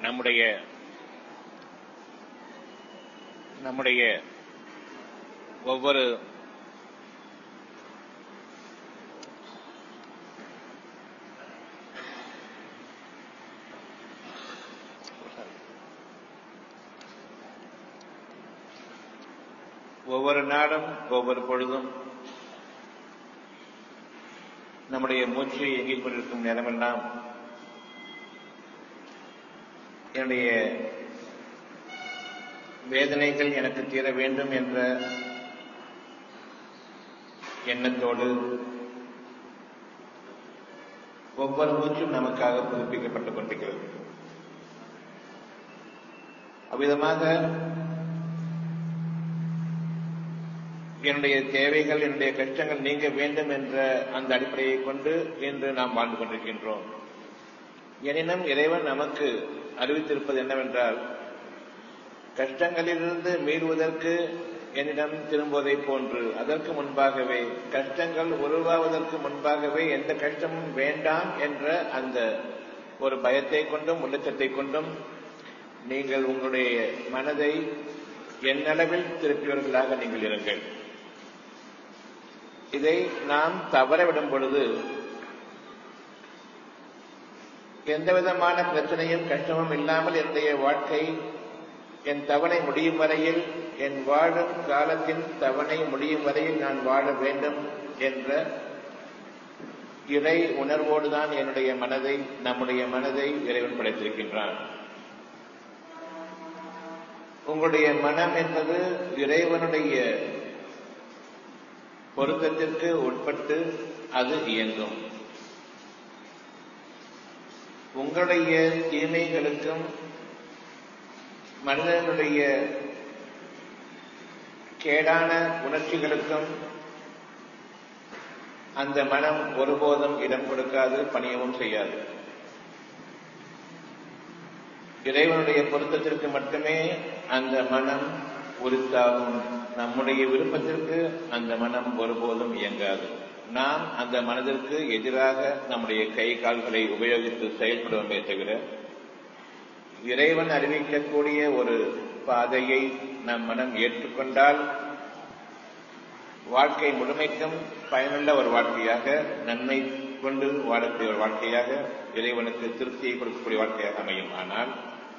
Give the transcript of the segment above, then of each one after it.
நம்முடைய நம்முடைய ஒவ்வொரு ஒவ்வொரு நாடும் ஒவ்வொரு பொழுதும் நம்முடைய மூச்சை எங்கிக் கொண்டிருக்கும் நேரமெல்லாம் என்னுடைய வேதனைகள் எனக்கு தீர வேண்டும் என்ற எண்ணத்தோடு ஒவ்வொரு மூச்சும் நமக்காக புதுப்பிக்கப்பட்டுக் கொண்டிருக்கிறது அவ்விதமாக என்னுடைய தேவைகள் என்னுடைய கஷ்டங்கள் நீங்க வேண்டும் என்ற அந்த அடிப்படையை கொண்டு இன்று நாம் வாழ்ந்து கொண்டிருக்கின்றோம் எனினும் இறைவன் நமக்கு அறிவித்திருப்பது என்னவென்றால் கஷ்டங்களிலிருந்து மீள்வதற்கு என்னிடம் திரும்புவதை போன்று அதற்கு முன்பாகவே கஷ்டங்கள் உருவாவதற்கு முன்பாகவே எந்த கஷ்டமும் வேண்டாம் என்ற அந்த ஒரு பயத்தை கொண்டும் உள்ளச்சத்தை கொண்டும் நீங்கள் உங்களுடைய மனதை என்னளவில் திருப்பியவர்களாக நீங்கள் இருங்கள் இதை நாம் தவறவிடும் பொழுது எந்த விதமான பிரச்சனையும் கஷ்டமும் இல்லாமல் என்னுடைய வாழ்க்கை என் தவணை முடியும் வரையில் என் வாழும் காலத்தின் தவணை முடியும் வரையில் நான் வாழ வேண்டும் என்ற இறை உணர்வோடுதான் என்னுடைய மனதை நம்முடைய மனதை இறைவன் படைத்திருக்கின்றான் உங்களுடைய மனம் என்பது இறைவனுடைய பொருத்தத்திற்கு உட்பட்டு அது இயங்கும் உங்களுடைய தீமைகளுக்கும் மனிதனுடைய கேடான உணர்ச்சிகளுக்கும் அந்த மனம் ஒருபோதும் இடம் கொடுக்காது பணியவும் செய்யாது இறைவனுடைய பொருத்தத்திற்கு மட்டுமே அந்த மனம் உரித்தாகும் நம்முடைய விருப்பத்திற்கு அந்த மனம் ஒருபோதும் இயங்காது நாம் அந்த மனதிற்கு எதிராக நம்முடைய கை கால்களை உபயோகித்து செயல்படுவோமே தவிர இறைவன் அறிவிக்கக்கூடிய ஒரு பாதையை நம் மனம் ஏற்றுக்கொண்டால் வாழ்க்கை முழுமைக்கும் பயனுள்ள ஒரு வாழ்க்கையாக நன்மை கொண்டு வாழக்கூடிய ஒரு வாழ்க்கையாக இறைவனுக்கு திருப்தியை கொடுக்கக்கூடிய வாழ்க்கையாக அமையும் ஆனால்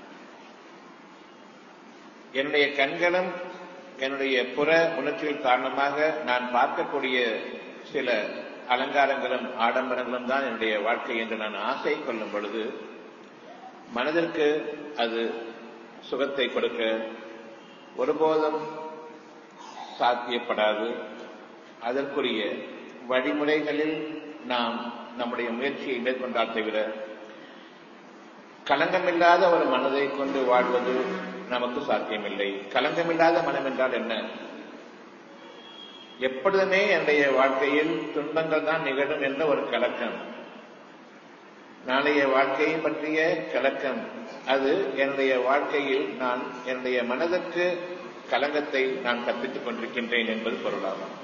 என்னுடைய கண்களும் என்னுடைய புற உணர்ச்சிகள் காரணமாக நான் பார்க்கக்கூடிய சில அலங்காரங்களும் ஆடம்பரங்களும் தான் என்னுடைய வாழ்க்கை என்று நான் ஆசை கொள்ளும் பொழுது மனதிற்கு அது சுகத்தை கொடுக்க ஒருபோதும் சாத்தியப்படாது அதற்குரிய வழிமுறைகளில் நாம் நம்முடைய முயற்சியை மேற்கொண்டால் தவிர களங்கமில்லாத ஒரு மனதை கொண்டு வாழ்வது நமக்கு சாத்தியமில்லை களங்கமில்லாத மனம் என்றால் என்ன எப்பொழுதுமே என்னுடைய வாழ்க்கையில் துன்பங்கள் தான் நிகழும் என்ற ஒரு கலக்கம் நாளைய வாழ்க்கையை பற்றிய கலக்கம் அது என்னுடைய வாழ்க்கையில் நான் என்னுடைய மனதிற்கு கலங்கத்தை நான் கற்பித்துக் கொண்டிருக்கின்றேன் என்பது பொருளாகும்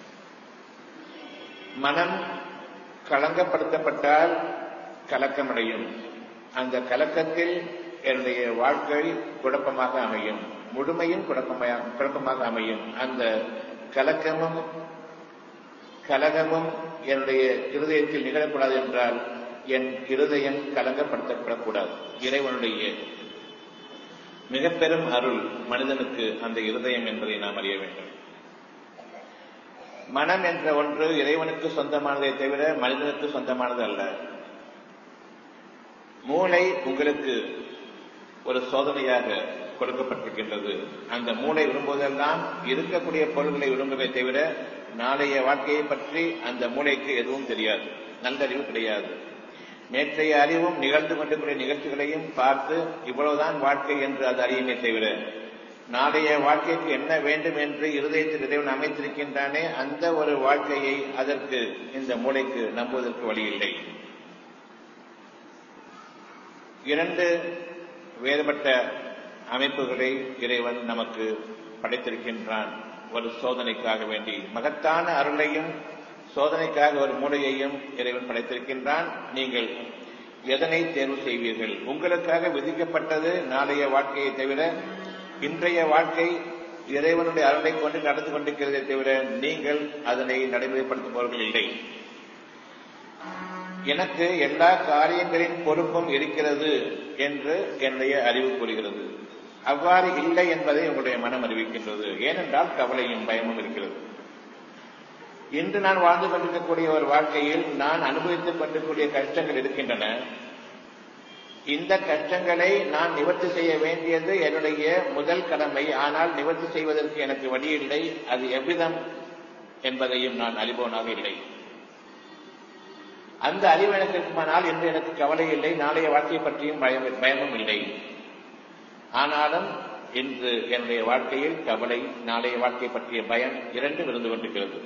மனம் களங்கப்படுத்தப்பட்டால் கலக்கமடையும் அந்த கலக்கத்தில் என்னுடைய வாழ்க்கை குழப்பமாக அமையும் முழுமையும் குழப்பமாக குழப்பமாக அமையும் அந்த கலக்கமும் கலகமும் என்னுடைய இருதயத்தில் நிகழக்கூடாது என்றால் என் இருதயம் கலங்கப்படுத்தப்படக்கூடாது இறைவனுடைய மிக பெரும் அருள் மனிதனுக்கு அந்த இருதயம் என்பதை நாம் அறிய வேண்டும் மனம் என்ற ஒன்று இறைவனுக்கு சொந்தமானதை தவிர மனிதனுக்கு சொந்தமானது அல்ல மூளை உங்களுக்கு ஒரு சோதனையாக கொடுக்கப்பட்டிருக்கின்றது அந்த மூளை விரும்புவதெல்லாம் இருக்கக்கூடிய பொருள்களை விரும்புவதை தவிர நாளைய வாழ்க்கையை பற்றி அந்த மூளைக்கு எதுவும் தெரியாது நல்லறிவு கிடையாது நேற்றைய அறிவும் நிகழ்ந்து கொண்டிருக்கிற நிகழ்ச்சிகளையும் பார்த்து இவ்வளவுதான் வாழ்க்கை என்று அது அறியுமே தவிர நாளைய வாழ்க்கைக்கு என்ன வேண்டும் என்று இருதயத்தில் இறைவன் அமைத்திருக்கின்றானே அந்த ஒரு வாழ்க்கையை அதற்கு இந்த மூளைக்கு நம்புவதற்கு வழி இல்லை இரண்டு வேறுபட்ட அமைப்புகளை இறைவன் நமக்கு படைத்திருக்கின்றான் ஒரு சோதனைக்காக வேண்டி மகத்தான அருளையும் சோதனைக்காக ஒரு மூளையையும் இறைவன் படைத்திருக்கின்றான் நீங்கள் எதனை தேர்வு செய்வீர்கள் உங்களுக்காக விதிக்கப்பட்டது நாளைய வாழ்க்கையை தவிர இன்றைய வாழ்க்கை இறைவனுடைய அருளை கொண்டு நடந்து கொண்டிருக்கிறதை தவிர நீங்கள் அதனை நடைமுறைப்படுத்துபவர்கள் இல்லை எனக்கு எல்லா காரியங்களின் பொறுப்பும் இருக்கிறது என்று என்னுடைய அறிவு கூறுகிறது அவ்வாறு இல்லை என்பதை உங்களுடைய மனம் அறிவிக்கின்றது ஏனென்றால் கவலையும் பயமும் இருக்கிறது இன்று நான் வாழ்ந்து கொண்டிருக்கக்கூடிய ஒரு வாழ்க்கையில் நான் அனுபவித்துக் கொண்டிருக்கூடிய கஷ்டங்கள் இருக்கின்றன இந்த கஷ்டங்களை நான் நிவர்த்தி செய்ய வேண்டியது என்னுடைய முதல் கடமை ஆனால் நிவர்த்தி செய்வதற்கு எனக்கு வழி இல்லை அது எவ்விதம் என்பதையும் நான் அறிபவனாக இல்லை அந்த அறிவு எனக்கு இருக்குமானால் இன்று எனக்கு கவலை இல்லை நாளைய வாழ்க்கையை பற்றியும் பயம் பயமும் இல்லை ஆனாலும் இன்று என்னுடைய வாழ்க்கையில் கவலை நாளைய வாழ்க்கை பற்றிய பயம் இரண்டும் இருந்து கொண்டிருக்கிறது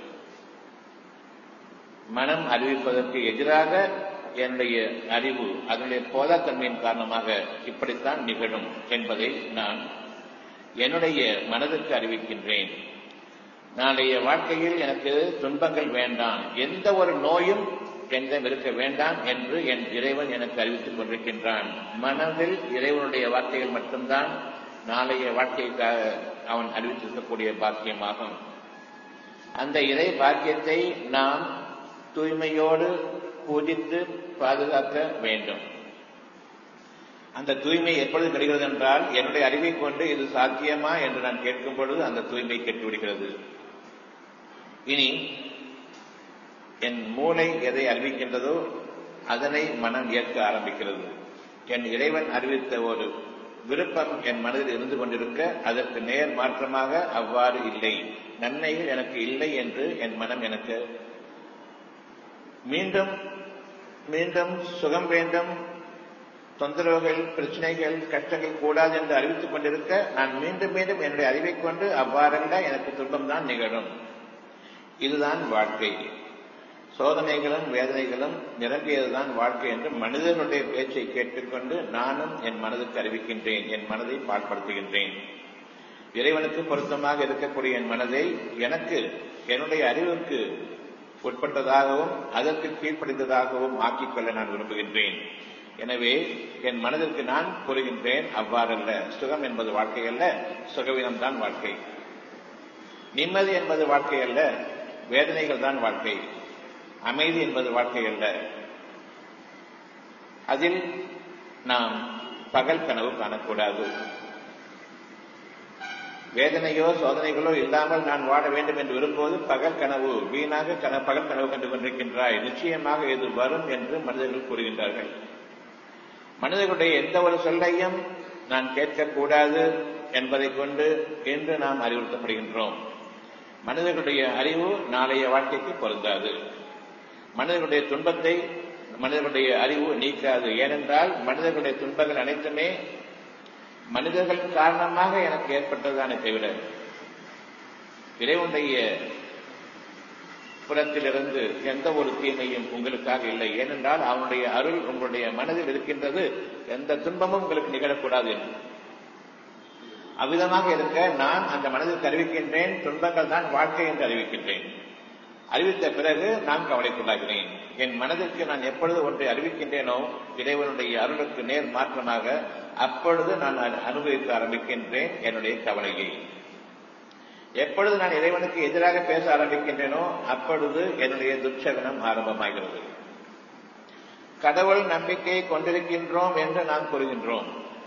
மனம் அறிவிப்பதற்கு எதிராக என்னுடைய அறிவு அதனுடைய போதாத்தன்மையின் காரணமாக இப்படித்தான் நிகழும் என்பதை நான் என்னுடைய மனதிற்கு அறிவிக்கின்றேன் நாளைய வாழ்க்கையில் எனக்கு துன்பங்கள் வேண்டாம் எந்த ஒரு நோயும் என்னிடம் இருக்க வேண்டாம் என்று என் இறைவன் எனக்கு அறிவித்துக் கொண்டிருக்கின்றான் மனதில் இறைவனுடைய வார்த்தைகள் மட்டும்தான் நாளைய வாழ்க்கைக்காக அவன் அறிவித்திருக்கக்கூடிய பாக்கியமாகும் அந்த இறை பாக்கியத்தை நாம் தூய்மையோடு பூஜித்து பாதுகாக்க வேண்டும் அந்த தூய்மை எப்பொழுது கிடைக்கிறது என்றால் என்னுடைய அறிவை கொண்டு இது சாத்தியமா என்று நான் கேட்கும் பொழுது அந்த தூய்மை கெட்டுவிடுகிறது இனி என் மூளை எதை அறிவிக்கின்றதோ அதனை மனம் ஏற்க ஆரம்பிக்கிறது என் இறைவன் அறிவித்த ஒரு விருப்பம் என் மனதில் இருந்து கொண்டிருக்க அதற்கு நேர் மாற்றமாக அவ்வாறு இல்லை நன்மைகள் எனக்கு இல்லை என்று என் மனம் எனக்கு மீண்டும் மீண்டும் சுகம் வேண்டும் தொந்தரவுகள் பிரச்சனைகள் கஷ்டங்கள் கூடாது என்று அறிவித்துக் கொண்டிருக்க நான் மீண்டும் மீண்டும் என்னுடைய அறிவை கொண்டு அவ்வாறல்ல எனக்கு துன்பம் தான் நிகழும் இதுதான் வாழ்க்கை சோதனைகளும் வேதனைகளும் நிரம்பியதுதான் வாழ்க்கை என்று மனிதனுடைய பேச்சை கேட்டுக்கொண்டு நானும் என் மனதுக்கு அறிவிக்கின்றேன் என் மனதை பாழ்படுத்துகின்றேன் இறைவனுக்கு பொருத்தமாக இருக்கக்கூடிய என் மனதை எனக்கு என்னுடைய அறிவுக்கு உட்பட்டதாகவும் அதற்கு கீழ்ப்படிந்ததாகவும் ஆக்கிக்கொள்ள நான் விரும்புகின்றேன் எனவே என் மனதிற்கு நான் கூறுகின்றேன் அவ்வாறல்ல சுகம் என்பது வாழ்க்கை அல்ல சுகவீனம் தான் வாழ்க்கை நிம்மதி என்பது வாழ்க்கை அல்ல வேதனைகள் தான் வாழ்க்கை அமைதி என்பது வாழ்க்கை அல்ல அதில் நாம் பகல் கனவு காணக்கூடாது வேதனையோ சோதனைகளோ இல்லாமல் நான் வாழ வேண்டும் என்று விரும்புவது பகல் கனவு வீணாக கன பகல் கனவு கண்டு கொண்டிருக்கின்றாய் நிச்சயமாக இது வரும் என்று மனிதர்கள் கூறுகின்றார்கள் மனிதர்களுடைய எந்த ஒரு சொல்லையும் நான் கேட்கக்கூடாது என்பதை கொண்டு இன்று நாம் அறிவுறுத்தப்படுகின்றோம் மனிதர்களுடைய அறிவு நாளைய வாழ்க்கைக்கு பொருந்தாது மனிதர்களுடைய துன்பத்தை மனிதர்களுடைய அறிவு நீக்காது ஏனென்றால் மனிதர்களுடைய துன்பங்கள் அனைத்துமே மனிதர்கள் காரணமாக எனக்கு ஏற்பட்டதுதானே தவிர இறைவனுடைய புறத்திலிருந்து எந்த ஒரு தீமையும் உங்களுக்காக இல்லை ஏனென்றால் அவனுடைய அருள் உங்களுடைய மனதில் இருக்கின்றது எந்த துன்பமும் உங்களுக்கு நிகழக்கூடாது என்று அவ்விதமாக இருக்க நான் அந்த மனதிற்கு அறிவிக்கின்றேன் துன்பங்கள் தான் வாழ்க்கை என்று அறிவிக்கின்றேன் அறிவித்த பிறகு நான் கவலைக்குள்ளாகிறேன் என் மனதிற்கு நான் எப்பொழுது ஒன்றை அறிவிக்கின்றேனோ இறைவனுடைய அருளுக்கு நேர் மாற்றமாக அப்பொழுது நான் அனுபவிக்க ஆரம்பிக்கின்றேன் என்னுடைய கவலையை எப்பொழுது நான் இறைவனுக்கு எதிராக பேச ஆரம்பிக்கின்றேனோ அப்பொழுது என்னுடைய துட்சகனம் ஆரம்பமாகிறது கடவுள் நம்பிக்கையை கொண்டிருக்கின்றோம் என்று நாம் கூறுகின்றோம்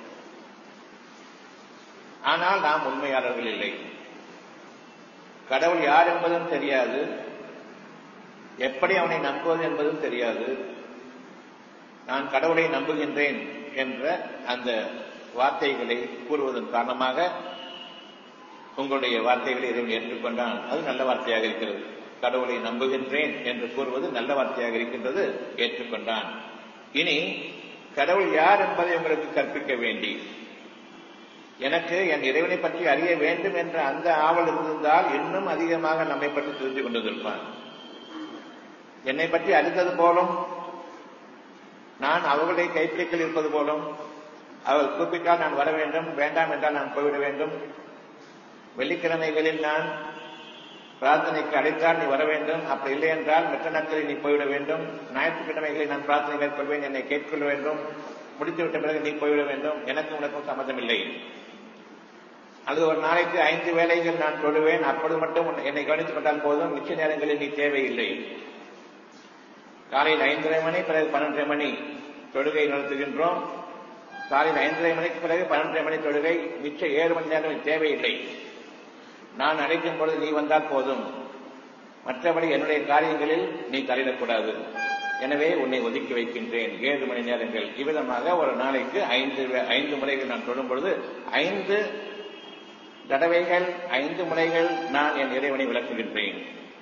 ஆனால் நாம் உண்மையாளர்கள் இல்லை கடவுள் யார் என்பதும் தெரியாது எப்படி அவனை நம்புவது என்பதும் தெரியாது நான் கடவுளை நம்புகின்றேன் என்ற அந்த வார்த்தைகளை கூறுவதன் காரணமாக உங்களுடைய வார்த்தைகளை இறைவன் ஏற்றுக்கொண்டான் அது நல்ல வார்த்தையாக இருக்கிறது கடவுளை நம்புகின்றேன் என்று கூறுவது நல்ல வார்த்தையாக இருக்கின்றது ஏற்றுக்கொண்டான் இனி கடவுள் யார் என்பதை உங்களுக்கு கற்பிக்க வேண்டி எனக்கு என் இறைவனை பற்றி அறிய வேண்டும் என்ற அந்த ஆவல் இருந்திருந்தால் இன்னும் அதிகமாக நம்மை பற்றி தெரிந்து கொண்டிருப்பான் என்னை பற்றி அறிந்தது போலும் நான் அவர்களுடைய கைப்பிடிக்கல் இருப்பது போலும் அவர் கூப்பிட்டால் நான் வர வேண்டும் வேண்டாம் என்றால் நான் போய்விட வேண்டும் வெள்ளிக்கிழமைகளில் நான் பிரார்த்தனைக்கு அழைத்தால் நீ வர வேண்டும் அப்படி இல்லை என்றால் மற்ற நாட்களில் நீ போய்விட வேண்டும் ஞாயிற்றுக்கிழமைகளில் நான் பிரார்த்தனை மேற்கொள்வேன் என்னை கேட்கொள்ள வேண்டும் முடித்துவிட்ட பிறகு நீ போய்விட வேண்டும் எனக்கும் உனக்கும் சம்மதம் இல்லை அல்லது ஒரு நாளைக்கு ஐந்து வேலைகள் நான் தொழுவேன் அப்பொழுது மட்டும் என்னை கவனித்துக் கொண்டால் போதும் மிச்ச நேரங்களில் நீ தேவையில்லை காலையில் ஐந்தரை மணி பிறகு பன்னெண்டரை மணி தொழுகை நடத்துகின்றோம் காலையில் ஐந்தரை மணிக்கு பிறகு பன்னெண்டரை மணி தொழுகை மிச்ச ஏழு மணி நேரம் தேவையில்லை நான் அழைக்கும் பொழுது நீ வந்தால் போதும் மற்றபடி என்னுடைய காரியங்களில் நீ தலையிடக்கூடாது எனவே உன்னை ஒதுக்கி வைக்கின்றேன் ஏழு மணி நேரங்கள் இவ்விதமாக ஒரு நாளைக்கு ஐந்து ஐந்து முறைகள் நான் தொழும் பொழுது ஐந்து தடவைகள் ஐந்து முறைகள் நான் என் இறைவனை விளக்குகின்றேன்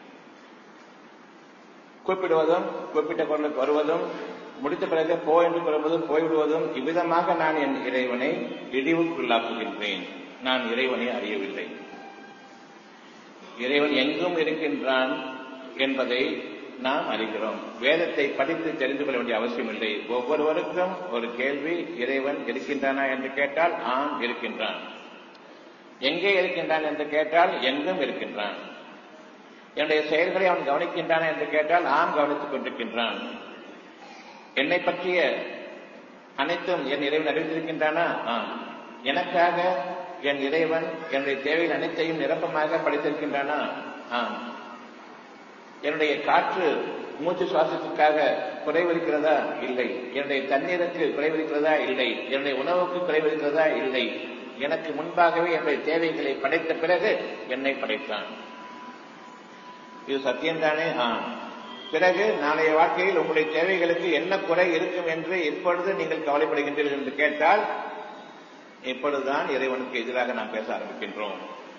கூப்பிடுவதும் கூப்பிட்ட குரலுக்கு வருவதும் முடித்த பிறகு போ என்று கூறுவதும் போய்விடுவதும் இவ்விதமாக நான் என் இறைவனை இழிவுக்குள்ளாக்குகின்றேன் நான் இறைவனை அறியவில்லை இறைவன் எங்கும் இருக்கின்றான் என்பதை நாம் அறிகிறோம் வேதத்தை படித்து தெரிந்து கொள்ள வேண்டிய அவசியமில்லை ஒவ்வொருவருக்கும் ஒரு கேள்வி இறைவன் இருக்கின்றானா என்று கேட்டால் ஆம் இருக்கின்றான் எங்கே இருக்கின்றான் என்று கேட்டால் எங்கும் இருக்கின்றான் என்னுடைய செயல்களை அவன் கவனிக்கின்றான் என்று கேட்டால் ஆம் கவனித்துக் கொண்டிருக்கின்றான் என்னை பற்றிய அனைத்தும் என் இறைவன் அறிவித்திருக்கின்றானா ஆம் எனக்காக என் இறைவன் என்னுடைய தேவைகள் அனைத்தையும் நிரப்பமாக படைத்திருக்கின்றானா ஆம் என்னுடைய காற்று மூச்சு சுவாசத்திற்காக குறைவிருக்கிறதா இல்லை என்னுடைய தண்ணீருக்கு குறைவிருக்கிறதா இல்லை என்னுடைய உணவுக்கு குறைவிருக்கிறதா இல்லை எனக்கு முன்பாகவே என்னுடைய தேவைகளை படைத்த பிறகு என்னை படைத்தான் இது சத்தியம்தானே ஆம் பிறகு நாளைய வாழ்க்கையில் உங்களுடைய தேவைகளுக்கு என்ன குறை இருக்கும் என்று இப்பொழுது நீங்கள் கவலைப்படுகின்றீர்கள் என்று கேட்டால் இப்பொழுதுதான் இறைவனுக்கு எதிராக நாம் பேச ஆரம்பிக்கின்றோம்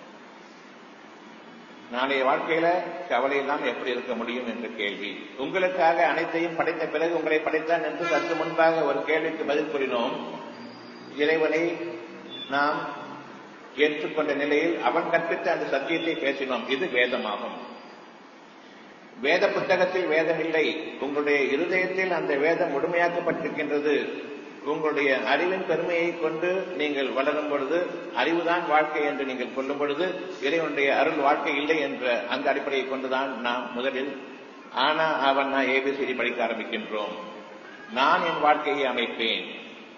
நாளைய வாழ்க்கையில கவலை எல்லாம் எப்படி இருக்க முடியும் என்ற கேள்வி உங்களுக்காக அனைத்தையும் படைத்த பிறகு உங்களை படைத்தான் என்று சற்று முன்பாக ஒரு கேள்விக்கு பதில் கூறினோம் இறைவனை நாம் ஏற்றுக்கொண்ட நிலையில் அவன் கற்பித்த அந்த சத்தியத்தை பேசினோம் இது வேதமாகும் வேத புத்தகத்தில் வேதம் இல்லை உங்களுடைய இருதயத்தில் அந்த வேதம் முழுமையாக்கப்பட்டிருக்கின்றது உங்களுடைய அறிவின் பெருமையை கொண்டு நீங்கள் வளரும் பொழுது அறிவுதான் வாழ்க்கை என்று நீங்கள் கொள்ளும் பொழுது இறைவனுடைய அருள் வாழ்க்கை இல்லை என்ற அந்த அடிப்படையை கொண்டுதான் நாம் முதலில் ஆனா அவன் நான் ஏபிசிடி படிக்க ஆரம்பிக்கின்றோம் நான் என் வாழ்க்கையை அமைப்பேன்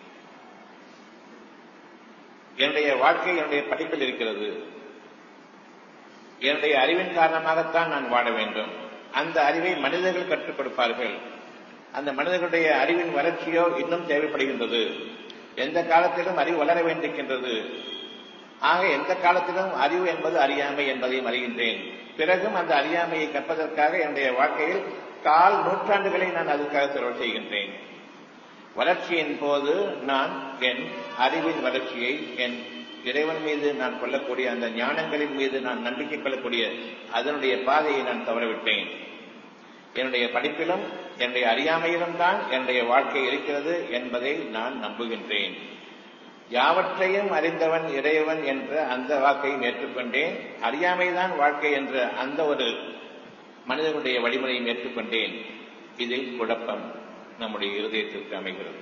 என்னுடைய வாழ்க்கை என்னுடைய படிப்பில் இருக்கிறது என்னுடைய அறிவின் காரணமாகத்தான் நான் வாழ வேண்டும் அந்த அறிவை மனிதர்கள் கற்றுக் கொடுப்பார்கள் அந்த மனிதர்களுடைய அறிவின் வளர்ச்சியோ இன்னும் தேவைப்படுகின்றது எந்த காலத்திலும் அறிவு வளர வேண்டியிருக்கின்றது ஆக எந்த காலத்திலும் அறிவு என்பது அறியாமை என்பதையும் அறிகின்றேன் பிறகும் அந்த அறியாமையை கற்பதற்காக என்னுடைய வாழ்க்கையில் கால் நூற்றாண்டுகளை நான் அதுக்காக செலவு செய்கின்றேன் வளர்ச்சியின் போது நான் என் அறிவின் வளர்ச்சியை என் இறைவன் மீது நான் கொள்ளக்கூடிய அந்த ஞானங்களின் மீது நான் நம்பிக்கை கொள்ளக்கூடிய அதனுடைய பாதையை நான் தவறவிட்டேன் என்னுடைய படிப்பிலும் என்னுடைய அறியாமையிலும் தான் என்னுடைய வாழ்க்கை இருக்கிறது என்பதை நான் நம்புகின்றேன் யாவற்றையும் அறிந்தவன் இறைவன் என்ற அந்த வாக்கையும் ஏற்றுக்கொண்டேன் அறியாமைதான் வாழ்க்கை என்ற அந்த ஒரு மனிதனுடைய வழிமுறையும் ஏற்றுக்கொண்டேன் இதில் குழப்பம் நம்முடைய இருதயத்திற்கு அமைகிறது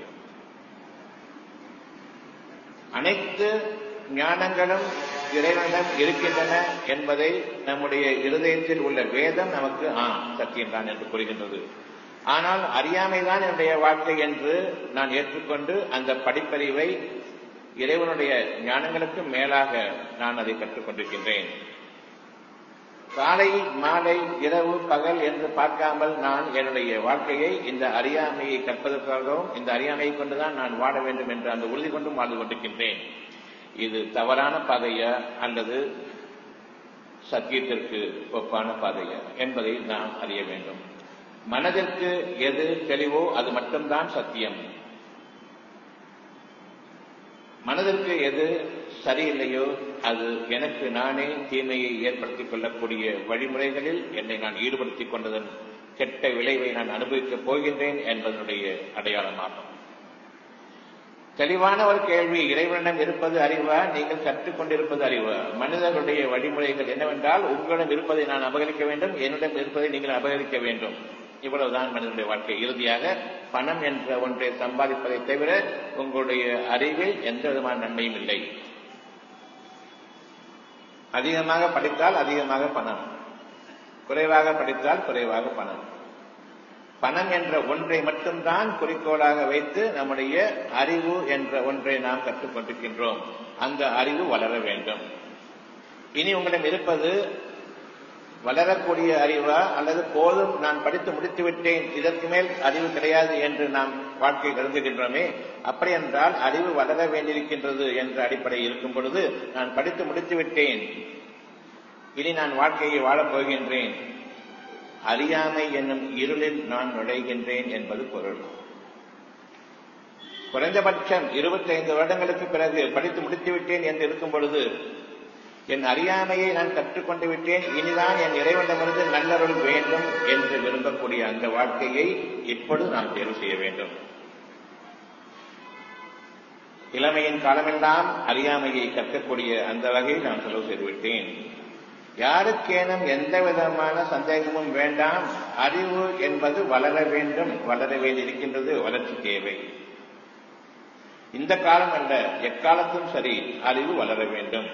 அனைத்து ஞானங்களும் இறைவனிடம் இருக்கின்றன என்பதை நம்முடைய இருதயத்தில் உள்ள வேதம் நமக்கு ஆ சத்தியம்தான் என்று கூறுகின்றது ஆனால் அறியாமைதான் என்னுடைய வாழ்க்கை என்று நான் ஏற்றுக்கொண்டு அந்த படிப்பறிவை இறைவனுடைய ஞானங்களுக்கு மேலாக நான் அதை கற்றுக்கொண்டிருக்கின்றேன் காலை மாலை இரவு பகல் என்று பார்க்காமல் நான் என்னுடைய வாழ்க்கையை இந்த அறியாமையை கற்பதற்காகவும் இந்த அறியாமையை கொண்டுதான் நான் வாழ வேண்டும் என்று அந்த உறுதி கொண்டும் வாழ்ந்து கொண்டிருக்கின்றேன் இது தவறான பாதையா அல்லது சத்தியத்திற்கு ஒப்பான பாதையா என்பதை நாம் அறிய வேண்டும் மனதிற்கு எது தெளிவோ அது மட்டும்தான் சத்தியம் மனதிற்கு எது சரியில்லையோ அது எனக்கு நானே தீமையை ஏற்படுத்திக் கொள்ளக்கூடிய வழிமுறைகளில் என்னை நான் ஈடுபடுத்திக் கொண்டதன் கெட்ட விளைவை நான் அனுபவிக்கப் போகின்றேன் என்பதனுடைய அடையாளமாகும் தெளிவான ஒரு கேள்வி இறைவனிடம் இருப்பது அறிவா நீங்கள் கற்றுக்கொண்டிருப்பது அறிவா மனிதர்களுடைய வழிமுறைகள் என்னவென்றால் உங்களிடம் இருப்பதை நான் அபகரிக்க வேண்டும் என்னிடம் இருப்பதை நீங்கள் அபகரிக்க வேண்டும் இவ்வளவுதான் மனிதனுடைய வாழ்க்கை இறுதியாக பணம் என்ற ஒன்றை சம்பாதிப்பதை தவிர உங்களுடைய அறிவில் எந்த விதமான நன்மையும் இல்லை அதிகமாக படித்தால் அதிகமாக பணம் குறைவாக படித்தால் குறைவாக பணம் பணம் என்ற ஒன்றை மட்டும்தான் குறிக்கோளாக வைத்து நம்முடைய அறிவு என்ற ஒன்றை நாம் கற்றுக்கொண்டிருக்கின்றோம் அந்த அறிவு வளர வேண்டும் இனி உங்களிடம் இருப்பது வளரக்கூடிய அறிவா அல்லது போதும் நான் படித்து முடித்து விட்டேன் இதற்கு மேல் அறிவு கிடையாது என்று நாம் வாழ்க்கை கருதுகின்றோமே அப்படி என்றால் அறிவு வளர வேண்டியிருக்கின்றது என்ற அடிப்படை இருக்கும் பொழுது நான் படித்து முடித்து விட்டேன் இனி நான் வாழ்க்கையை வாழப் போகின்றேன் அறியாமை என்னும் இருளில் நான் நுழைகின்றேன் என்பது பொருள் குறைந்தபட்சம் இருபத்தைந்து வருடங்களுக்கு பிறகு படித்து முடித்து விட்டேன் என்று இருக்கும் பொழுது என் அறியாமையை நான் கற்றுக்கொண்டு விட்டேன் இனிதான் என் இறைவனிடமிருந்து நல்லருள் வேண்டும் என்று விரும்பக்கூடிய அந்த வாழ்க்கையை இப்பொழுது நாம் தேர்வு செய்ய வேண்டும் இளமையின் காலமெல்லாம் அறியாமையை கற்கக்கூடிய அந்த வகையில் நான் செலவு செய்துவிட்டேன் யாருக்கேனும் எந்த விதமான சந்தேகமும் வேண்டாம் அறிவு என்பது வளர வேண்டும் வளர வேண்டியிருக்கின்றது வளர்ச்சி தேவை இந்த காலம் அல்ல எக்காலத்தும் சரி அறிவு வளர வேண்டும்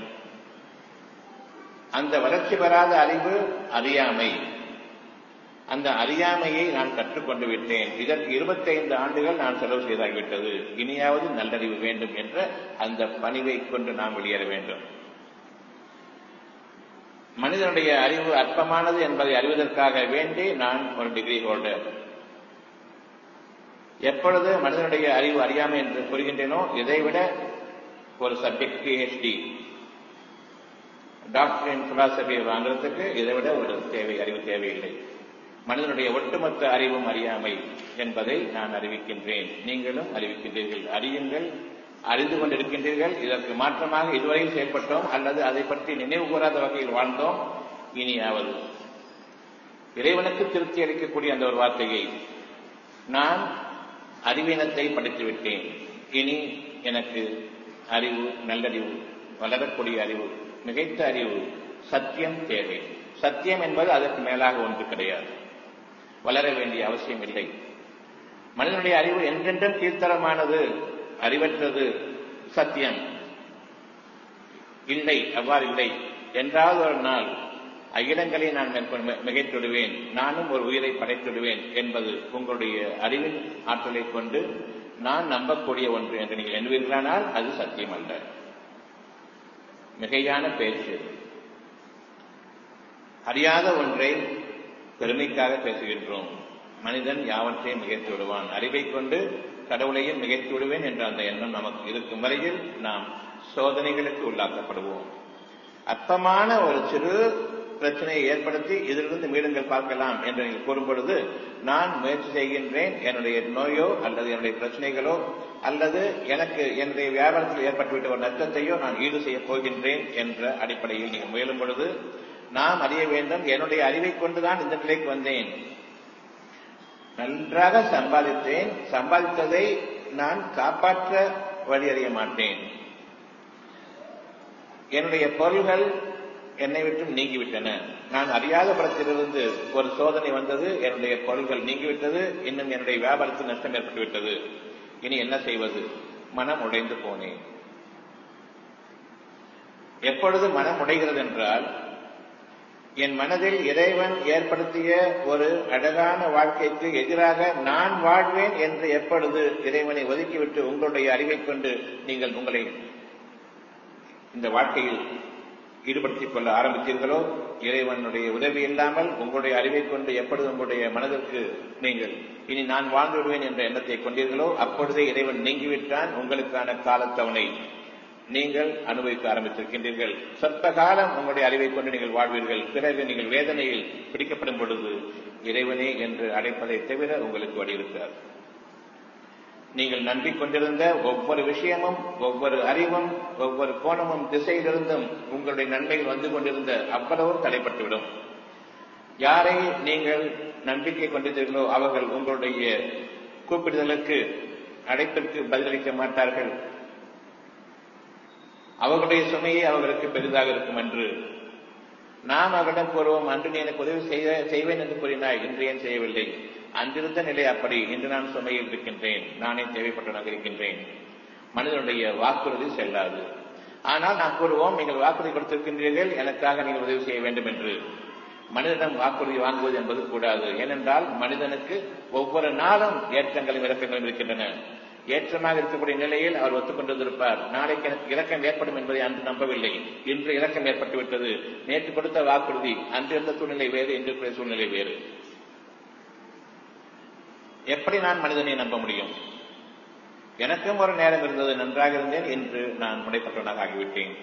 அந்த வளர்ச்சி பெறாத அறிவு அறியாமை அந்த அறியாமையை நான் கற்றுக்கொண்டு விட்டேன் இதற்கு இருபத்தைந்து ஆண்டுகள் நான் செலவு செய்தாகிவிட்டது இனியாவது நல்லறிவு வேண்டும் என்ற அந்த பணிவை கொண்டு நாம் வெளியேற வேண்டும் மனிதனுடைய அறிவு அற்பமானது என்பதை அறிவதற்காக வேண்டி நான் ஒரு டிகிரி ஹோல்டர் எப்பொழுது மனிதனுடைய அறிவு அறியாமை என்று கூறுகின்றேனோ இதைவிட ஒரு சப்ஜெக்ட் பிஹெச்டி டாக்டர் இன் பிலாசபியை வாங்குறதுக்கு இதை விட ஒரு தேவை அறிவு தேவையில்லை மனிதனுடைய ஒட்டுமொத்த அறிவும் அறியாமை என்பதை நான் அறிவிக்கின்றேன் நீங்களும் அறிவிக்கின்றீர்கள் அறியுங்கள் அறிந்து கொண்டிருக்கின்றீர்கள் இதற்கு மாற்றமாக இதுவரையில் செயல்பட்டோம் அல்லது அதை பற்றி நினைவு கூறாத வகையில் வாழ்ந்தோம் இனியாவது இறைவனுக்கு திருப்தி அளிக்கக்கூடிய அந்த ஒரு வார்த்தையை நான் அறிவீனத்தை படித்து விட்டேன் இனி எனக்கு அறிவு நல்லறிவு வளரக்கூடிய அறிவு மிகைத்த அறிவு சத்தியம் தேவை சத்தியம் என்பது அதற்கு மேலாக ஒன்று கிடையாது வளர வேண்டிய அவசியம் இல்லை மனிதனுடைய அறிவு என்றென்றும் கீழ்த்தரமானது அறிவற்றது சத்தியம் இல்லை அவ்வாறு இல்லை என்றாவது ஒரு நாள் அகிலங்களை நான் மிகைத்துடுவேன் நானும் ஒரு உயிரை படைத்துடுவேன் என்பது உங்களுடைய அறிவின் ஆற்றலை கொண்டு நான் நம்பக்கூடிய ஒன்று என்று நீங்கள் எண்ணுவீர்களானால் அது சத்தியம் அல்ல மிகையான பேச்சு அறியாத ஒன்றை பெருமைக்காக பேசுகின்றோம் மனிதன் யாவற்றையும் மிகைத்து விடுவான் அறிவை கொண்டு கடவுளையும் மிகைத்து விடுவேன் என்ற அந்த எண்ணம் நமக்கு இருக்கும் வரையில் நாம் சோதனைகளுக்கு உள்ளாக்கப்படுவோம் அற்பமான ஒரு சிறு பிரச்சனையை ஏற்படுத்தி இதிலிருந்து மீளுங்கள் பார்க்கலாம் என்று நீங்கள் கூறும் பொழுது நான் முயற்சி செய்கின்றேன் என்னுடைய நோயோ அல்லது என்னுடைய பிரச்சனைகளோ அல்லது எனக்கு என்னுடைய வியாபாரத்தில் ஏற்பட்டுவிட்ட ஒரு நஷ்டத்தையோ நான் ஈடு செய்யப் போகின்றேன் என்ற அடிப்படையில் நீங்கள் முயலும் பொழுது நாம் அறிய வேண்டும் என்னுடைய அறிவை கொண்டுதான் இந்த நிலைக்கு வந்தேன் நன்றாக சம்பாதித்தேன் சம்பாதித்ததை நான் காப்பாற்ற வழியறிய மாட்டேன் என்னுடைய பொருள்கள் என்னை விட்டும் நீங்கிவிட்டன நான் அறியாத படத்திலிருந்து ஒரு சோதனை வந்தது என்னுடைய பொருள்கள் நீங்கிவிட்டது இன்னும் என்னுடைய வியாபாரத்தில் நஷ்டம் ஏற்பட்டுவிட்டது இனி என்ன செய்வது மனம் உடைந்து போனேன் எப்பொழுது மனம் உடைகிறது என்றால் என் மனதில் இறைவன் ஏற்படுத்திய ஒரு அழகான வாழ்க்கைக்கு எதிராக நான் வாழ்வேன் என்று எப்பொழுது இறைவனை ஒதுக்கிவிட்டு உங்களுடைய அறிவை கொண்டு நீங்கள் உங்களை இந்த வாழ்க்கையில் ஈடுபடுத்திக் கொள்ள ஆரம்பித்தீர்களோ இறைவனுடைய உதவி இல்லாமல் உங்களுடைய அறிவை கொண்டு எப்பொழுது உங்களுடைய மனதிற்கு நீங்கள் இனி நான் வாழ்ந்து விடுவேன் என்ற எண்ணத்தை கொண்டீர்களோ அப்பொழுதே இறைவன் நீங்கிவிட்டான் உங்களுக்கான காலத்தவணை நீங்கள் அனுபவிக்க ஆரம்பித்திருக்கின்றீர்கள் சொற்ப காலம் உங்களுடைய அறிவை கொண்டு நீங்கள் வாழ்வீர்கள் பிறகு நீங்கள் வேதனையில் பிடிக்கப்படும் பொழுது இறைவனே என்று அழைப்பதை தவிர உங்களுக்கு வலியுறுத்தார் நீங்கள் நம்பிக்கொண்டிருந்த ஒவ்வொரு விஷயமும் ஒவ்வொரு அறிவும் ஒவ்வொரு கோணமும் திசையிலிருந்தும் உங்களுடைய நன்மைகள் வந்து கொண்டிருந்த அவ்வளவும் தடைப்பட்டுவிடும் யாரை நீங்கள் நம்பிக்கை கொண்டிருந்தீர்களோ அவர்கள் உங்களுடைய கூப்பிடுதலுக்கு அழைப்பிற்கு பதிலளிக்க மாட்டார்கள் அவர்களுடைய சுமையே அவர்களுக்கு பெரிதாக இருக்கும் என்று நாம் அவரிடம் கூறுவோம் அன்று நீ எனக்கு உதவி செய்ய செய்வேன் என்று கூறினாய் இன்று ஏன் செய்யவில்லை அன்றிருந்த நிலை அப்படி இன்று நான் சுமையில் இருக்கின்றேன் நானே தேவைப்பட்டவனாக இருக்கின்றேன் மனிதனுடைய வாக்குறுதி செல்லாது ஆனால் நாம் கூறுவோம் நீங்கள் வாக்குறுதி கொடுத்திருக்கின்றீர்கள் எனக்காக நீங்கள் உதவி செய்ய வேண்டும் என்று மனிதனிடம் வாக்குறுதி வாங்குவது என்பது கூடாது ஏனென்றால் மனிதனுக்கு ஒவ்வொரு நாளும் ஏற்றங்களும் இறக்கங்களும் இருக்கின்றன ஏற்றமாக இருக்கக்கூடிய நிலையில் அவர் ஒத்துக்கொண்டிருப்பார் நாளைக்கு எனக்கு இறக்கம் ஏற்படும் என்பதை அன்று நம்பவில்லை இன்று இறக்கம் ஏற்பட்டுவிட்டது நேற்று கொடுத்த வாக்குறுதி அன்று இருந்த சூழ்நிலை வேறு இன்று இருக்கிற சூழ்நிலை வேறு எப்படி நான் மனிதனை நம்ப முடியும் எனக்கும் ஒரு நேரம் இருந்தது நன்றாக இருந்தேன் இன்று நான் முனைப்பட்டவனாக ஆகிவிட்டேன்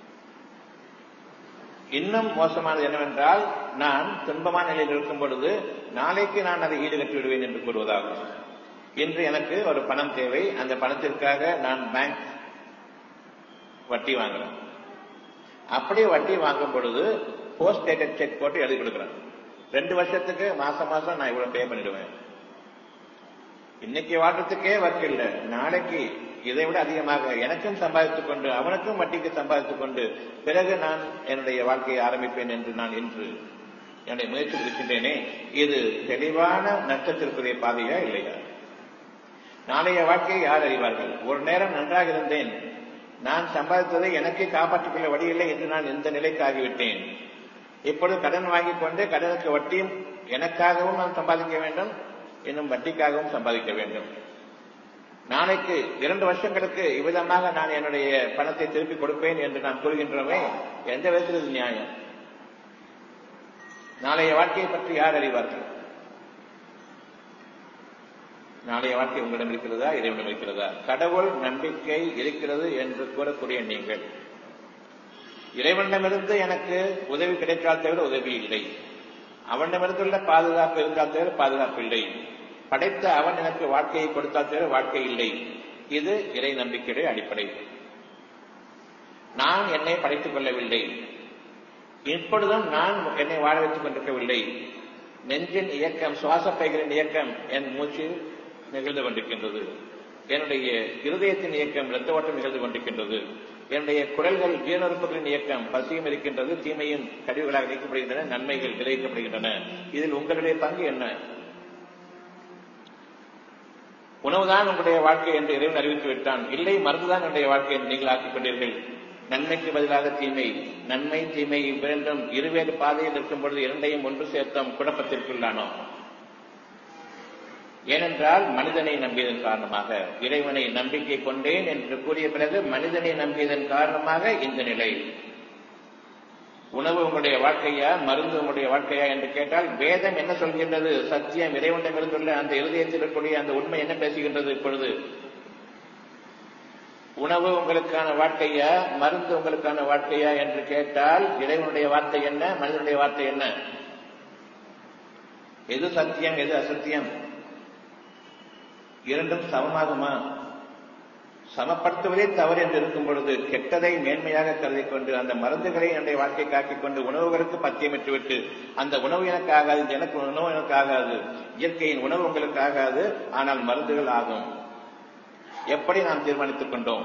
இன்னும் மோசமானது என்னவென்றால் நான் துன்பமான நிலையில் இருக்கும் பொழுது நாளைக்கு நான் அதை ஈடுகட்டி விடுவேன் என்று கூறுவதாகும் இன்று எனக்கு ஒரு பணம் தேவை அந்த பணத்திற்காக நான் பேங்க் வட்டி வாங்குறேன் அப்படியே வட்டி வாங்கும் பொழுது போஸ்ட் டேட்டட் செக் போட்டு எழுதி கொடுக்குறேன் ரெண்டு வருஷத்துக்கு மாசம் மாசம் நான் இவ்வளவு பே பண்ணிடுவேன் இன்னைக்கு வாழ்றதுக்கே ஒர்க் இல்லை நாளைக்கு இதை விட அதிகமாக எனக்கும் சம்பாதித்துக் கொண்டு அவனுக்கும் வட்டிக்கு சம்பாதித்துக் கொண்டு பிறகு நான் என்னுடைய வாழ்க்கையை ஆரம்பிப்பேன் என்று நான் இன்று என்னுடைய முயற்சி இருக்கின்றேனே இது தெளிவான நட்சத்திற்குரிய பாதையா இல்லையா நாளைய வாழ்க்கையை யார் அறிவார்கள் ஒரு நேரம் நன்றாக இருந்தேன் நான் சம்பாதித்ததை எனக்கே காப்பாற்றிக் கொள்ள வழியில்லை என்று நான் இந்த நிலைக்கு ஆகிவிட்டேன் இப்பொழுது கடன் வாங்கிக் கொண்டு கடனுக்கு வட்டியும் எனக்காகவும் நான் சம்பாதிக்க வேண்டும் இன்னும் வட்டிக்காகவும் சம்பாதிக்க வேண்டும் நாளைக்கு இரண்டு வருஷங்களுக்கு இவ்விதமாக நான் என்னுடைய பணத்தை திருப்பி கொடுப்பேன் என்று நான் கூறுகின்றோமே எந்த விதத்தில் இது நியாயம் நாளைய வாழ்க்கையை பற்றி யார் அறிவார்கள் நாளைய வாழ்க்கை உங்களிடம் இருக்கிறதா இறைவனிடம் இருக்கிறதா கடவுள் நம்பிக்கை இருக்கிறது என்று கூறக்கூடிய நீங்கள் இறைவனிடமிருந்து எனக்கு உதவி கிடைத்தால் தவிர உதவி இல்லை அவனிடமிருந்துள்ள பாதுகாப்பு இருந்தால் தவிர பாதுகாப்பு இல்லை படைத்த அவன் எனக்கு வாழ்க்கையை கொடுத்தால் தவிர வாழ்க்கை இல்லை இது இறை நம்பிக்கையுடைய அடிப்படை நான் என்னை படைத்துக் கொள்ளவில்லை இப்பொழுதும் நான் என்னை வாழ வைத்துக் கொண்டிருக்கவில்லை நெஞ்சின் இயக்கம் சுவாச பைகளின் இயக்கம் என் மூச்சில் நிகழ்ந்து கொண்டிருக்கின்றது என்னுடைய இருதயத்தின் இயக்கம் இரத்த ஓட்டம் நிகழ்ந்து கொண்டிருக்கின்றது என்னுடைய குரல்கள் ஜீரணறுப்புகளின் இயக்கம் பசியும் இருக்கின்றது தீமையும் கழிவுகளாக நீக்கப்படுகின்றன நன்மைகள் விளைவிக்கப்படுகின்றன இதில் உங்களுடைய பங்கு என்ன உணவுதான் உங்களுடைய வாழ்க்கை என்று இறைவன் அறிவித்து விட்டான் இல்லை மருந்துதான் என்னுடைய வாழ்க்கை என்று நீங்கள் ஆக்கிக் கொண்டீர்கள் நன்மைக்கு பதிலாக தீமை நன்மை தீமை இவ்விரண்டும் இருவேறு பாதையில் இருக்கும் பொழுது இரண்டையும் ஒன்று சேர்த்தோம் குழப்பத்திற்குள்ளானோம் ஏனென்றால் மனிதனை நம்பியதன் காரணமாக இறைவனை நம்பிக்கை கொண்டேன் என்று கூறிய பிறகு மனிதனை நம்பியதன் காரணமாக இந்த நிலை உணவு உங்களுடைய வாழ்க்கையா மருந்து உங்களுடைய வாழ்க்கையா என்று கேட்டால் வேதம் என்ன சொல்கின்றது சத்தியம் இறைவனிடமிருந்துள்ள அந்த இருதயத்தில் இருக்கக்கூடிய அந்த உண்மை என்ன பேசுகின்றது இப்பொழுது உணவு உங்களுக்கான வாழ்க்கையா மருந்து உங்களுக்கான வாழ்க்கையா என்று கேட்டால் இறைவனுடைய வார்த்தை என்ன மனிதனுடைய வார்த்தை என்ன எது சத்தியம் எது அசத்தியம் இரண்டும் சமமாகுமா சமப்படுத்துவதே தவறு என்று இருக்கும் பொழுது கெட்டதை மேன்மையாக கருதி கொண்டு அந்த மருந்துகளை என்னுடைய வாழ்க்கை காக்கிக் கொண்டு உணவுகளுக்கு பத்தியமிட்டு விட்டு அந்த உணவு எனக்கு ஆகாது எனக்கு உணவு எனக்கு ஆகாது இயற்கையின் உணவு உங்களுக்கு ஆகாது ஆனால் மருந்துகள் ஆகும் எப்படி நாம் தீர்மானித்துக் கொண்டோம்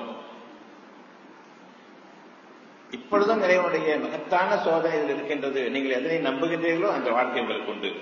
இப்பொழுதும் இறைவனுடைய மகத்தான சோதனை இதில் இருக்கின்றது நீங்கள் எதனை நம்புகின்றீர்களோ அந்த வாழ்க்கை உங்களுக்கு உண்டு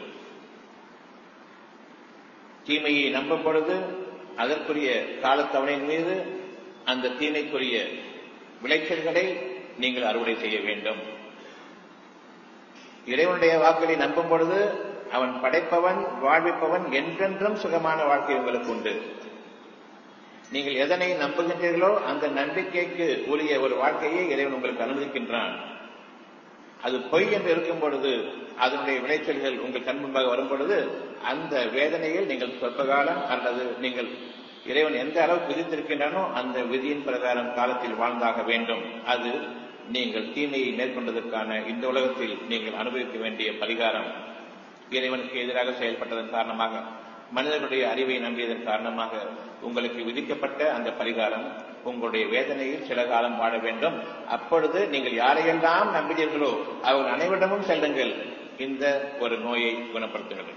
தீமையை நம்பும் பொழுது அதற்குரிய காலத்தவணையின் மீது அந்த தீமைக்குரிய விளைச்சல்களை நீங்கள் அறுவடை செய்ய வேண்டும் இறைவனுடைய வாக்குகளை நம்பும் பொழுது அவன் படைப்பவன் வாழ்விப்பவன் என்றென்றும் சுகமான வாழ்க்கை உங்களுக்கு உண்டு நீங்கள் எதனை நம்புகின்றீர்களோ அந்த நம்பிக்கைக்கு உரிய ஒரு வாழ்க்கையை இறைவன் உங்களுக்கு அனுமதிக்கின்றான் அது பொய் என்று இருக்கும் பொழுது அதனுடைய விளைச்சல்கள் உங்கள் கண் முன்பாக வரும் பொழுது அந்த வேதனையில் நீங்கள் சொற்ப காலம் அல்லது நீங்கள் இறைவன் எந்த அளவுக்கு விதித்திருக்கின்றனோ அந்த விதியின் பிரகாரம் காலத்தில் வாழ்ந்தாக வேண்டும் அது நீங்கள் தீமையை மேற்கொண்டதற்கான இந்த உலகத்தில் நீங்கள் அனுபவிக்க வேண்டிய பரிகாரம் இறைவனுக்கு எதிராக செயல்பட்டதன் காரணமாக மனிதனுடைய அறிவை நம்பியதன் காரணமாக உங்களுக்கு விதிக்கப்பட்ட அந்த பரிகாரம் உங்களுடைய வேதனையில் சில காலம் வாழ வேண்டும் அப்பொழுது நீங்கள் யாரையெல்லாம் நம்பினீர்களோ அவர்கள் அனைவரிடமும் செல்லுங்கள் இந்த ஒரு நோயை குணப்படுத்துங்கள்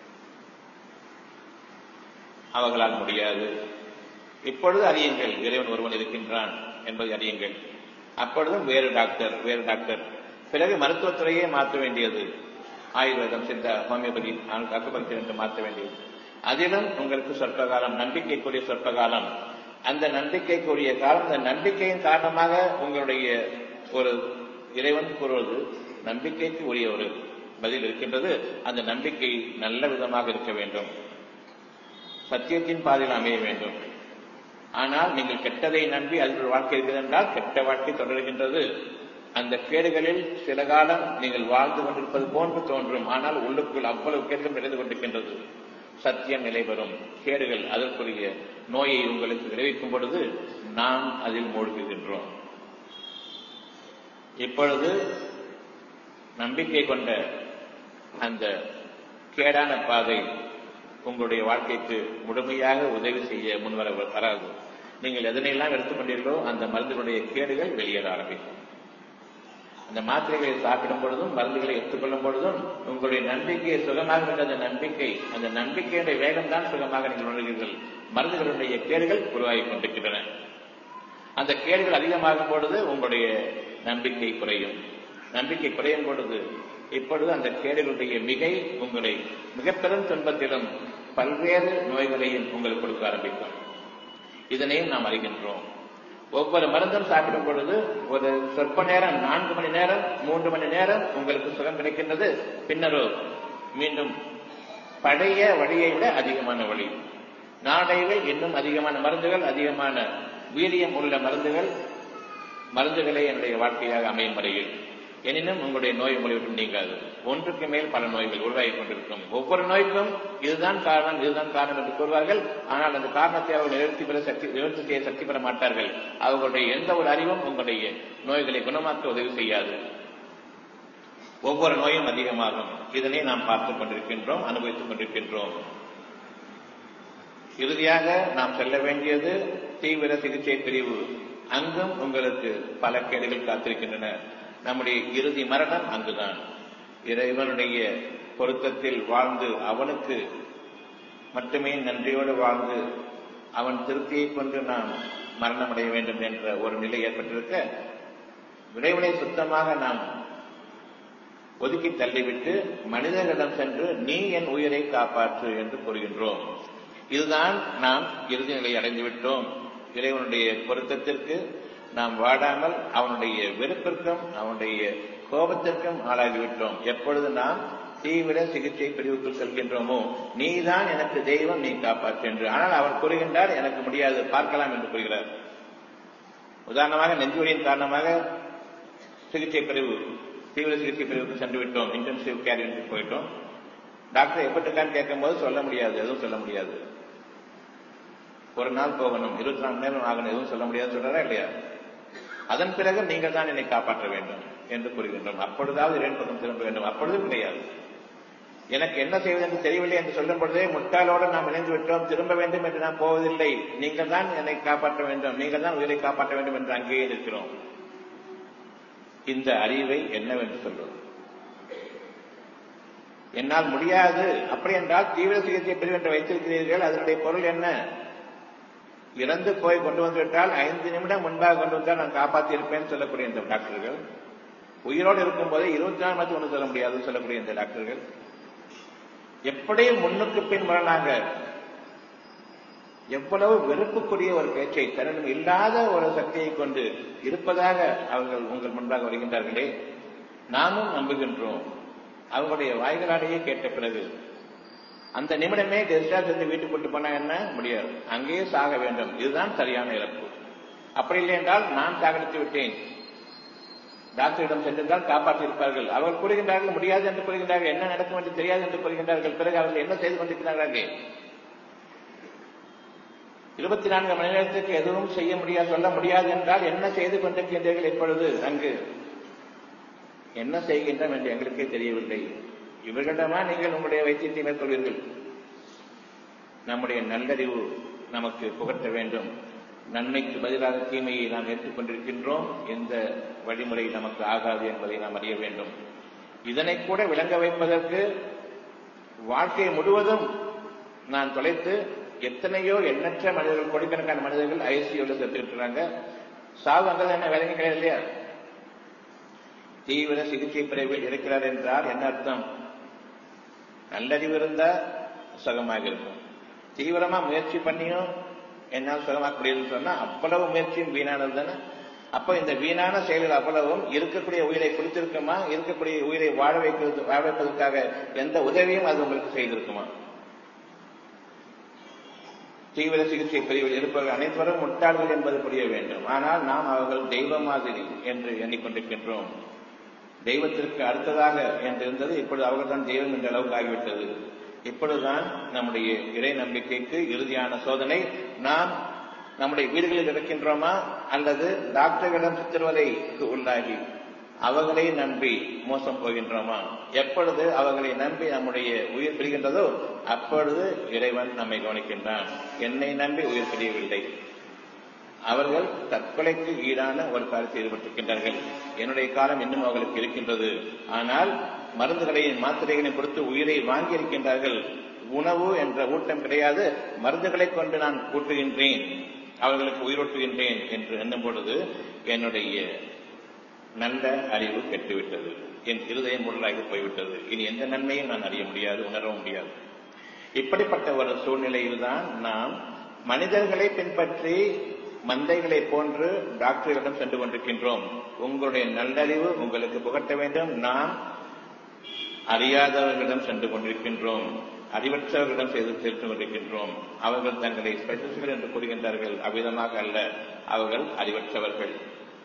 அவர்களால் முடியாது இப்பொழுது அறியுங்கள் இறைவன் ஒருவன் இருக்கின்றான் என்பதை அறியுங்கள் அப்பொழுதும் வேறு டாக்டர் வேறு டாக்டர் பிறகு மருத்துவத்துறையே மாற்ற வேண்டியது ஆயுர்வேதம் சித்த ஹோமியோபதி அக்குபக்சர் என்று மாற்ற வேண்டியது அதிலும் உங்களுக்கு சொற்ப காலம் நம்பிக்கைக்குரிய சொற்ப காலம் அந்த நம்பிக்கைக்குரிய காலம் அந்த நம்பிக்கையின் காரணமாக உங்களுடைய ஒரு இறைவன் கூறுவது நம்பிக்கைக்கு உரிய ஒரு பதில் இருக்கின்றது அந்த நம்பிக்கை நல்ல விதமாக இருக்க வேண்டும் சத்தியத்தின் பாதையில் அமைய வேண்டும் ஆனால் நீங்கள் கெட்டதை நம்பி அதில் ஒரு வாழ்க்கை இருக்கிறது என்றால் கெட்ட வாழ்க்கை தொடர்கின்றது அந்த கேடுகளில் சில காலம் நீங்கள் வாழ்ந்து கொண்டிருப்பது போன்று தோன்றும் ஆனால் உள்ளுக்குள் அவ்வளவு கேடுகள் நிறைந்து கொண்டிருக்கின்றது சத்தியம் நிலை பெறும் கேடுகள் அதற்குரிய நோயை உங்களுக்கு விளைவிக்கும் பொழுது நாம் அதில் மூழ்குகின்றோம் இப்பொழுது நம்பிக்கை கொண்ட அந்த கேடான பாதை உங்களுடைய வாழ்க்கைக்கு முழுமையாக உதவி செய்ய முன்வர வராது நீங்கள் எதனையெல்லாம் எடுத்துக்கொண்டீர்களோ அந்த மருந்துகளுடைய கேடுகள் வெளியேற ஆரம்பிக்கும் அந்த மாத்திரைகளை சாப்பிடும் பொழுதும் மருந்துகளை எடுத்துக்கொள்ளும் பொழுதும் உங்களுடைய நம்பிக்கையை சுகமாக இருந்த அந்த நம்பிக்கை அந்த நம்பிக்கையுடைய வேகம் தான் சுகமாக நீங்கள் உணர்கிறீர்கள் மருந்துகளுடைய கேடுகள் உருவாகி கொண்டிருக்கின்றன அந்த கேடுகள் அதிகமாகும் பொழுது உங்களுடைய நம்பிக்கை குறையும் நம்பிக்கை குறையும் பொழுது இப்பொழுது அந்த கேடுகளுடைய மிகை உங்களை மிக பெரும் துன்பத்திலும் பல்வேறு நோய்களையும் உங்களுக்கு கொடுக்க ஆரம்பிக்கும் இதனையும் நாம் அறிகின்றோம் ஒவ்வொரு மருந்தும் சாப்பிடும் பொழுது ஒரு சொற்ப நேரம் நான்கு மணி நேரம் மூன்று மணி நேரம் உங்களுக்கு சுகம் கிடைக்கின்றது பின்னரோ மீண்டும் பழைய வழியை விட அதிகமான வழி நாளையில் இன்னும் அதிகமான மருந்துகள் அதிகமான வீரியம் உள்ள மருந்துகள் மருந்துகளே என்னுடைய வாழ்க்கையாக அமையும் வரையில் எனினும் உங்களுடைய நோய் உங்களை விட்டு நீங்காது ஒன்றுக்கு மேல் பல நோய்கள் உருவாகி கொண்டிருக்கும் ஒவ்வொரு நோய்க்கும் இதுதான் காரணம் இதுதான் காரணம் என்று கூறுவார்கள் ஆனால் அந்த காரணத்தை அவர்கள் நிறுத்தி பெற சக்தி நிவர்த்தி செய்ய சக்தி பெற மாட்டார்கள் அவர்களுடைய எந்த ஒரு அறிவும் உங்களுடைய நோய்களை குணமாக்க உதவி செய்யாது ஒவ்வொரு நோயும் அதிகமாகும் இதனை நாம் பார்த்துக் கொண்டிருக்கின்றோம் அனுபவித்துக் கொண்டிருக்கின்றோம் இறுதியாக நாம் செல்ல வேண்டியது தீவிர சிகிச்சை பிரிவு அங்கும் உங்களுக்கு பல கேடுகள் காத்திருக்கின்றன நம்முடைய இறுதி மரணம் அங்குதான் இறைவனுடைய பொருத்தத்தில் வாழ்ந்து அவனுக்கு மட்டுமே நன்றியோடு வாழ்ந்து அவன் திருப்தியை கொண்டு நாம் மரணமடைய வேண்டும் என்ற ஒரு நிலை ஏற்பட்டிருக்க விரைவினை சுத்தமாக நாம் ஒதுக்கி தள்ளிவிட்டு மனிதர்களிடம் சென்று நீ என் உயிரை காப்பாற்று என்று கூறுகின்றோம் இதுதான் நாம் இறுதி நிலை அடைந்து விட்டோம் இறைவனுடைய பொருத்தத்திற்கு நாம் வாடாமல் அவனுடைய வெறுப்பிற்கும் அவனுடைய கோபத்திற்கும் ஆளாகிவிட்டோம் எப்பொழுது நாம் தீவிர சிகிச்சை பிரிவுக்குள் செல்கின்றோமோ நீதான் எனக்கு தெய்வம் நீ காப்பாற்று என்று ஆனால் அவர் கூறுகின்றார் எனக்கு முடியாது பார்க்கலாம் என்று கூறுகிறார் உதாரணமாக நெஞ்சுவலியின் காரணமாக சிகிச்சை பிரிவு தீவிர சிகிச்சை பிரிவுக்கு சென்று விட்டோம் இன்டென்சிவ் கேர் யூனிட் போயிட்டோம் டாக்டர் எப்படி இருக்கான்னு கேட்கும்போது சொல்ல முடியாது எதுவும் சொல்ல முடியாது ஒரு நாள் போகணும் இருபத்தி நாலு நேரம் ஆகணும் எதுவும் சொல்ல முடியாது சொல்றாரா இல்லையா அதன் பிறகு நீங்கள் தான் என்னை காப்பாற்ற வேண்டும் என்று கூறுகின்றோம் அப்பொழுதாவது இறைவன் பக்கம் திரும்ப வேண்டும் அப்பொழுதும் கிடையாது எனக்கு என்ன செய்வது என்று தெரியவில்லை என்று சொல்லும் பொழுதே முட்டாளோடு நாம் இணைந்து விட்டோம் திரும்ப வேண்டும் என்று நாம் போவதில்லை நீங்கள் தான் என்னை காப்பாற்ற வேண்டும் நீங்கள் தான் உயிரை காப்பாற்ற வேண்டும் என்று அங்கேயே இருக்கிறோம் இந்த அறிவை என்னவென்று சொல்வது என்னால் முடியாது அப்படி என்றால் தீவிர சிகிச்சை பிரிவு என்று வைத்திருக்கிறீர்கள் அதனுடைய பொருள் என்ன இறந்து போய் கொண்டு வந்துவிட்டால் ஐந்து நிமிடம் முன்பாக கொண்டு வந்தால் நான் காப்பாற்றி இருப்பேன் சொல்லக்கூடிய இந்த டாக்டர்கள் உயிரோடு இருக்கும் போதே இருபத்தி நாலு மணி ஒன்று சொல்ல முடியாதுன்னு சொல்லக்கூடிய இந்த டாக்டர்கள் எப்படி முன்னுக்கு பின் முரணாக எவ்வளவு வெறுப்புக்குரிய ஒரு பேச்சை தன்னிடம் இல்லாத ஒரு சக்தியை கொண்டு இருப்பதாக அவர்கள் உங்கள் முன்பாக வருகின்றார்களே நாமும் நம்புகின்றோம் அவங்களுடைய வாய்களாலேயே கேட்ட பிறகு அந்த நிமிடமே டிஸ்சார்ஜ் வந்து வீட்டுக்கு கொண்டு போனா என்ன முடியாது அங்கேயே சாக வேண்டும் இதுதான் சரியான இறப்பு அப்படி இல்லை என்றால் நான் சாகடித்து விட்டேன் டாக்டரிடம் சென்றிருந்தால் காப்பாற்றி இருப்பார்கள் அவர்கள் கூறுகின்றார்கள் முடியாது என்று கூறுகின்றார்கள் என்ன நடக்கும் என்று தெரியாது என்று கூறுகின்றார்கள் பிறகு அவர்கள் என்ன செய்து கொண்டிருக்கிறார்கள் இருபத்தி நான்கு மணி நேரத்துக்கு எதுவும் செய்ய முடியாது சொல்ல முடியாது என்றால் என்ன செய்து கொண்டிருக்கின்றீர்கள் இப்பொழுது அங்கு என்ன செய்கின்றோம் என்று எங்களுக்கே தெரியவில்லை இவர்களிடமா நீங்கள் உங்களுடைய வைத்தியத்தை மேற்கொள்வீர்கள் நம்முடைய நல்லறிவு நமக்கு புகட்ட வேண்டும் நன்மைக்கு பதிலாக தீமையை நாம் ஏற்றுக்கொண்டிருக்கின்றோம் எந்த வழிமுறை நமக்கு ஆகாது என்பதை நாம் அறிய வேண்டும் இதனை கூட விளங்க வைப்பதற்கு வாழ்க்கை முழுவதும் நான் தொலைத்து எத்தனையோ எண்ணற்ற மனிதர்கள் கோடிக்கணக்கான மனிதர்கள் ஐசியூல செத்துக்கிட்டு சாவு அங்கே என்ன வேலைங்க கிடையாது இல்லையா தீவிர சிகிச்சை பிரிவில் இருக்கிறார் என்றால் என்ன அர்த்தம் நல்லறிவு இருந்தா சுகமாக இருக்கும் தீவிரமா முயற்சி பண்ணியும் என்னால் சுகமாக்க முடியுதுன்னு சொன்னா அவ்வளவு முயற்சியும் வீணானது தானே அப்ப இந்த வீணான செயல்கள் அவ்வளவும் இருக்கக்கூடிய உயிரை குடித்திருக்குமா இருக்கக்கூடிய உயிரை வாழ வைக்கிறது வாழ வைப்பதற்காக எந்த உதவியும் அது உங்களுக்கு செய்திருக்குமா தீவிர சிகிச்சை பிரிவில் இருப்பவர்கள் அனைவரும் முட்டாள்கள் என்பது புரிய வேண்டும் ஆனால் நாம் அவர்கள் தெய்வ மாதிரி என்று எண்ணிக்கொண்டிருக்கின்றோம் தெய்வத்திற்கு அடுத்ததாக என்று இருந்தது இப்பொழுது அவர்கள் தான் தெய்வம் என்ற அளவுக்கு ஆகிவிட்டது இப்பொழுதுதான் நம்முடைய இறை நம்பிக்கைக்கு இறுதியான சோதனை நாம் நம்முடைய வீடுகளில் இருக்கின்றோமா அல்லது டாக்டர்களிடம் சித்திரவதைக்கு உள்ளாகி அவர்களை நம்பி மோசம் போகின்றோமா எப்பொழுது அவர்களை நம்பி நம்முடைய உயிர் பிரிகின்றதோ அப்பொழுது இறைவன் நம்மை கவனிக்கின்றான் என்னை நம்பி உயிர் பிரியவில்லை அவர்கள் தற்கொலைக்கு ஈடான ஒரு காலத்தில் ஈடுபட்டிருக்கின்றார்கள் என்னுடைய காலம் இன்னும் அவர்களுக்கு இருக்கின்றது ஆனால் மருந்துகளையும் மாத்திரைகளையும் கொடுத்து உயிரை வாங்கி இருக்கின்றார்கள் உணவு என்ற ஊட்டம் கிடையாது மருந்துகளை கொண்டு நான் கூட்டுகின்றேன் அவர்களுக்கு உயிரோட்டுகின்றேன் என்று எண்ணும் பொழுது என்னுடைய நல்ல அறிவு கெட்டுவிட்டது என் இருதயம் முடலாகி போய்விட்டது இனி எந்த நன்மையும் நான் அறிய முடியாது உணரவும் முடியாது இப்படிப்பட்ட ஒரு சூழ்நிலையில்தான் நாம் மனிதர்களை பின்பற்றி மந்தைகளை போன்று டாக்டர்களிடம் சென்று கொண்டிருக்கின்றோம் உங்களுடைய நல்லறிவு உங்களுக்கு புகட்ட வேண்டும் நாம் அறியாதவர்களிடம் சென்று கொண்டிருக்கின்றோம் அறிவற்றவர்களிடம் செய்து சேர்த்து கொண்டிருக்கின்றோம் அவர்கள் தங்களை ஸ்பெஷலிஸ்ட்கள் என்று கூறுகின்றார்கள் அவ்விதமாக அல்ல அவர்கள் அறிவற்றவர்கள்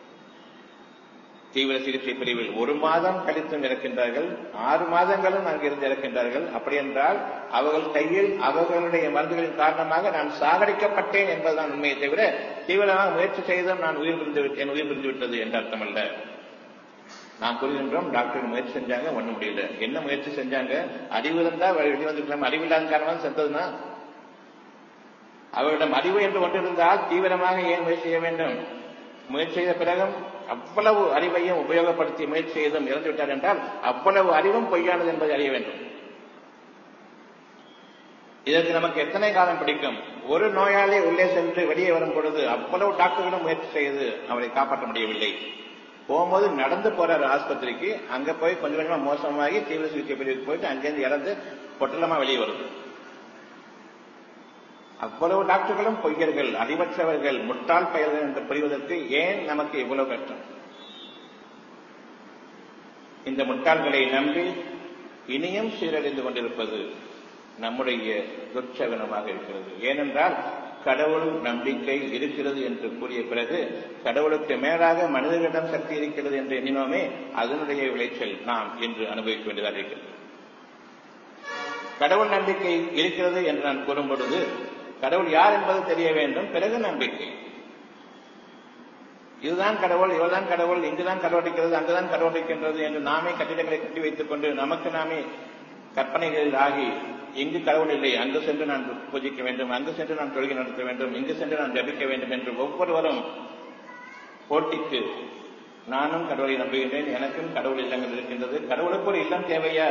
தீவிர சிகிச்சை பிரிவில் ஒரு மாதம் கழித்தும் இறக்கின்றார்கள் ஆறு மாதங்களும் அங்கிருந்து இறக்கின்றார்கள் அப்படி என்றால் அவர்கள் கையில் அவர்களுடைய மருந்துகளின் காரணமாக நான் சாகடிக்கப்பட்டேன் என்பதுதான் உண்மையை தவிர தீவிரமாக முயற்சி செய்தும் நான் உயிர் பிரிந்து என் உயிர் பிரிந்து விட்டது என்ற அர்த்தமல்ல நாம் கூறுகின்றோம் டாக்டர் முயற்சி செஞ்சாங்க ஒண்ணு முடியல என்ன முயற்சி செஞ்சாங்க அறிவு இருந்தா வெளியே வந்துக்கலாம் அறிவில்லாத காரணம் சென்றதுன்னா அவர்களிடம் அறிவு என்று ஒன்று இருந்தால் தீவிரமாக ஏன் முயற்சி செய்ய வேண்டும் முயற்சி செய்த பிறகும் அவ்வளவு அறிவையும் உபயோகப்படுத்தி முயற்சி செய்தும் இறந்து விட்டார் என்றால் அவ்வளவு அறிவும் பொய்யானது என்பதை அறிய வேண்டும் இதற்கு நமக்கு எத்தனை காலம் பிடிக்கும் ஒரு நோயாளி உள்ளே சென்று வெளியே வரும் பொழுது அவ்வளவு டாக்டர்களும் முயற்சி செய்து அவரை காப்பாற்ற முடியவில்லை போகும்போது நடந்து போறாரு ஆஸ்பத்திரிக்கு அங்க போய் கொஞ்சம் கொஞ்சமா மோசமாகி தீவிர சிகிச்சை பிரிவுக்கு போயிட்டு அங்கிருந்து இறந்து பொட்டலமா வெளியே வருது அவ்வளவு டாக்டர்களும் பொய்யர்கள் அறிவற்றவர்கள் முட்டாள் பெயர்கள் என்று புரிவதற்கு ஏன் நமக்கு இவ்வளவு கஷ்டம் இந்த முட்டாள்களை நம்பி இனியும் சீரழிந்து கொண்டிருப்பது நம்முடைய துர்ச்சகனமாக இருக்கிறது ஏனென்றால் கடவுள் நம்பிக்கை இருக்கிறது என்று கூறிய பிறகு கடவுளுக்கு மேலாக மனிதர்களிடம் சக்தி இருக்கிறது என்று எண்ணினோமே அதனுடைய விளைச்சல் நாம் இன்று அனுபவிக்க வேண்டியதாக இருக்கிறது கடவுள் நம்பிக்கை இருக்கிறது என்று நான் கூறும் பொழுது கடவுள் யார் என்பது தெரிய வேண்டும் பிறகு நம்பிக்கை இதுதான் கடவுள் இவர்தான் கடவுள் இங்குதான் கடவுளிக்கிறது அங்குதான் கடவுளிக்கின்றது என்று நாமே கட்டிடங்களை கட்டி வைத்துக் கொண்டு நமக்கு நாமே கற்பனைகளில் ஆகி இங்கு கடவுள் இல்லை அங்கு சென்று நான் பூஜிக்க வேண்டும் அங்கு சென்று நான் தொழுகை நடத்த வேண்டும் இங்கு சென்று நான் ஜபிக்க வேண்டும் என்று ஒவ்வொருவரும் போட்டிக்கு நானும் கடவுளை நம்புகின்றேன் எனக்கும் கடவுள் இல்லங்கள் இருக்கின்றது கடவுளுக்கு ஒரு இல்லம் தேவையா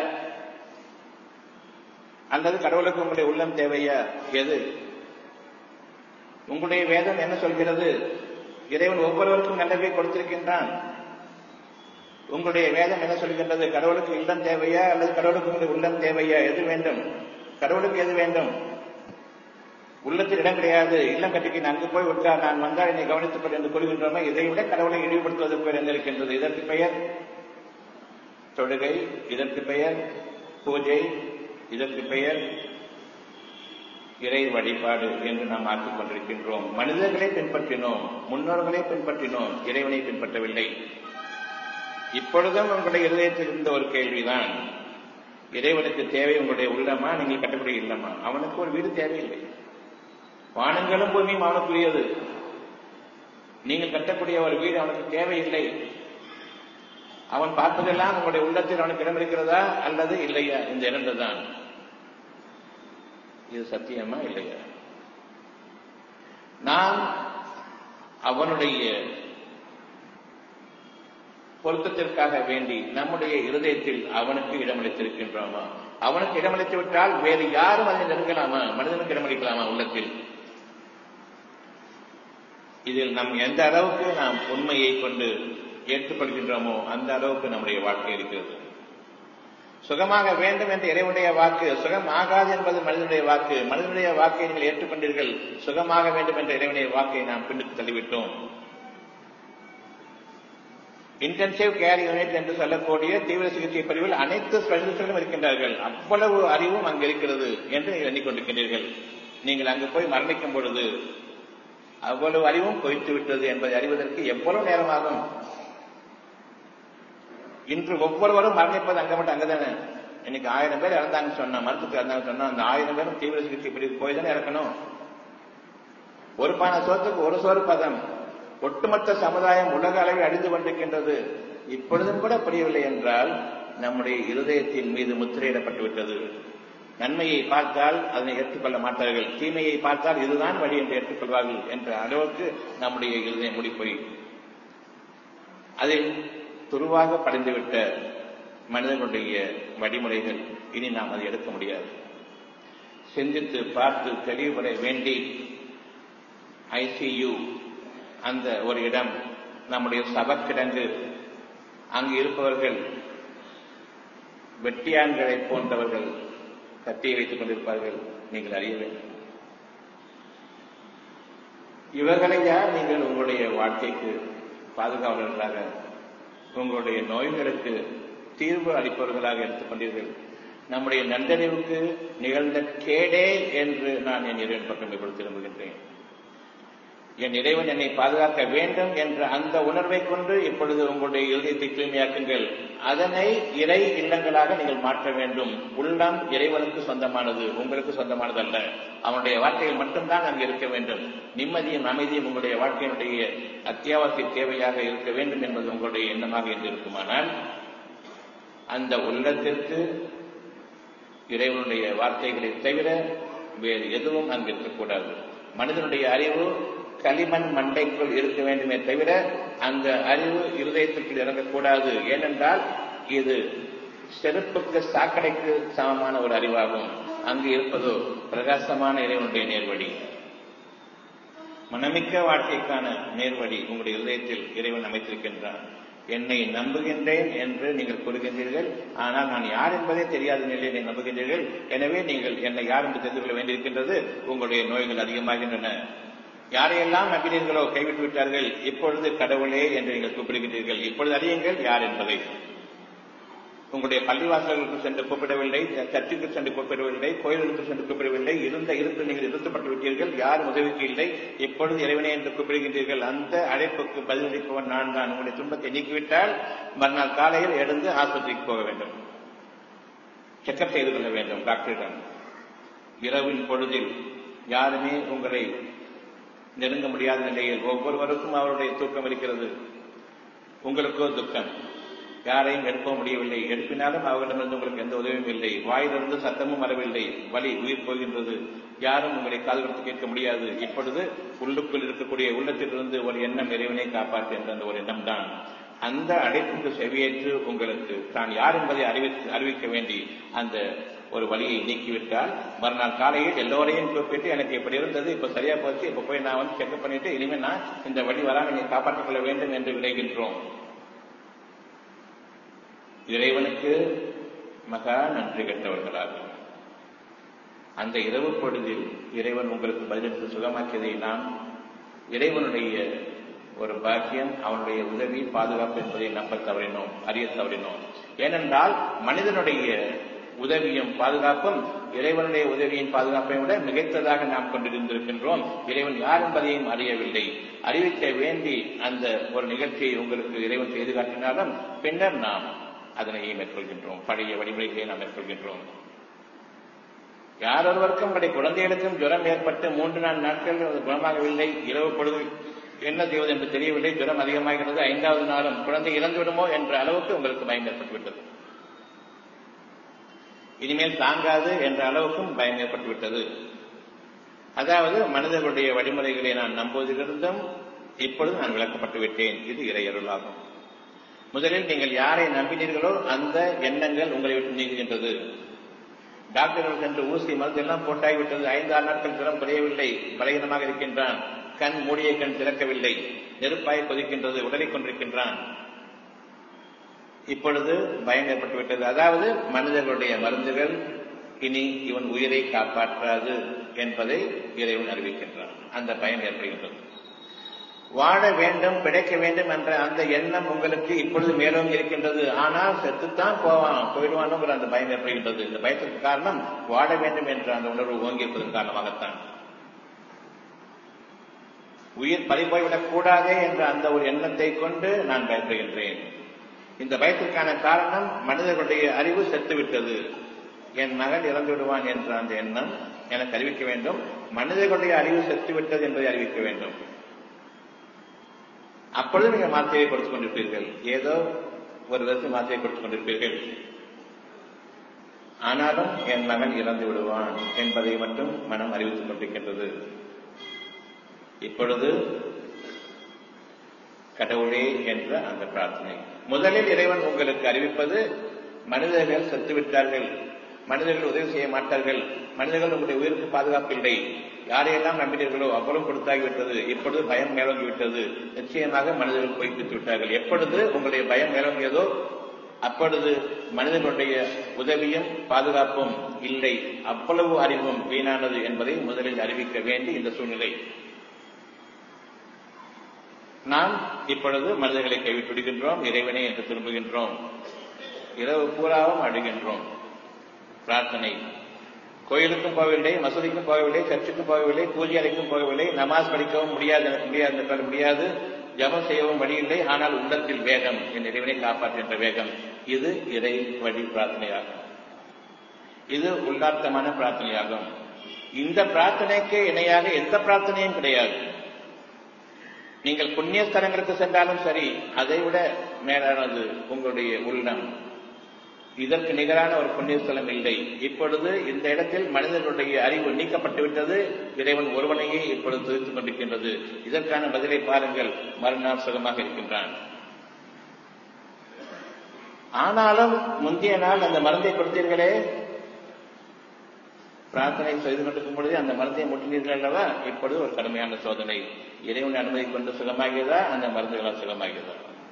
அல்லது கடவுளுக்கு உங்களுடைய உள்ளம் தேவையா எது உங்களுடைய வேதம் என்ன சொல்கிறது இறைவன் ஒவ்வொருவருக்கும் நல்லவை கொடுத்திருக்கின்றான் உங்களுடைய வேதம் என்ன சொல்கின்றது கடவுளுக்கு இல்லம் தேவையா அல்லது கடவுளுக்கு உங்களுடைய உள்ளம் தேவையா எது வேண்டும் கடவுளுக்கு எது வேண்டும் உள்ளத்தில் இடம் கிடையாது இல்லம் கட்டிக்கு அங்கு போய் விட்டால் நான் வந்தால் என்னை கவனித்துக் கொள் என்று கூறுகின்றோமே இதை விட கடவுளை இழிவுபடுத்துவதற்கு பேர் என்ன இருக்கின்றது இதற்கு பெயர் தொழுகை இதற்கு பெயர் பூஜை இதற்கு பெயர் இறை வழிபாடு என்று நாம் ஆக்கிக் கொண்டிருக்கின்றோம் மனிதர்களை பின்பற்றினோம் முன்னோர்களை பின்பற்றினோம் இறைவனை பின்பற்றவில்லை இப்பொழுதும் உங்களுடைய இருதயத்தில் இருந்த ஒரு கேள்விதான் இறைவனுக்கு தேவை உங்களுடைய உள்ளமா நீங்கள் கட்டக்கூடிய இல்லமா அவனுக்கு ஒரு வீடு தேவையில்லை வானங்களும் பூமியும் அவனுக்குரியது நீங்கள் கட்டக்கூடிய ஒரு வீடு அவனுக்கு தேவையில்லை அவன் பார்ப்பதெல்லாம் உங்களுடைய உள்ளத்தில் அவனுக்கு இடம் இருக்கிறதா அல்லது இல்லையா இந்த இரண்டு தான் இது சத்தியமா இல்லையா நாம் அவனுடைய பொருத்தத்திற்காக வேண்டி நம்முடைய இருதயத்தில் அவனுக்கு இடமளித்திருக்கின்றோமா அவனுக்கு இடமளித்து விட்டால் வேறு யாரும் அதை நெருங்கலாமா மனிதனுக்கு இடமளிக்கலாமா உள்ளத்தில் இதில் நம் எந்த அளவுக்கு நாம் உண்மையை கொண்டு ஏற்றுக்கொள்கின்றோமோ அந்த அளவுக்கு நம்முடைய வாழ்க்கை இருக்கிறது சுகமாக வேண்டும் என்ற இறைவனுடைய வாக்கு சுகம் ஆகாது என்பது மனிதனுடைய வாக்கு மனிதனுடைய வாக்கை நீங்கள் ஏற்றுக்கொண்டீர்கள் சுகமாக வேண்டும் என்ற இறைவனுடைய வாக்கை நாம் பின்னுக்கு தள்ளிவிட்டோம் இன்டென்சிவ் கேர் யூனிட் என்று சொல்லக்கூடிய தீவிர சிகிச்சை பிரிவில் அனைத்து ஸ்பெஷலிஸ்டுகளும் இருக்கின்றார்கள் அவ்வளவு அறிவும் அங்கு இருக்கிறது என்று நீங்கள் எண்ணிக்கொண்டிருக்கின்றீர்கள் நீங்கள் அங்கு போய் மரணிக்கும் பொழுது அவ்வளவு அறிவும் பொய்த்து விட்டது என்பதை அறிவதற்கு எவ்வளவு நேரமாகும் இன்று ஒவ்வொருவரும் மரணிப்பது அங்க மட்டும் அங்கதானே இன்னைக்கு ஆயிரம் பேர் இறந்தாங்கன்னு சொன்னா மருத்துவத்தில் இறந்தாங்க சொன்னா அந்த ஆயிரம் பேரும் தீவிர சிகிச்சை பிரிவு போய் தானே இறக்கணும் ஒரு பான சோத்துக்கு ஒரு சோறு பதம் ஒட்டுமொத்த சமுதாயம் உலக அளவில் அழிந்து கொண்டிருக்கின்றது இப்பொழுதும் கூட புரியவில்லை என்றால் நம்முடைய இருதயத்தின் மீது முத்திரையிடப்பட்டு விட்டது நன்மையை பார்த்தால் அதனை ஏற்றுக்கொள்ள மாட்டார்கள் தீமையை பார்த்தால் இதுதான் வழி என்று ஏற்றுக்கொள்வார்கள் என்ற அளவுக்கு நம்முடைய இருதயம் முடிப்போய் அதில் துருவாக படைந்துவிட்ட மனிதனுடைய வழிமுறைகள் இனி நாம் அதை எடுக்க முடியாது சிந்தித்து பார்த்து தெளிவுபட வேண்டி ஐசியு அந்த ஒரு இடம் நம்முடைய சபக்கிடங்கு அங்கு இருப்பவர்கள் வெட்டியான்களை போன்றவர்கள் கட்டியை வைத்துக் கொண்டிருப்பார்கள் நீங்கள் அறிய வேண்டும் இவர்களையா நீங்கள் உங்களுடைய வாழ்க்கைக்கு பாதுகாவலர்களாக உங்களுடைய நோய்களுக்கு தீர்வு அளிப்பவர்களாக எடுத்துக்கொண்டீர்கள் நம்முடைய நன்றறிவுக்கு நிகழ்ந்த கேடே என்று நான் என் இறைவன் பக்கம் இப்பொழுது திரும்புகின்றேன் என் இறைவன் என்னை பாதுகாக்க வேண்டும் என்ற அந்த உணர்வை கொண்டு இப்பொழுது உங்களுடைய இதயத்தை தூய்மையாக்குங்கள் அதனை இறை இல்லங்களாக நீங்கள் மாற்ற வேண்டும் உள்ளம் இறைவனுக்கு சொந்தமானது உங்களுக்கு சொந்தமானது அல்ல அவனுடைய வார்த்தைகள் மட்டும்தான் அங்கு இருக்க வேண்டும் நிம்மதியும் அமைதியும் உங்களுடைய வாழ்க்கையினுடைய அத்தியாவசிய தேவையாக இருக்க வேண்டும் என்பது உங்களுடைய எண்ணமாக என்று இருக்குமானால் அந்த உள்ளத்திற்கு இறைவனுடைய வார்த்தைகளை தவிர வேறு எதுவும் அங்கு இருக்கக்கூடாது மனிதனுடைய அறிவு களிமண் மண்டைக்குள் இருக்க வேண்டுமே தவிர அந்த அறிவு இருதயத்திற்குள் இறங்கக்கூடாது ஏனென்றால் இது செருப்புக்கு சாக்கடைக்கு சமமான ஒரு அறிவாகும் அங்கு இருப்பதோ பிரகாசமான இறைவனுடைய நேர்வழி மனமிக்க வாழ்க்கைக்கான நேர்வழி உங்களுடைய இதயத்தில் இறைவன் அமைத்திருக்கின்றான் என்னை நம்புகின்றேன் என்று நீங்கள் கூறுகின்றீர்கள் ஆனால் நான் யார் என்பதே தெரியாத நிலையில் நம்புகின்றீர்கள் எனவே நீங்கள் என்னை யார் என்று தெரிந்து கொள்ள வேண்டியிருக்கின்றது உங்களுடைய நோய்கள் அதிகமாகின்றன யாரையெல்லாம் நம்பினீர்களோ கைவிட்டு விட்டார்கள் இப்பொழுது கடவுளே என்று நீங்கள் கூப்பிடுகின்றீர்கள் இப்பொழுது அறியுங்கள் யார் என்பதை உங்களுடைய பள்ளிவாசல்களுக்கு சென்று கூப்பிடவில்லை சர்ச்சுக்கு சென்று கூப்பிடவில்லை கோயில்களுக்கு சென்று கூப்பிடவில்லை இருந்த இருந்து நீங்கள் இருத்தப்பட்டு விட்டீர்கள் யார் உதவிக்கு இல்லை இப்பொழுது இறைவனே என்று கூப்பிடுகின்றீர்கள் அந்த அழைப்புக்கு பதிலளிப்பவன் நான் தான் உங்களுடைய துன்பத்தை நீக்கிவிட்டால் மறுநாள் காலையில் எழுந்து ஆஸ்பத்திரிக்கு போக வேண்டும் செக்கப் செய்து கொள்ள வேண்டும் டாக்டரிடம் இரவின் பொழுதில் யாருமே உங்களை நெருங்க முடியாத நிலையில் ஒவ்வொருவருக்கும் அவருடைய தூக்கம் இருக்கிறது உங்களுக்கோ துக்கம் யாரையும் எழுப்ப முடியவில்லை எழுப்பினாலும் அவர்களிடமிருந்து உங்களுக்கு எந்த உதவியும் இல்லை வாயிலிருந்து சத்தமும் வரவில்லை வலி உயிர் போகின்றது யாரும் உங்களை காது கொடுத்து கேட்க முடியாது இப்பொழுது உள்ளுக்குள் இருக்கக்கூடிய உள்ளத்திலிருந்து ஒரு எண்ணம் இறைவனை காப்பாற்று என்ற அந்த ஒரு எண்ணம் தான் அந்த அழைப்புக்கு செவியேற்று உங்களுக்கு தான் யார் என்பதை அறிவித்து அறிவிக்க வேண்டி அந்த ஒரு வழியை நீக்கிவிட்டால் மறுநாள் காலையில் எல்லோரையும் கூப்பிட்டு எனக்கு இப்படி இருந்தது இப்ப சரியா போச்சு இப்ப போய் நான் வந்து செக்அப் பண்ணிட்டு இனிமேல் நான் இந்த வழி வராமல் நீ காப்பாற்றிக் கொள்ள வேண்டும் என்று விளைகின்றோம் இறைவனுக்கு மகா நன்றி கெட்டவர்களாக அந்த இரவு பொழுதில் இறைவன் உங்களுக்கு பதிலளித்து சுகமாக்கியதை நாம் இறைவனுடைய ஒரு பாக்கியம் அவனுடைய உதவி பாதுகாப்பு என்பதை நம்ப தவறினோம் அறிய தவறினோம் ஏனென்றால் மனிதனுடைய உதவியும் பாதுகாப்பும் இறைவனுடைய உதவியின் பாதுகாப்பை விட மிகைத்ததாக நாம் கொண்டிருந்திருக்கின்றோம் இறைவன் யார் என்பதையும் அறியவில்லை அறிவிக்க வேண்டி அந்த ஒரு நிகழ்ச்சியை உங்களுக்கு இறைவன் செய்து காட்டினாலும் பின்னர் நாம் அதனை மேற்கொள்கின்றோம் பழைய வழிமுறைகளை நாம் மேற்கொள்கின்றோம் யார் ஒருவருக்கும் உங்களுடைய குழந்தைகளுக்கும் ஜுரம் ஏற்பட்டு மூன்று நான்கு நாட்கள் அது குணமாகவில்லை இரவு பொழுது என்ன செய்வது என்று தெரியவில்லை ஜுரம் அதிகமாகிறது ஐந்தாவது நாளும் குழந்தை இறந்து விடுமோ என்ற அளவுக்கு உங்களுக்கு பயம் ஏற்பட்டுவிட்டது இனிமேல் தாங்காது என்ற அளவுக்கும் பயம் ஏற்பட்டுவிட்டது அதாவது மனிதர்களுடைய வழிமுறைகளை நான் நம்புவதிலிருந்தும் இப்பொழுது நான் விளக்கப்பட்டு விட்டேன் இது இறையருளாகும் முதலில் நீங்கள் யாரை நம்பினீர்களோ அந்த எண்ணங்கள் உங்களை விட்டு நீங்குகின்றது டாக்டர்கள் சென்று ஊசி மருந்து எல்லாம் போட்டாகிவிட்டது ஐந்து ஆறு நாட்கள் ஜுரம் குறையவில்லை பலகீனமாக இருக்கின்றான் கண் மூடிய கண் திறக்கவில்லை நெருப்பாய் கொதிக்கின்றது உடலை கொண்டிருக்கின்றான் இப்பொழுது பயம் ஏற்பட்டுவிட்டது அதாவது மனிதர்களுடைய மருந்துகள் இனி இவன் உயிரை காப்பாற்றாது என்பதை இறைவன் அறிவிக்கின்றான் அந்த பயம் ஏற்படுகின்றது வாழ வேண்டும் பிழைக்க வேண்டும் என்ற அந்த எண்ணம் உங்களுக்கு இப்பொழுது மேலும் இருக்கின்றது ஆனால் செத்துத்தான் போவான் போயிடுவானுங்கிற அந்த பயம் ஏற்படுகின்றது இந்த பயத்துக்கு காரணம் வாழ வேண்டும் என்ற அந்த உணர்வு ஓங்கியிருப்பதன் காரணமாகத்தான் உயிர் பறிபோய்விடக் கூடாதே என்ற அந்த ஒரு எண்ணத்தை கொண்டு நான் பயப்படுகின்றேன் இந்த பயத்திற்கான காரணம் மனிதர்களுடைய அறிவு செத்துவிட்டது என் மகன் இறந்து விடுவான் என்ற அந்த எண்ணம் எனக்கு அறிவிக்க வேண்டும் மனிதர்களுடைய அறிவு செத்துவிட்டது என்பதை அறிவிக்க வேண்டும் அப்பொழுது நீங்கள் மாத்திரையை கொடுத்துக் கொண்டிருப்பீர்கள் ஏதோ ஒரு விதத்தில் மாத்திரையை கொடுத்துக் கொண்டிருப்பீர்கள் ஆனாலும் என் மகன் இறந்து விடுவான் என்பதை மட்டும் மனம் அறிவித்துக் கொண்டிருக்கின்றது இப்பொழுது கடவுளே என்ற அந்த பிரார்த்தனை முதலில் இறைவன் உங்களுக்கு அறிவிப்பது மனிதர்கள் செத்துவிட்டார்கள் மனிதர்கள் உதவி செய்ய மாட்டார்கள் மனிதர்கள் உங்களுடைய உயிருக்கு பாதுகாப்பு இல்லை யாரையெல்லாம் நம்பினீர்களோ அவ்வளவு கொடுத்தாகிவிட்டது இப்பொழுது பயம் மேலோங்கிவிட்டது நிச்சயமாக மனிதர்கள் பொய்ப்பித்து விட்டார்கள் எப்பொழுது உங்களுடைய பயம் மேலோங்கியதோ அப்பொழுது மனிதர்களுடைய உதவியும் பாதுகாப்பும் இல்லை அவ்வளவு அறிவும் வீணானது என்பதை முதலில் அறிவிக்க வேண்டி இந்த சூழ்நிலை நாம் இப்பொழுது மனிதர்களை கைவிட்டு விடுகின்றோம் இறைவனே என்று திரும்புகின்றோம் இரவு பூராவும் அழுகின்றோம் பிரார்த்தனை கோயிலுக்கும் போகவில்லை மசூதிக்கும் போகவில்லை சர்ச்சுக்கும் போகவில்லை பூஜை அறைக்கும் போகவில்லை நமாஸ் படிக்கவும் முடியாது எனக்கு முடியாது என்றால் முடியாது ஜபம் செய்யவும் வழி இல்லை ஆனால் உள்ளத்தில் வேகம் என் இறைவனை காப்பாற்றுகின்ற வேகம் இது இறை வழி பிரார்த்தனையாகும் இது உள்ளார்த்தமான பிரார்த்தனையாகும் இந்த பிரார்த்தனைக்கு இணையாக எந்த பிரார்த்தனையும் கிடையாது நீங்கள் புண்ணிய ஸ்தலங்களுக்கு சென்றாலும் சரி அதை விட மேலானது உங்களுடைய உள்ளம் இதற்கு நிகரான ஒரு புண்ணியஸ்தலம் இல்லை இப்பொழுது இந்த இடத்தில் மனிதர்களுடைய அறிவு நீக்கப்பட்டு விட்டது இறைவன் ஒருவனையே இப்பொழுது துதித்துக் கொண்டிருக்கின்றது இதற்கான பதிலை பாருங்கள் மறுநாள் சுகமாக இருக்கின்றான் ஆனாலும் முந்தைய நாள் அந்த மருந்தை கொடுத்தீர்களே பிரார்த்தனை செய்து கொண்டிருக்கும் பொழுது அந்த மருந்தை முட்டினீர்கள் அல்லவா இப்பொழுது ஒரு கடுமையான சோதனை இறைவன் அனுமதி கொண்டு சுகமாகியதா அந்த மருந்துகளால் சுகமாகியதா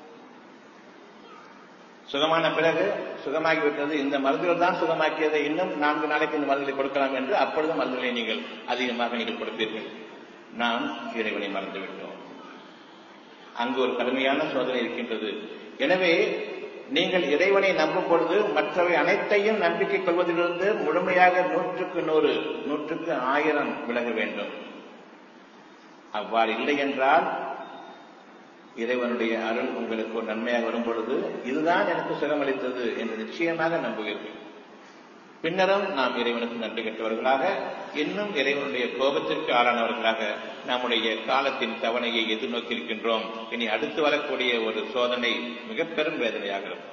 சுகமான பிறகு சுகமாகிவிட்டது இந்த மருந்துகள் தான் சுகமாக்கியதை இன்னும் நான்கு நாளைக்கு இந்த மருந்துகளை கொடுக்கலாம் என்று அப்பொழுது மருந்துகளை நீங்கள் அதிகமாக நீங்கள் கொடுப்பீர்கள் நாம் இறைவனை மறந்துவிட்டோம் அங்கு ஒரு கடுமையான சோதனை இருக்கின்றது எனவே நீங்கள் இறைவனை நம்பும் பொழுது மற்றவை அனைத்தையும் நம்பிக்கை கொள்வதிலிருந்து முழுமையாக நூற்றுக்கு நூறு நூற்றுக்கு ஆயிரம் விலக வேண்டும் அவ்வாறு இல்லை என்றால் இறைவனுடைய அருள் உங்களுக்கு ஒரு நன்மையாக வரும் பொழுது இதுதான் எனக்கு சுகமளித்தது என்று நிச்சயமாக நம்புவீர்கள் பின்னரும் நாம் இறைவனுக்கு நன்றி கெட்டவர்களாக இன்னும் இறைவனுடைய கோபத்திற்கு ஆளானவர்களாக நம்முடைய காலத்தின் தவணையை எதிர்நோக்கி இருக்கின்றோம் இனி அடுத்து வரக்கூடிய ஒரு சோதனை மிக பெரும் வேதனையாக இருக்கும்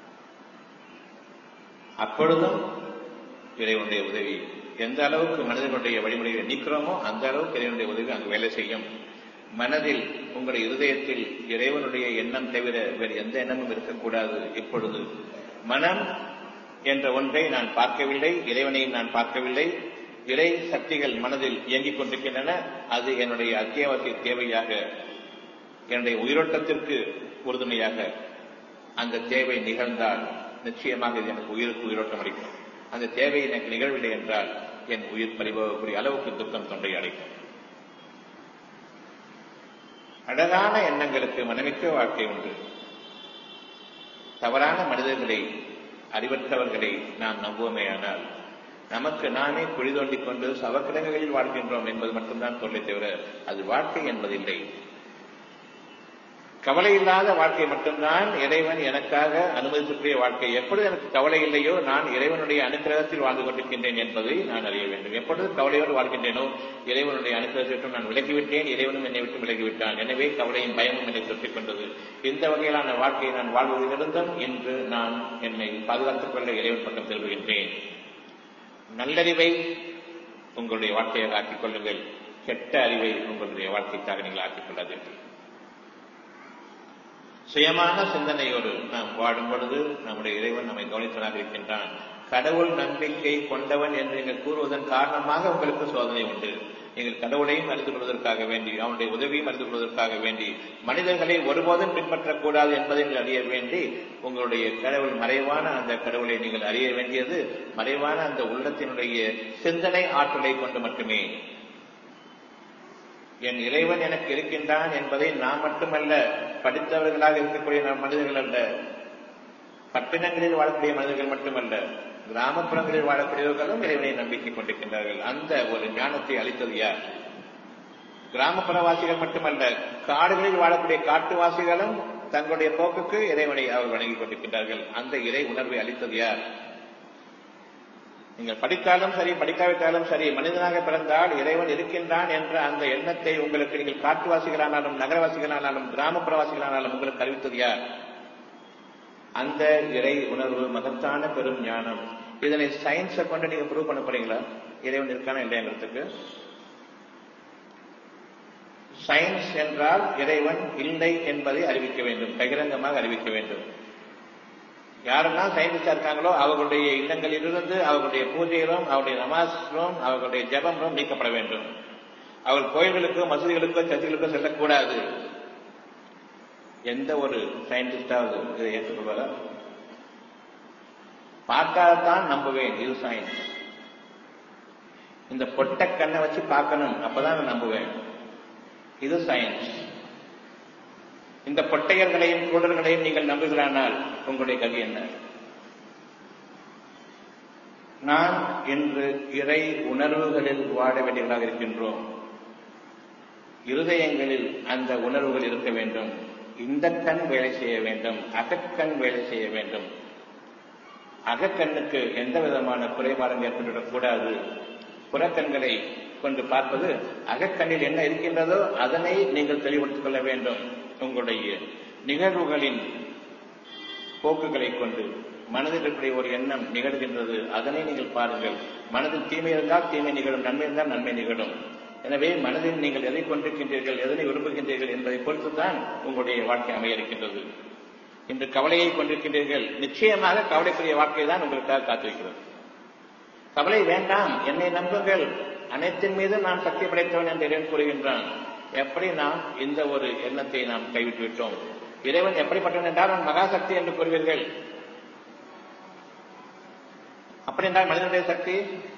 அப்பொழுதும் இறைவனுடைய உதவி எந்த அளவுக்கு மனிதனுடைய வழிமுறைகளை நீக்கிறோமோ அந்த அளவுக்கு இறைவனுடைய உதவி அங்கு வேலை செய்யும் மனதில் உங்களுடைய இருதயத்தில் இறைவனுடைய எண்ணம் தவிர வேறு எந்த எண்ணமும் இருக்கக்கூடாது இப்பொழுது மனம் என்ற ஒன்றை நான் பார்க்கவில்லை இறைவனை நான் பார்க்கவில்லை இறை சக்திகள் மனதில் இயங்கிக் கொண்டிருக்கின்றன அது என்னுடைய அத்தியாவசிய தேவையாக என்னுடைய உயிரோட்டத்திற்கு உறுதுணையாக அந்த தேவை நிகழ்ந்தால் நிச்சயமாக இது எனக்கு உயிருக்கு உயிரோட்டம் அளிக்கும் அந்த தேவை எனக்கு நிகழ்வில்லை என்றால் என் உயிர் பறிபோகக்கூடிய அளவுக்கு துக்கம் தொண்டை அடைக்கும் அழகான எண்ணங்களுக்கு மனமிக்க வாழ்க்கை உண்டு தவறான மனிதர்களை அறிவற்றவர்களை நாம் நம்புவோமேயானால் நமக்கு நாமே குழி தோண்டிக் கொண்டு சவக்கிடங்களில் வாழ்கின்றோம் என்பது மட்டும்தான் சொல்லை தவிர அது வாழ்க்கை என்பதில்லை கவலை இல்லாத வாழ்க்கை மட்டும்தான் இறைவன் எனக்காக அனுமதிக்கக்கூடிய வாழ்க்கை எப்பொழுது எனக்கு கவலை இல்லையோ நான் இறைவனுடைய அனுக்கிரகத்தில் வாழ்ந்து கொண்டிருக்கின்றேன் என்பதை நான் அறிய வேண்டும் எப்பொழுது கவலையோடு வாழ்கின்றேனோ இறைவனுடைய அனுக்கிரகத்திற்கும் நான் விலகிவிட்டேன் இறைவனும் என்னை விட்டு விலகிவிட்டான் எனவே கவலையும் பயமும் என்னை தொற்றிக் கொண்டது இந்த வகையிலான வாழ்க்கையை நான் வாழ்வதிலிருந்தும் இன்று நான் என்னை பாதுகாத்துக் கொள்ள இறைவன் பக்கம் செல்கின்றேன் நல்லறிவை உங்களுடைய வாழ்க்கையாக ஆக்கிக் கொள்ளுங்கள் கெட்ட அறிவை உங்களுடைய வாழ்க்கைக்காக நீங்கள் ஆக்கிக் கொள்ளாதீர்கள் சுயமான சிந்தனையோடு நாம் வாடும் பொழுது நம்முடைய இறைவன் நம்மை கவனித்தவனாக இருக்கின்றான் கடவுள் நம்பிக்கை கொண்டவன் என்று நீங்கள் கூறுவதன் காரணமாக உங்களுக்கு சோதனை உண்டு நீங்கள் கடவுளையும் அறிந்து கொள்வதற்காக வேண்டி அவனுடைய உதவியும் அறிந்து கொள்வதற்காக வேண்டி மனிதர்களை ஒருபோதும் பின்பற்றக்கூடாது என்பதை நீங்கள் அறிய வேண்டி உங்களுடைய கடவுள் மறைவான அந்த கடவுளை நீங்கள் அறிய வேண்டியது மறைவான அந்த உள்ளத்தினுடைய சிந்தனை ஆற்றலை கொண்டு மட்டுமே என் இறைவன் எனக்கு இருக்கின்றான் என்பதை நான் மட்டுமல்ல படித்தவர்களாக இருக்கக்கூடிய நம் மனிதர்கள் அல்ல பட்டினங்களில் வாழக்கூடிய மனிதர்கள் மட்டுமல்ல கிராமப்புறங்களில் வாழக்கூடியவர்களும் இறைவனை நம்பிக்கை கொண்டிருக்கின்றார்கள் அந்த ஒரு ஞானத்தை அளித்தது யார் கிராமப்புறவாசிகள் மட்டுமல்ல காடுகளில் வாழக்கூடிய காட்டுவாசிகளும் தங்களுடைய போக்குக்கு இறைவனை அவர் வணங்கிக் கொண்டிருக்கின்றார்கள் அந்த இறை உணர்வை அளித்தது யார் நீங்கள் படித்தாலும் சரி படிக்காவிட்டாலும் சரி மனிதனாக பிறந்தால் இறைவன் இருக்கின்றான் என்ற அந்த எண்ணத்தை உங்களுக்கு நீங்கள் காட்டுவாசிகளானாலும் நகரவாசிகளானாலும் கிராமப்புறவாசிகளானாலும் உங்களுக்கு அறிவித்தது யார் அந்த இறை உணர்வு மகத்தான பெரும் ஞானம் இதனை சயின்ஸை கொண்டு நீங்க ப்ரூவ் பண்ண போறீங்களா இறைவன் இருக்கானா இல்லையாங்கிறதுக்கு சயின்ஸ் என்றால் இறைவன் இல்லை என்பதை அறிவிக்க வேண்டும் பகிரங்கமாக அறிவிக்க வேண்டும் யாரெல்லாம் சயின்டிஸ்டா இருக்காங்களோ அவர்களுடைய இல்லங்களிலிருந்து அவர்களுடைய பூஜைகளும் அவருடைய நமாஸ்களும் அவர்களுடைய ஜபங்களும் நீக்கப்பட வேண்டும் அவர் கோயில்களுக்கோ மசூதிகளுக்கோ சர்ச்சுகளுக்கோ செல்லக்கூடாது எந்த ஒரு சயின்டிஸ்டாவது இதை ஏற்றுக்கொள்வாரா பார்க்காதான் நம்புவேன் இது சயின்ஸ் இந்த பொட்ட கண்ணை வச்சு பார்க்கணும் அப்பதான் நான் நம்புவேன் இது சயின்ஸ் இந்த பொட்டையர்களையும் குருடர்களையும் நீங்கள் நம்புகிறானால் உங்களுடைய கதி என்ன நான் இன்று இறை உணர்வுகளில் வாழ வேண்டியவர்களாக இருக்கின்றோம் இருதயங்களில் அந்த உணர்வுகள் இருக்க வேண்டும் இந்த கண் வேலை செய்ய வேண்டும் அகக்கண் வேலை செய்ய வேண்டும் அகக்கண்ணுக்கு எந்த விதமான குறைபாடும் ஏற்பட்டுவிடக் கூடாது புறக்கண்களை கொண்டு பார்ப்பது அகக்கண்ணில் என்ன இருக்கின்றதோ அதனை நீங்கள் தெளிவுபடுத்திக் கொள்ள வேண்டும் உங்களுடைய நிகழ்வுகளின் போக்குகளை கொண்டு மனதில் இருக்கக்கூடிய ஒரு எண்ணம் நிகழ்கின்றது அதனை நீங்கள் பாருங்கள் மனதில் தீமை இருந்தால் தீமை நிகழும் நன்மை இருந்தால் நன்மை நிகழும் எனவே மனதில் நீங்கள் எதை கொண்டிருக்கின்றீர்கள் எதனை விரும்புகின்றீர்கள் என்பதை பொறுத்துதான் உங்களுடைய வாழ்க்கை அமைய இருக்கின்றது இன்று கவலையை கொண்டிருக்கின்றீர்கள் நிச்சயமாக கவலைக்குரிய வாழ்க்கை தான் உங்களுக்காக காத்திருக்கிறது கவலை வேண்டாம் என்னை நம்புங்கள் அனைத்தின் மீது நான் சக்தி படைத்தவன் என்று இறைவன் கூறுகின்றான் எப்படி நாம் இந்த ஒரு எண்ணத்தை நாம் கைவிட்டு விட்டோம் இறைவன் எப்படிப்பட்டவன் என்றால் அவன் மகாசக்தி என்று கூறுவீர்கள் அப்படி என்றால் மனிதனுடைய சக்தி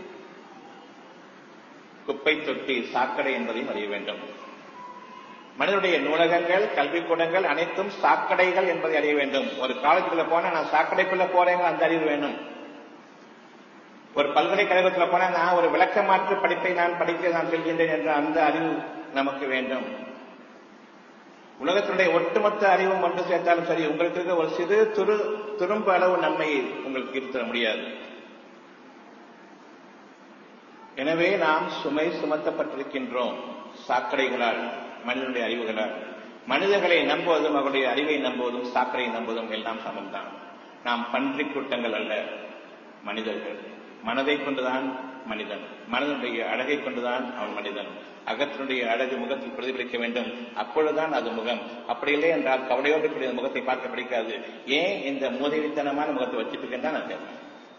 குப்பை தொட்டி சாக்கடை என்பதையும் அறிய வேண்டும் மனிதனுடைய நூலகங்கள் கல்விக்கூடங்கள் அனைத்தும் சாக்கடைகள் என்பதை அறிய வேண்டும் ஒரு காலேஜுக்குள்ள போனா நான் சாக்கடைக்குள்ள போறேங்க அந்த அறிவு வேணும் ஒரு பல்கலைக்கழகத்தில் போனா நான் ஒரு விளக்க மாற்று படிப்பை நான் படிக்க நான் செல்கின்றேன் என்ற அந்த அறிவு நமக்கு வேண்டும் உலகத்தினுடைய ஒட்டுமொத்த அறிவும் ஒன்று சேர்த்தாலும் சரி உங்களுக்கு இருக்க ஒரு சிறு துரு துரும்பு அளவு நன்மையை உங்களுக்கு இருத்த முடியாது எனவே நாம் சுமை சுமத்தப்பட்டிருக்கின்றோம் சாக்கடைகளால் மனிதனுடைய அறிவுகளால் மனிதர்களை நம்புவதும் அவருடைய அறிவை நம்புவதும் சாக்கடை நம்புவதும் எல்லாம் சமம்தான் நாம் பன்றி கூட்டங்கள் அல்ல மனிதர்கள் மனதை கொண்டுதான் மனிதன் மனதனுடைய அழகை கொண்டுதான் அவன் மனிதன் அகத்தினுடைய அழகு முகத்தில் பிரதிபலிக்க வேண்டும் அப்பொழுதுதான் அது முகம் அப்படி இல்லை என்றால் கவலையோடு கூடிய முகத்தை பார்க்க பிடிக்காது ஏன் இந்த மூதவித்தனமான முகத்தை வச்சுட்டு நான் கேட்பேன்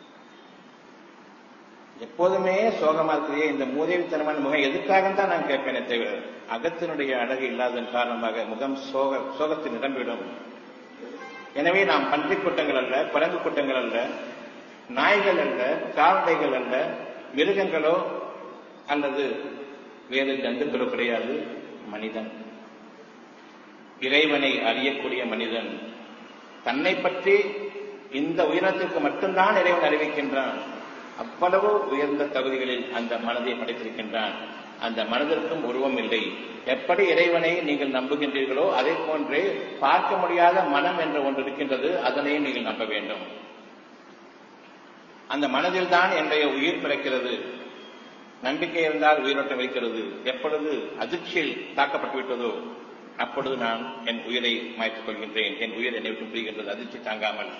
எப்போதுமே சோகமா இருக்கிறே இந்த மூதேவித்தனமான முகம் எதுக்காக தான் நான் கேட்பேனே தவிர அகத்தினுடைய அழகு இல்லாததன் காரணமாக முகம் சோக சோகத்தில் நிரம்பிவிடும் எனவே நாம் பன்றி கூட்டங்கள் அல்ல குரங்கு கூட்டங்கள் அல்ல நாய்கள் அல்ல கால்நடைகள் அல்ல மிருகங்களோ அல்லது வேறு ஜந்துக்களோ கிடையாது மனிதன் இறைவனை அறியக்கூடிய மனிதன் தன்னை பற்றி இந்த உயிரினத்திற்கு மட்டும்தான் இறைவன் அறிவிக்கின்றான் அவ்வளவு உயர்ந்த தகுதிகளில் அந்த மனதை படைத்திருக்கின்றான் அந்த மனதிற்கும் உருவம் இல்லை எப்படி இறைவனை நீங்கள் நம்புகின்றீர்களோ அதே போன்றே பார்க்க முடியாத மனம் என்ற ஒன்று இருக்கின்றது அதனையும் நீங்கள் நம்ப வேண்டும் அந்த மனதில் தான் என்னுடைய உயிர் பிறக்கிறது நம்பிக்கை இருந்தால் உயிரோட்டம் வைக்கிறது எப்பொழுது அதிர்ச்சியில் தாக்கப்பட்டு விட்டதோ அப்பொழுது நான் என் உயிரை மாய்த்துக் கொள்கின்றேன் என் உயிர் என்னை விட்டு புரிகின்றது அதிர்ச்சி தாங்காமல்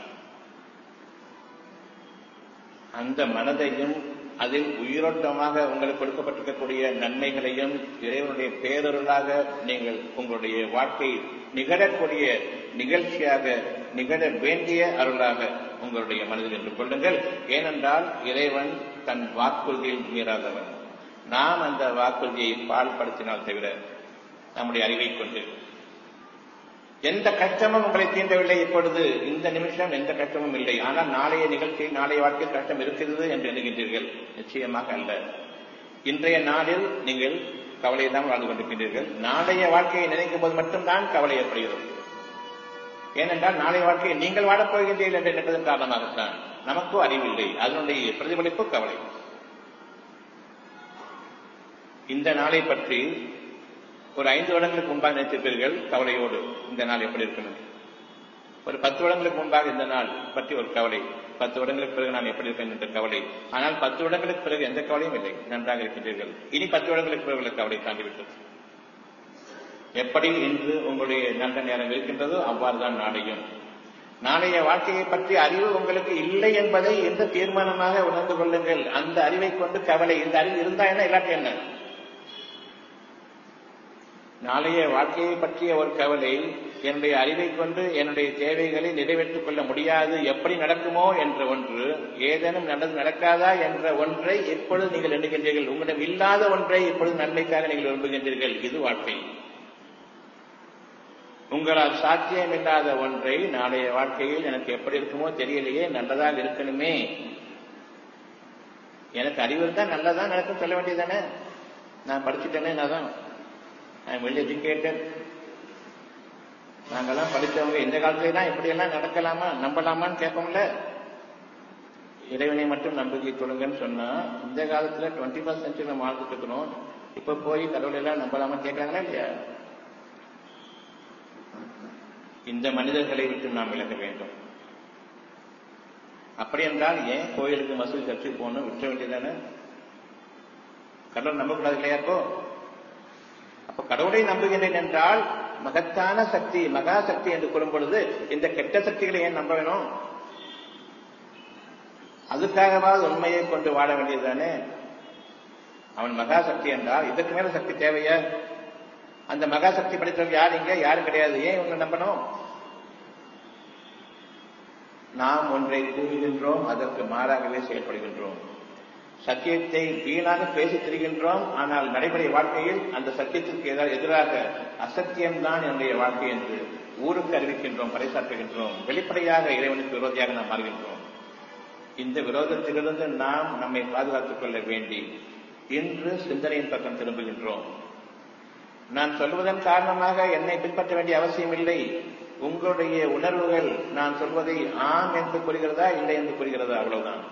அந்த மனதையும் அதில் உயிரோட்டமாக உங்களுக்கு கொடுக்கப்பட்டிருக்கக்கூடிய நன்மைகளையும் இறைவனுடைய பேரருளாக நீங்கள் உங்களுடைய வாழ்க்கை நிகழக்கூடிய நிகழ்ச்சியாக நிகழ வேண்டிய அருளாக உங்களுடைய மனதில் என்று கொள்ளுங்கள் ஏனென்றால் இறைவன் தன் வாக்குறுதியில் மீறாதவன் நாம் அந்த வாக்குறுதியை பால்படுத்தினால் தவிர நம்முடைய அறிவை கொண்டு எந்த கஷ்டமும் உங்களை தீண்டவில்லை இப்பொழுது இந்த நிமிஷம் எந்த கஷ்டமும் இல்லை ஆனால் நாளைய நிகழ்ச்சி நாளைய வாழ்க்கையில் கஷ்டம் இருக்கிறது என்று எண்ணுகின்றீர்கள் நிச்சயமாக அல்ல இன்றைய நாளில் நீங்கள் கவலை இல்லாமல் வாழ்ந்து கொண்டிருக்கின்றீர்கள் நாளைய வாழ்க்கையை நினைக்கும் போது மட்டும்தான் கவலை ஏற்படுகிறது ஏனென்றால் நாளைய வாழ்க்கையை நீங்கள் வாழப் போகின்றீர்கள் என்று நினைப்பதன் காரணமாகத்தான் நமக்கோ அறிவில்லை அதனுடைய பிரதிபலிப்பு கவலை இந்த நாளை பற்றி ஒரு ஐந்து வருடங்களுக்கு முன்பாக நினைத்திருப்பீர்கள் கவலையோடு இந்த நாள் எப்படி இருக்கணும் ஒரு பத்து வருடங்களுக்கு முன்பாக இந்த நாள் பற்றி ஒரு கவலை பத்து வருடங்களுக்கு பிறகு நான் எப்படி இருப்பேன் என்ற கவலை ஆனால் பத்து வருடங்களுக்கு பிறகு எந்த கவலையும் இல்லை நன்றாக இருக்கின்றீர்கள் இனி பத்து வருடங்களுக்கு பிறகு உள்ள கவலை தாண்டிவிட்டது எப்படி இன்று உங்களுடைய நல்ல நேரம் இருக்கின்றதோ அவ்வாறுதான் நாளையும் நாளைய வாழ்க்கையை பற்றி அறிவு உங்களுக்கு இல்லை என்பதை எந்த தீர்மானமாக உணர்ந்து கொள்ளுங்கள் அந்த அறிவை கொண்டு கவலை இந்த அறிவு இருந்தா என்ன இல்லாட்டி என்ன நாளைய வாழ்க்கையை பற்றிய ஒரு கவலை என்னுடைய அறிவை கொண்டு என்னுடைய தேவைகளை நிறைவேற்றிக் கொள்ள முடியாது எப்படி நடக்குமோ என்ற ஒன்று ஏதேனும் நடந்து நடக்காதா என்ற ஒன்றை எப்பொழுது நீங்கள் எண்ணுகின்றீர்கள் உங்களிடம் இல்லாத ஒன்றை இப்பொழுது நன்மைக்காக நீங்கள் விரும்புகின்றீர்கள் இது வாழ்க்கை உங்களால் சாத்தியம் இல்லாத ஒன்றை நாளைய வாழ்க்கையில் எனக்கு எப்படி இருக்குமோ தெரியலையே நல்லதாக இருக்கணுமே எனக்கு அறிவு இருந்தா நல்லதா நடக்கும் சொல்ல வேண்டியதானே நான் படிச்சுட்டேனே நான் தான் ஐ வெல் எஜுகேட்டட் நாங்கெல்லாம் படித்தவங்க இந்த காலத்துல தான் இப்படியெல்லாம் நடக்கலாமா நம்பலாமான்னு கேட்போம்ல இறைவனை மட்டும் நம்பிக்கை கொடுங்கன்னு சொன்னா இந்த காலத்துல டுவெண்ட்டி ஃபர்ஸ்ட் சென்ச்சுரி நம்ம வாழ்ந்துட்டு இருக்கிறோம் இப்ப போய் கடவுள் எல்லாம் நம்பலாமான்னு கேட்கறாங்களா இல்லையா இந்த மனிதர்களை விட்டு நாம் விலக வேண்டும் அப்படி என்றால் ஏன் கோயிலுக்கு மசூதி கட்சி போகணும் விட்ட வேண்டியதானே கடவுள் நம்பக்கூடாது இல்லையா அப்போ அப்ப கடவுளை நம்புகின்றேன் என்றால் மகத்தான சக்தி மகா சக்தி என்று கூறும் பொழுது இந்த கெட்ட சக்திகளை ஏன் நம்ப வேணும் அதுக்காகவாது உண்மையை கொண்டு வாழ வேண்டியதுதானே அவன் மகா சக்தி என்றால் இதற்கு மேல சக்தி தேவையா அந்த மகா சக்தி படைத்தவங்க யார் இங்க யாரும் கிடையாது ஏன் இவங்க நம்பணும் நாம் ஒன்றை கூறுகின்றோம் அதற்கு மாறாகவே செயல்படுகின்றோம் சத்தியத்தை வீணாக பேசித் திரிகின்றோம் ஆனால் நடைமுறை வாழ்க்கையில் அந்த சத்தியத்திற்கு எதிராக அசத்தியம்தான் என்னுடைய வாழ்க்கை என்று ஊருக்கு அறிவிக்கின்றோம் பறைசாற்றுகின்றோம் வெளிப்படையாக இறைவனுக்கு விரோதியாக நாம் மாறுகின்றோம் இந்த விரோதத்திலிருந்து நாம் நம்மை பாதுகாத்துக் கொள்ள வேண்டி இன்று சிந்தனையின் பக்கம் திரும்புகின்றோம் நான் சொல்வதன் காரணமாக என்னை பின்பற்ற வேண்டிய அவசியம் இல்லை உங்களுடைய உணர்வுகள் நான் சொல்வதை ஆம் என்று கூறுகிறதா இல்லை என்று கூறுகிறதா அவ்வளவுதான்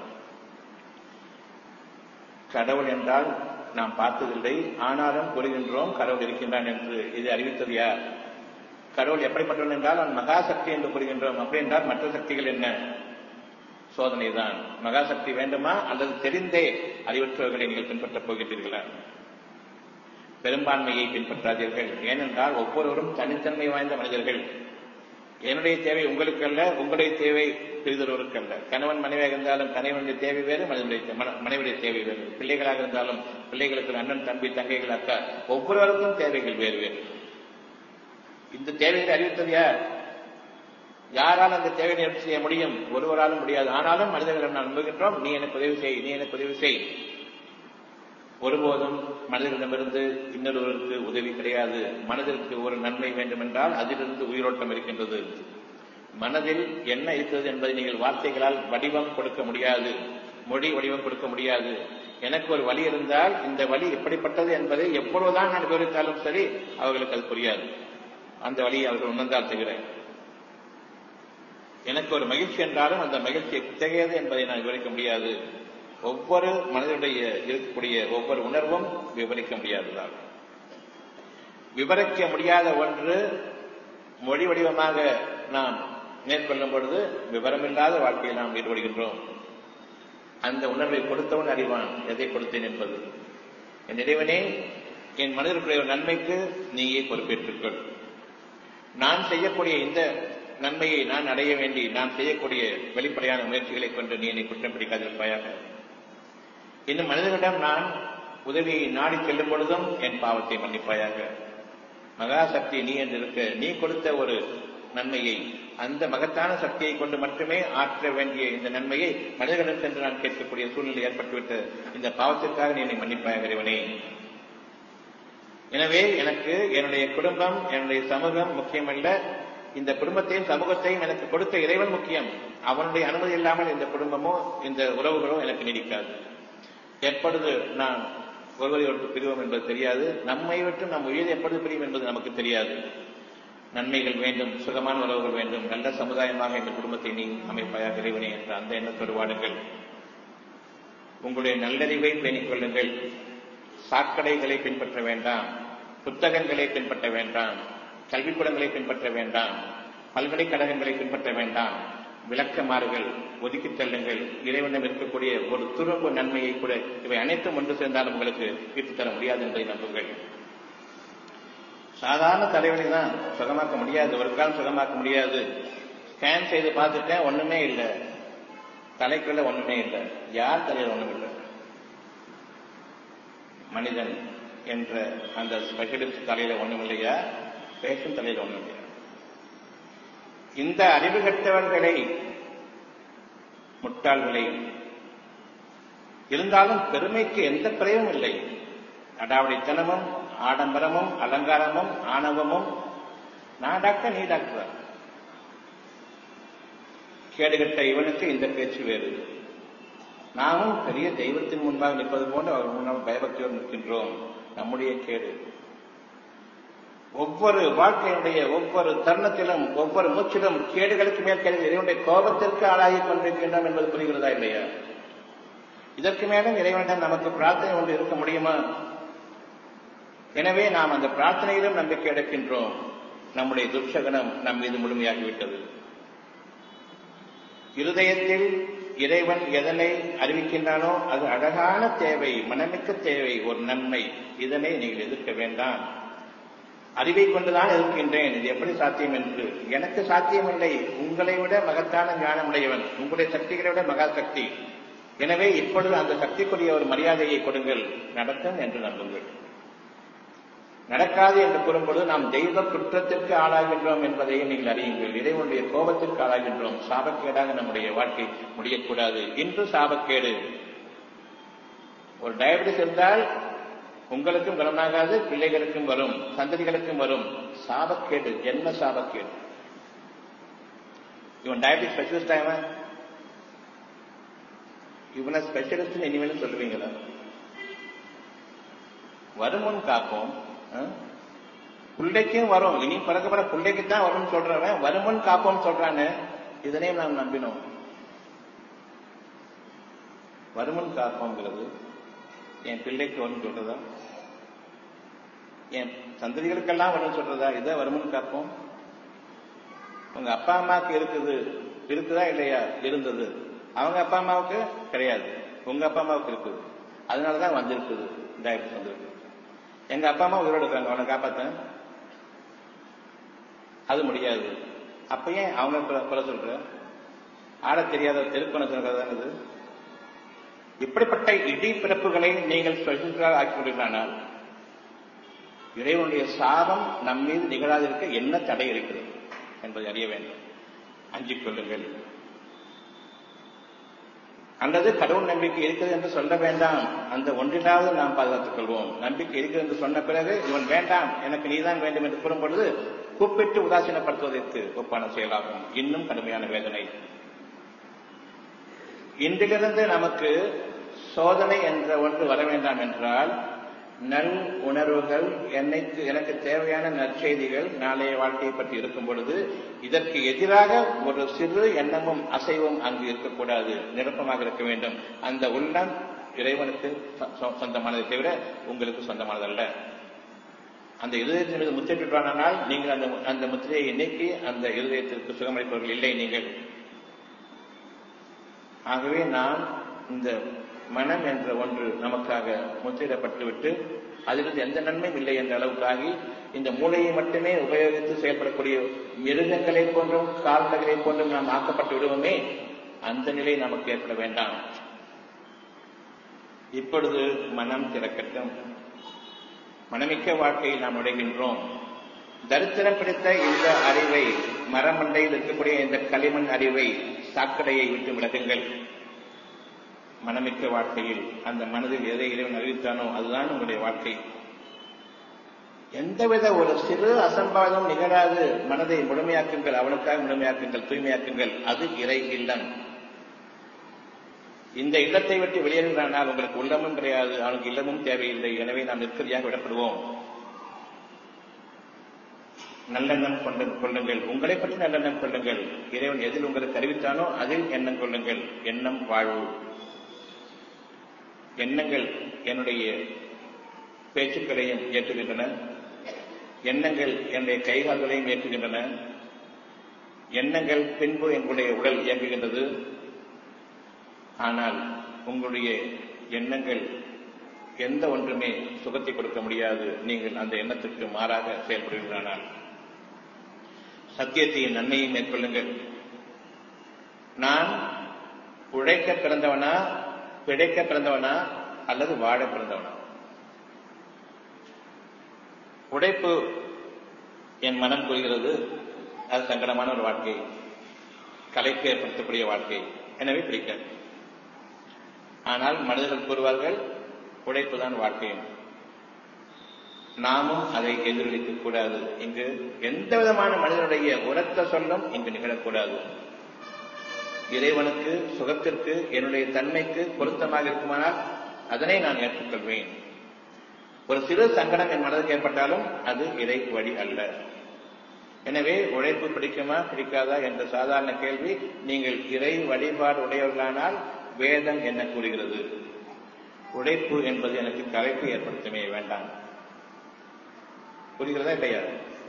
கடவுள் என்றால் நாம் பார்த்ததில்லை ஆனாலும் கூறுகின்றோம் கடவுள் இருக்கின்றான் என்று இது அறிவித்தது யார் கடவுள் எப்படிப்பட்டவன் என்றால் அவன் மகாசக்தி என்று கூறுகின்றோம் அப்படி என்றால் மற்ற சக்திகள் என்ன சோதனை தான் மகாசக்தி வேண்டுமா அல்லது தெரிந்தே அறிவற்றவர்களை நீங்கள் பின்பற்றப் போகின்றீர்களா பெரும்பான்மையை பின்பற்றாதீர்கள் ஏனென்றால் ஒவ்வொருவரும் தனித்தன்மை வாய்ந்த மனிதர்கள் என்னுடைய தேவை உங்களுக்கு அல்ல உங்களுடைய தேவை பிரிதொருவருக்கு அல்ல கணவன் மனைவியாக இருந்தாலும் கணவனுடைய தேவை வேறு மனிதனுடைய மனைவியுடைய தேவை வேறு பிள்ளைகளாக இருந்தாலும் பிள்ளைகளுக்கு அண்ணன் தம்பி தங்கைகள் அக்கா ஒவ்வொருவருக்கும் தேவைகள் வேறு வேறு இந்த தேவைகளை அறிவித்தது யார் யாரால் அந்த தேவையை நிவர்த்தி செய்ய முடியும் ஒருவராலும் முடியாது ஆனாலும் மனிதர்களிடம் நான் நம்புகின்றோம் நீ எனக்கு உதவி செய் நீ எனக்கு உதவி செய் ஒருபோதும் மனிதர்களிடமிருந்து இன்னொருவருக்கு உதவி கிடையாது மனதிற்கு ஒரு நன்மை வேண்டுமென்றால் அதிலிருந்து உயிரோட்டம் இருக்கின்றது மனதில் என்ன இருக்கிறது என்பதை நீங்கள் வார்த்தைகளால் வடிவம் கொடுக்க முடியாது மொழி வடிவம் கொடுக்க முடியாது எனக்கு ஒரு வழி இருந்தால் இந்த வழி எப்படிப்பட்டது என்பதை எப்பொழுதுதான் நான் விவரித்தாலும் சரி அவர்களுக்கு அது புரியாது அந்த வழியை அவர்கள் உணர்ந்தால் தவிர எனக்கு ஒரு மகிழ்ச்சி என்றாலும் அந்த மகிழ்ச்சி எத்தகையது என்பதை நான் விவரிக்க முடியாது ஒவ்வொரு மனிதனுடைய இருக்கக்கூடிய ஒவ்வொரு உணர்வும் விவரிக்க முடியாததால் விவரிக்க முடியாத ஒன்று மொழி வடிவமாக நாம் மேற்கொள்ளும் பொழுது விவரமில்லாத வாழ்க்கையில் நாம் ஈடுபடுகின்றோம் அந்த உணர்வை கொடுத்தவன் அறிவான் எதை கொடுத்தேன் என்பது என் இறைவனே என் மனிதர்களுடைய நன்மைக்கு நீயே பொறுப்பேற்றுக்கொள் நான் செய்யக்கூடிய இந்த நன்மையை நான் அடைய வேண்டி நான் செய்யக்கூடிய வெளிப்படையான முயற்சிகளை கொண்டு நீ என்னை குற்றம் பிடிக்காதிருப்பாயாக இன்னும் மனிதர்களிடம் நான் உதவியை நாடி செல்லும் பொழுதும் என் பாவத்தை மன்னிப்பாயாக மகாசக்தி நீ என்று இருக்க நீ கொடுத்த ஒரு நன்மையை அந்த மகத்தான சக்தியை கொண்டு மட்டுமே ஆற்ற வேண்டிய இந்த நன்மையை மனிதர்களிடம் சென்று நான் கேட்கக்கூடிய சூழ்நிலை ஏற்பட்டுவிட்ட இந்த பாவத்திற்காக நீ என்னை மன்னிப்பாயாக இறைவனே எனவே எனக்கு என்னுடைய குடும்பம் என்னுடைய சமூகம் முக்கியமல்ல இந்த குடும்பத்தையும் சமூகத்தையும் எனக்கு கொடுத்த இறைவன் முக்கியம் அவனுடைய அனுமதி இல்லாமல் இந்த குடும்பமோ இந்த உறவுகளோ எனக்கு நீடிக்காது எப்பொழுது நான் ஒருவரை ஒருவர் பிரிவோம் என்பது தெரியாது நம்மை விட்டு நம் உயிர் எப்பொழுது பிரியும் என்பது நமக்கு தெரியாது நன்மைகள் வேண்டும் சுகமான உறவுகள் வேண்டும் நல்ல சமுதாயமாக இந்த குடும்பத்தை நீ அமைப்பாயாக இறைவனே என்ற அந்த எண்ணத்தோடு வாடுங்கள் உங்களுடைய நல்லறிவை பேணிக் கொள்ளுங்கள் சாக்கடைகளை பின்பற்ற வேண்டாம் புத்தகங்களை பின்பற்ற வேண்டாம் கல்விக்கூடங்களை பின்பற்ற வேண்டாம் பல்கலைக்கழகங்களை பின்பற்ற வேண்டாம் விளக்கமாறுகள் ஒதுக்கித் தள்ளுங்கள் இறைவனம் இருக்கக்கூடிய ஒரு துரும்பு நன்மையை கூட இவை அனைத்தும் ஒன்று சேர்ந்தாலும் உங்களுக்கு ஈட்டுத் தர முடியாது என்பதை நம்புங்கள் சாதாரண தலைவலி தான் சுகமாக்க முடியாது ஒரு காலம் சுகமாக்க முடியாது ஸ்கேன் செய்து பார்த்துட்டேன் ஒண்ணுமே இல்லை தலைக்குள்ள ஒண்ணுமே இல்லை யார் தலையில் ஒண்ணும் இல்லை மனிதன் என்ற அந்த ஸ்பெஷலிஸ்ட் தலையில ஒண்ணும் இல்லையா பேஷன் தலையில ஒண்ணும் இல்லையா இந்த அறிவு கட்டவர்களை முட்டாள்களை இருந்தாலும் பெருமைக்கு எந்த குறைவும் இல்லை அடாவடித்தனமும் ஆடம்பரமும் அலங்காரமும் ஆணவமும் நான் டாக்டர் நீ டாக்டர் கேடுகட்ட இவனுக்கு இந்த பேச்சு வேறு நாமும் பெரிய தெய்வத்தின் முன்பாக நிற்பது போன்று அவர் முன்னால் பயபக்தியோடு நிற்கின்றோம் நம்முடைய கேடு ஒவ்வொரு வாழ்க்கையினுடைய ஒவ்வொரு தருணத்திலும் ஒவ்வொரு மூச்சிலும் கேடுகளுக்கு மேல் கேடு இறைவனுடைய கோபத்திற்கு ஆளாகி கொண்டிருக்கின்றோம் என்பது புரிகிறதா இல்லையா இதற்கு மேலும் இறைவனிடம் நமக்கு பிரார்த்தனை ஒன்று இருக்க முடியுமா எனவே நாம் அந்த பிரார்த்தனையிலும் நம்பிக்கை எடுக்கின்றோம் நம்முடைய துர்சகனம் நம் மீது முழுமையாகிவிட்டது இருதயத்தில் இறைவன் எதனை அறிவிக்கின்றானோ அது அழகான தேவை மனமிக்க தேவை ஒரு நன்மை இதனை நீங்கள் எதிர்க்க வேண்டாம் அறிவை கொண்டுதான் இருக்கின்றேன் இது எப்படி சாத்தியம் என்று எனக்கு சாத்தியமில்லை உங்களை விட மகத்தான ஞானமுடையவன் உங்களுடைய சக்திகளை விட மகா சக்தி எனவே இப்பொழுது அந்த சக்திக்குரிய ஒரு மரியாதையை கொடுங்கள் நடக்கும் என்று நம்புங்கள் நடக்காது என்று கூறும்பொழுது நாம் தெய்வ குற்றத்திற்கு ஆளாகின்றோம் என்பதையும் நீங்கள் அறியுங்கள் இறைவனுடைய கோபத்திற்கு ஆளாகின்றோம் சாபக்கேடாக நம்முடைய வாழ்க்கை முடியக்கூடாது இன்று சாபக்கேடு ஒரு டயபிட்டிஸ் இருந்தால் உங்களுக்கும் குணமாகாது பிள்ளைகளுக்கும் வரும் சந்ததிகளுக்கும் வரும் சாபக்கேடு என்ன சாபக்கேடு இவன் டயபிட்டிஸ் ஸ்பெஷலிஸ்ட் ஆகவன் இவனை ஸ்பெஷலிஸ்ட் இனிமேலும் சொல்லுவீங்களா வருமுன் காப்போம் பிள்ளைக்கும் வரும் இனி பிறக்கப்பட பிள்ளைக்கு தான் வரும்னு சொல்றவன் வருமுன் காப்போம் சொல்றான்னு இதனையும் நாம் நம்பினோம் வருமுன் காப்போங்கிறது என் பிள்ளைக்கு வரும்னு சொல்றதா என் சந்ததிகளுக்கெல்லாம் வரும்னு சொல்றதா இதை வருமுன் காப்போம் உங்க அப்பா அம்மாவுக்கு இருக்குது இருக்குதா இல்லையா இருந்தது அவங்க அப்பா அம்மாவுக்கு கிடையாது உங்க அப்பா அம்மாவுக்கு இருக்குது அதனாலதான் வந்திருக்குது டயபிட்டிஸ் வந்திருக்கு எங்க அப்பா அம்மா உயிரோடு இருக்காங்க அவனை காப்பாத்த அது முடியாது அப்ப ஏன் அவங்க கொலை சொல்ற ஆட தெரியாத திருப்பண சொல்றதானது இப்படிப்பட்ட இடி பிறப்புகளை நீங்கள் ஸ்பெஷலாக ஆக்கிவிடுகிறானால் இறைவனுடைய சாபம் நம் மீது நிகழாதிருக்க என்ன தடை இருக்கிறது என்பதை அறிய வேண்டும் அஞ்சிக் கொள்ளுங்கள் அல்லது கடவுள் நம்பிக்கை இருக்கிறது என்று சொல்ல வேண்டாம் அந்த ஒன்றிலாவது நாம் பாதுகாத்துக் கொள்வோம் நம்பிக்கை இருக்கிறது என்று சொன்ன பிறகு இவன் வேண்டாம் எனக்கு நீதான் வேண்டும் என்று கூறும் பொழுது கூப்பிட்டு உதாசீனப்படுத்துவதற்கு ஒப்பான செயலாகும் இன்னும் கடுமையான வேதனை இன்றிலிருந்து நமக்கு சோதனை என்ற ஒன்று வர வேண்டாம் என்றால் நல் உணர்வுகள் என்னைக்கு எனக்கு தேவையான நற்செய்திகள் நாளைய வாழ்க்கையை பற்றி இருக்கும் பொழுது இதற்கு எதிராக ஒரு சிறு எண்ணமும் அசைவும் அங்கு இருக்கக்கூடாது நிரப்பமாக இருக்க வேண்டும் அந்த உள்ளம் இறைவனுக்கு சொந்தமானதை தவிர உங்களுக்கு சொந்தமானதல்ல அந்த இருதயத்தின் மீது முத்திட்டுவானால் நீங்கள் அந்த அந்த முத்திரையை நீக்கி அந்த இருதயத்திற்கு சுகமளிப்பவர்கள் இல்லை நீங்கள் ஆகவே நாம் இந்த மனம் என்ற ஒன்று நமக்காக முத்திரிடப்பட்டுவிட்டு அதிலிருந்து எந்த நன்மையும் இல்லை என்ற அளவுக்காகி இந்த மூளையை மட்டுமே உபயோகித்து செயல்படக்கூடிய மிருகங்களை போன்றும் கால்நடைகளை போன்றும் நாம் ஆக்கப்பட்டு விடுவோமே அந்த நிலை நமக்கு ஏற்பட வேண்டாம் இப்பொழுது மனம் திறக்கட்டும் மனமிக்க வாழ்க்கையில் நாம் நுழைகின்றோம் தரித்திரம் பிடித்த இந்த அறிவை மரமண்டையில் இருக்கக்கூடிய இந்த களிமண் அறிவை சாக்கடையை விட்டு விலகுங்கள் மனமிக்க வாழ்க்கையில் அந்த மனதில் எதை இறைவன் அறிவித்தானோ அதுதான் உங்களுடைய வாழ்க்கை எந்தவித ஒரு சிறு அசம்பாதம் நிகழாது மனதை முழுமையாக்குங்கள் அவனுக்காக முழுமையாக்குங்கள் தூய்மையாக்குங்கள் அது இறை இல்லம் இந்த இல்லத்தை விட்டு வெளியேறுகிறானால் உங்களுக்கு உள்ளமும் கிடையாது அவனுக்கு இல்லமும் தேவையில்லை எனவே நாம் நிற்கதியாக விடப்படுவோம் நல்லெண்ணம் கொண்டு கொள்ளுங்கள் உங்களை பற்றி நல்லெண்ணம் கொள்ளுங்கள் இறைவன் எதில் உங்களுக்கு அறிவித்தானோ அதில் எண்ணம் கொள்ளுங்கள் எண்ணம் வாழ்வு எண்ணங்கள் என்னுடைய பேச்சுக்களையும் ஏற்றுகின்றன எண்ணங்கள் என்னுடைய கைகால்களையும் ஏற்றுகின்றன எண்ணங்கள் பின்பு எங்களுடைய உடல் இயங்குகின்றது ஆனால் உங்களுடைய எண்ணங்கள் எந்த ஒன்றுமே சுகத்தை கொடுக்க முடியாது நீங்கள் அந்த எண்ணத்துக்கு மாறாக செயல்படுகிறீர்களானால் சத்தியத்தையும் நன்மையை மேற்கொள்ளுங்கள் நான் உழைக்க பிறந்தவனா பிழைக்க பிறந்தவனா அல்லது வாழ பிறந்தவனா உழைப்பு என் மனம் கூறுகிறது அது சங்கடமான ஒரு வாழ்க்கை கலைப்பு ஏற்படுத்தக்கூடிய வாழ்க்கை எனவே பிடிக்காது ஆனால் மனிதர்கள் கூறுவார்கள் உழைப்பு தான் வாழ்க்கையும் நாமும் அதை எதிரொலிக்க கூடாது இங்கு எந்த விதமான மனிதனுடைய உரத்த சொல்லும் இங்கு நிகழக்கூடாது இறைவனுக்கு சுகத்திற்கு என்னுடைய தன்மைக்கு பொருத்தமாக இருக்குமானால் அதனை நான் ஏற்றுக்கொள்வேன் ஒரு சிறு சங்கடம் என் மனதுக்கு ஏற்பட்டாலும் அது இறை வழி அல்ல எனவே உழைப்பு பிடிக்குமா பிடிக்காதா என்ற சாதாரண கேள்வி நீங்கள் இறை வழிபாடு உடையவர்களானால் வேதம் என்ன கூறுகிறது உழைப்பு என்பது எனக்கு கலைப்பு ஏற்படுத்தவே வேண்டாம் புரிகிறதா இல்லையா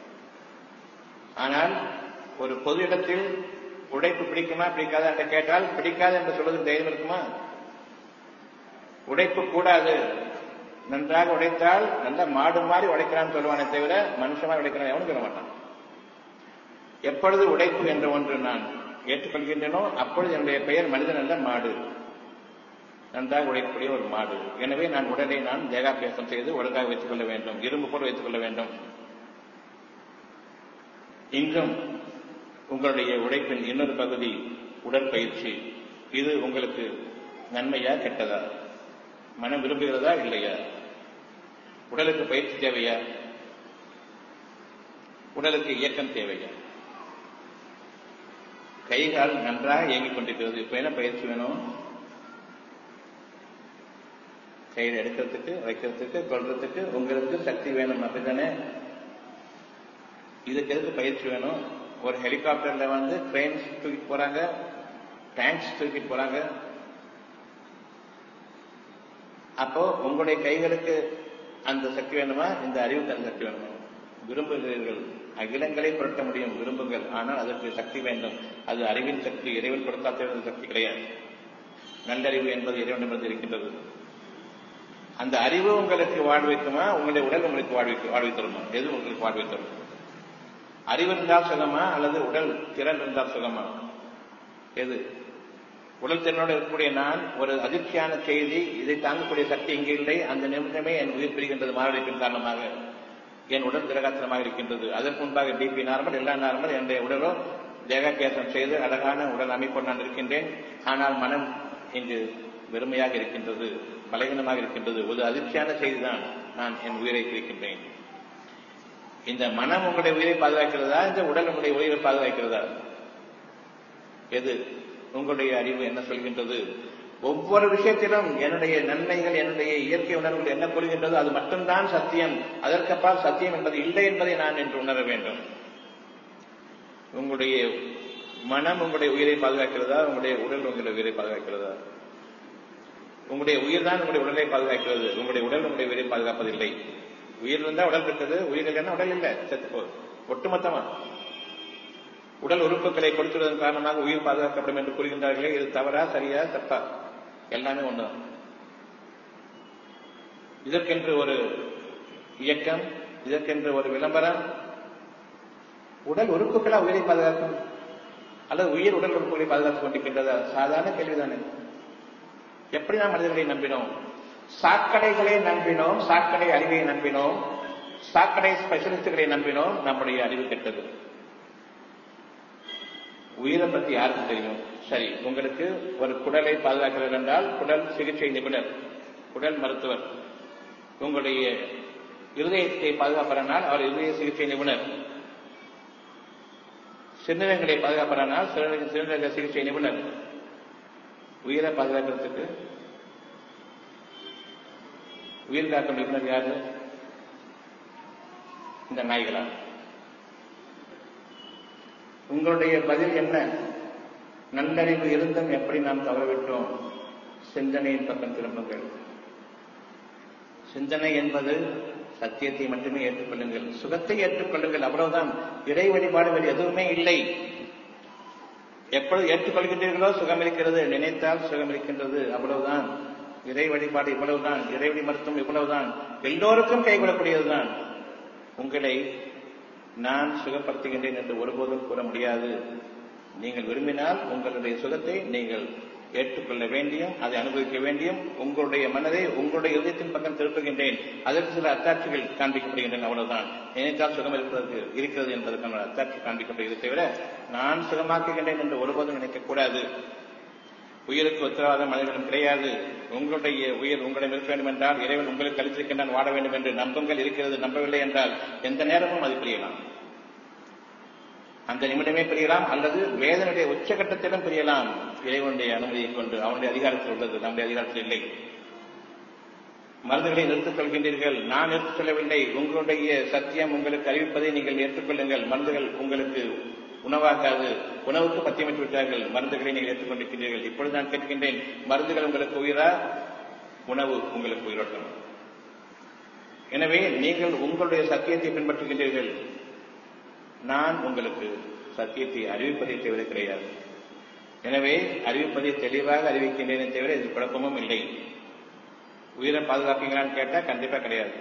ஆனால் ஒரு பொது இடத்தில் உழைப்பு பிடிக்குமா பிடிக்காதா என்று கேட்டால் பிடிக்காது என்று சொல்வதற்கு தைரியம் இருக்குமா உழைப்பு கூடாது நன்றாக உழைத்தால் நல்ல மாடு மாதிரி உழைக்கிறான்னு சொல்லுவானே தவிர மனுஷமாக உழைக்கிறான் எவனும் சொல்ல மாட்டான் எப்பொழுது உழைப்பு என்ற ஒன்று நான் ஏற்றுக்கொள்கின்றனோ அப்பொழுது என்னுடைய பெயர் மனிதன் அல்ல மாடு நன்றாக உழைக்கக்கூடிய ஒரு மாடு எனவே நான் உடலை நான் தேகாபியாசம் செய்து ஒழுங்காக வைத்துக் கொள்ள வேண்டும் இரும்பு போல் வைத்துக் கொள்ள வேண்டும் இன்றும் உங்களுடைய உழைப்பின் இன்னொரு பகுதி உடற்பயிற்சி இது உங்களுக்கு நன்மையா கெட்டதா மனம் விரும்புகிறதா இல்லையா உடலுக்கு பயிற்சி தேவையா உடலுக்கு இயக்கம் தேவையா கை கால் நன்றாக இயங்கிக் கொண்டிருக்கிறது இப்ப என்ன பயிற்சி வேணும் கையில் எடுக்கிறதுக்கு வைக்கிறதுக்கு கொள்றதுக்கு உங்களுக்கு சக்தி வேணும் அப்படித்தானே இதுக்கு எதுக்கு பயிற்சி வேணும் ஒரு ஹெலிகாப்டர்ல வந்து ட்ரெயின்ஸ் தூக்கிட்டு போறாங்க டேங்க்ஸ் தூக்கிட்டு போறாங்க அப்போ உங்களுடைய கைகளுக்கு அந்த சக்தி வேணுமா இந்த அறிவுக்கு அந்த சக்தி வேணுமா விரும்புகிறீர்கள் அகிலங்களை புரட்ட முடியும் விரும்புங்கள் ஆனால் அதற்கு சக்தி வேண்டும் அது அறிவின் சக்தி இறைவன் கொடுக்காத சக்தி கிடையாது நல்லறிவு என்பது இறைவனிடமிருந்து இருக்கின்றது அந்த அறிவு உங்களுக்கு வாழ்வைக்குமா உங்களுடைய உடல் உங்களுக்கு வாழ்விக்கு வாழ்வை தருமா எது உங்களுக்கு வாழ்வை தரும் அறிவு இருந்தால் சுகமா அல்லது உடல் திறன் இருந்தால் சுகமா எது உடல் திறனோடு இருக்கக்கூடிய நான் ஒரு அதிர்ச்சியான செய்தி இதை தாங்கக்கூடிய சக்தி இங்கே இல்லை அந்த நிமிடமே என் உயிர் பிரிகின்றது மாரடைப்பின் காரணமாக என் உடல் திரகாத்திரமாக இருக்கின்றது அதற்கு முன்பாக பிபி நார்மல் எல்லா நார்மல் என்னுடைய உடலோ தேகாபியாசம் செய்து அழகான உடல் அமைப்பு நான் இருக்கின்றேன் ஆனால் மனம் இங்கு வெறுமையாக இருக்கின்றது பலகீனமாக இருக்கின்றது ஒரு அதிர்ச்சியான செய்திதான் நான் என் உயிரை பிரிக்கின்றேன் இந்த மனம் உங்களுடைய உயிரை பாதுகாக்கிறதா இந்த உடல் உங்களுடைய உயிரை பாதுகாக்கிறதா எது உங்களுடைய அறிவு என்ன சொல்கின்றது ஒவ்வொரு விஷயத்திலும் என்னுடைய நன்மைகள் என்னுடைய இயற்கை உணர்வுகள் என்ன கூறுகின்றதோ அது மட்டும்தான் சத்தியம் அதற்கப்பால் சத்தியம் என்பது இல்லை என்பதை நான் என்று உணர வேண்டும் உங்களுடைய மனம் உங்களுடைய உயிரை பாதுகாக்கிறதா உங்களுடைய உடல் உங்களுடைய உயிரை பாதுகாக்கிறதா உங்களுடைய உயிர் தான் உங்களுடைய உடலை பாதுகாக்கிறது உங்களுடைய உடல் உங்களுடைய உயிரை பாதுகாப்பதில்லை உயிர் இருந்தா உடல் இருக்குது உயிர் இல்லைன்னா உடல் இல்லை செத்து போ ஒட்டுமொத்தமா உடல் உறுப்புகளை கொடுத்துவதன் காரணமாக உயிர் பாதுகாக்கப்படும் என்று கூறுகின்றார்களே இது தவறா சரியா தப்பா எல்லாமே ஒண்ணுதான் இதற்கென்று ஒரு இயக்கம் இதற்கென்று ஒரு விளம்பரம் உடல் உறுப்புகளா உயிரை பாதுகாக்கும் அல்லது உயிர் உடல் உறுப்புகளை பாதுகாத்துக் கொண்டிருக்கின்றதா சாதாரண கேள்விதானே எப்படி நாம் மனிதர்களை நம்பினோம் சாக்கடைகளை நம்பினோம் சாக்கடை அறிவை நம்பினோம் சாக்கடை ஸ்பெஷலிஸ்டுகளை நம்பினோம் நம்முடைய அறிவு கெட்டது உயிரை பத்தி யாருக்கு தெரியும் சரி உங்களுக்கு ஒரு குடலை பாதுகாக்கிறது என்றால் குடல் சிகிச்சை நிபுணர் குடல் மருத்துவர் உங்களுடைய இருதயத்தை பாதுகாப்பதனால் அவர் இருதய சிகிச்சை நிபுணர் சிறுநீரகங்களை பாதுகாப்பதனால் சிறுநீரக சிறுநீரக சிகிச்சை நிபுணர் உயிரை பாதுகாக்கிறதுக்கு உயிர் காக்கும் நிபுணர் யாரு இந்த நாய்களா உங்களுடைய பதில் என்ன நல்லறிவு இருந்தும் எப்படி நாம் தவறவிட்டோம் சிந்தனையின் பக்கம் திரும்புங்கள் சிந்தனை என்பது சத்தியத்தை மட்டுமே ஏற்றுக்கொள்ளுங்கள் சுகத்தை ஏற்றுக்கொள்ளுங்கள் அவ்வளவுதான் இறை வழிபாடு வேறு எதுவுமே இல்லை எப்பொழுது ஏற்றுக்கொள்கின்றீர்களோ சுகம் இருக்கிறது நினைத்தால் சுகம் இருக்கின்றது அவ்வளவுதான் இறை வழிபாடு இவ்வளவுதான் இறைவழி மருத்துவம் இவ்வளவுதான் எல்லோருக்கும் கைகொள்ளக்கூடியதுதான் உங்களை நான் சுகப்படுத்துகின்றேன் என்று ஒருபோதும் கூற முடியாது நீங்கள் விரும்பினால் உங்களுடைய சுகத்தை நீங்கள் ஏற்றுக்கொள்ள வேண்டியும் அதை அனுபவிக்க வேண்டியும் உங்களுடைய மனதை உங்களுடைய இதயத்தின் பக்கம் திருப்புகின்றேன் அதற்கு சில அத்தாட்சிகள் காண்பிக்கப்படுகின்றன அவ்வளவுதான் நினைத்தால் சுகம் இருப்பதற்கு இருக்கிறது என்பதற்கான அத்தாட்சி காண்பிக்கப்படுகிறது தவிர நான் சுகமாக்குகின்றேன் என்று ஒருபோதும் நினைக்கக்கூடாது உயிருக்கு உத்தரவாதம் மனிதர்களும் கிடையாது உங்களுடைய உயிர் உங்களிடம் இருக்க வேண்டும் என்றால் இறைவன் உங்களுக்கு அளித்திருக்கின்றான் வாட வேண்டும் என்று நம்புங்கள் இருக்கிறது நம்பவில்லை என்றால் எந்த நேரமும் அது பிரியலாம் அந்த நிமிடமே பிரியலாம் அல்லது வேதனுடைய உச்சகட்டத்திலும் பிரியலாம் இறைவனுடைய அனுமதியை கொண்டு அவனுடைய அதிகாரத்தில் உள்ளது நம்முடைய அதிகாரத்தில் இல்லை மருந்துகளை நிறுத்திக் கொள்கின்றீர்கள் நான் நிறுத்திக் கொள்ளவில்லை உங்களுடைய சத்தியம் உங்களுக்கு அறிவிப்பதை நீங்கள் ஏற்றுக்கொள்ளுங்கள் மருந்துகள் உங்களுக்கு உணவாக்காது உணவுக்கு பத்தியமிட்டு விட்டார்கள் மருந்துகளை நீங்கள் ஏற்றுக்கொண்டிருக்கின்றீர்கள் இப்பொழுது நான் கேட்கின்றேன் மருந்துகள் உங்களுக்கு உயிரா உணவு உங்களுக்கு உயிரோட்டம் எனவே நீங்கள் உங்களுடைய சத்தியத்தை பின்பற்றுகின்றீர்கள் நான் உங்களுக்கு சத்தியத்தை அறிவிப்பதை தவிர கிடையாது எனவே அறிவிப்பதை தெளிவாக அறிவிக்கின்றேனே தவிர இது குழப்பமும் இல்லை உயிரை பாதுகாப்பீங்களான்னு கேட்டா கண்டிப்பா கிடையாது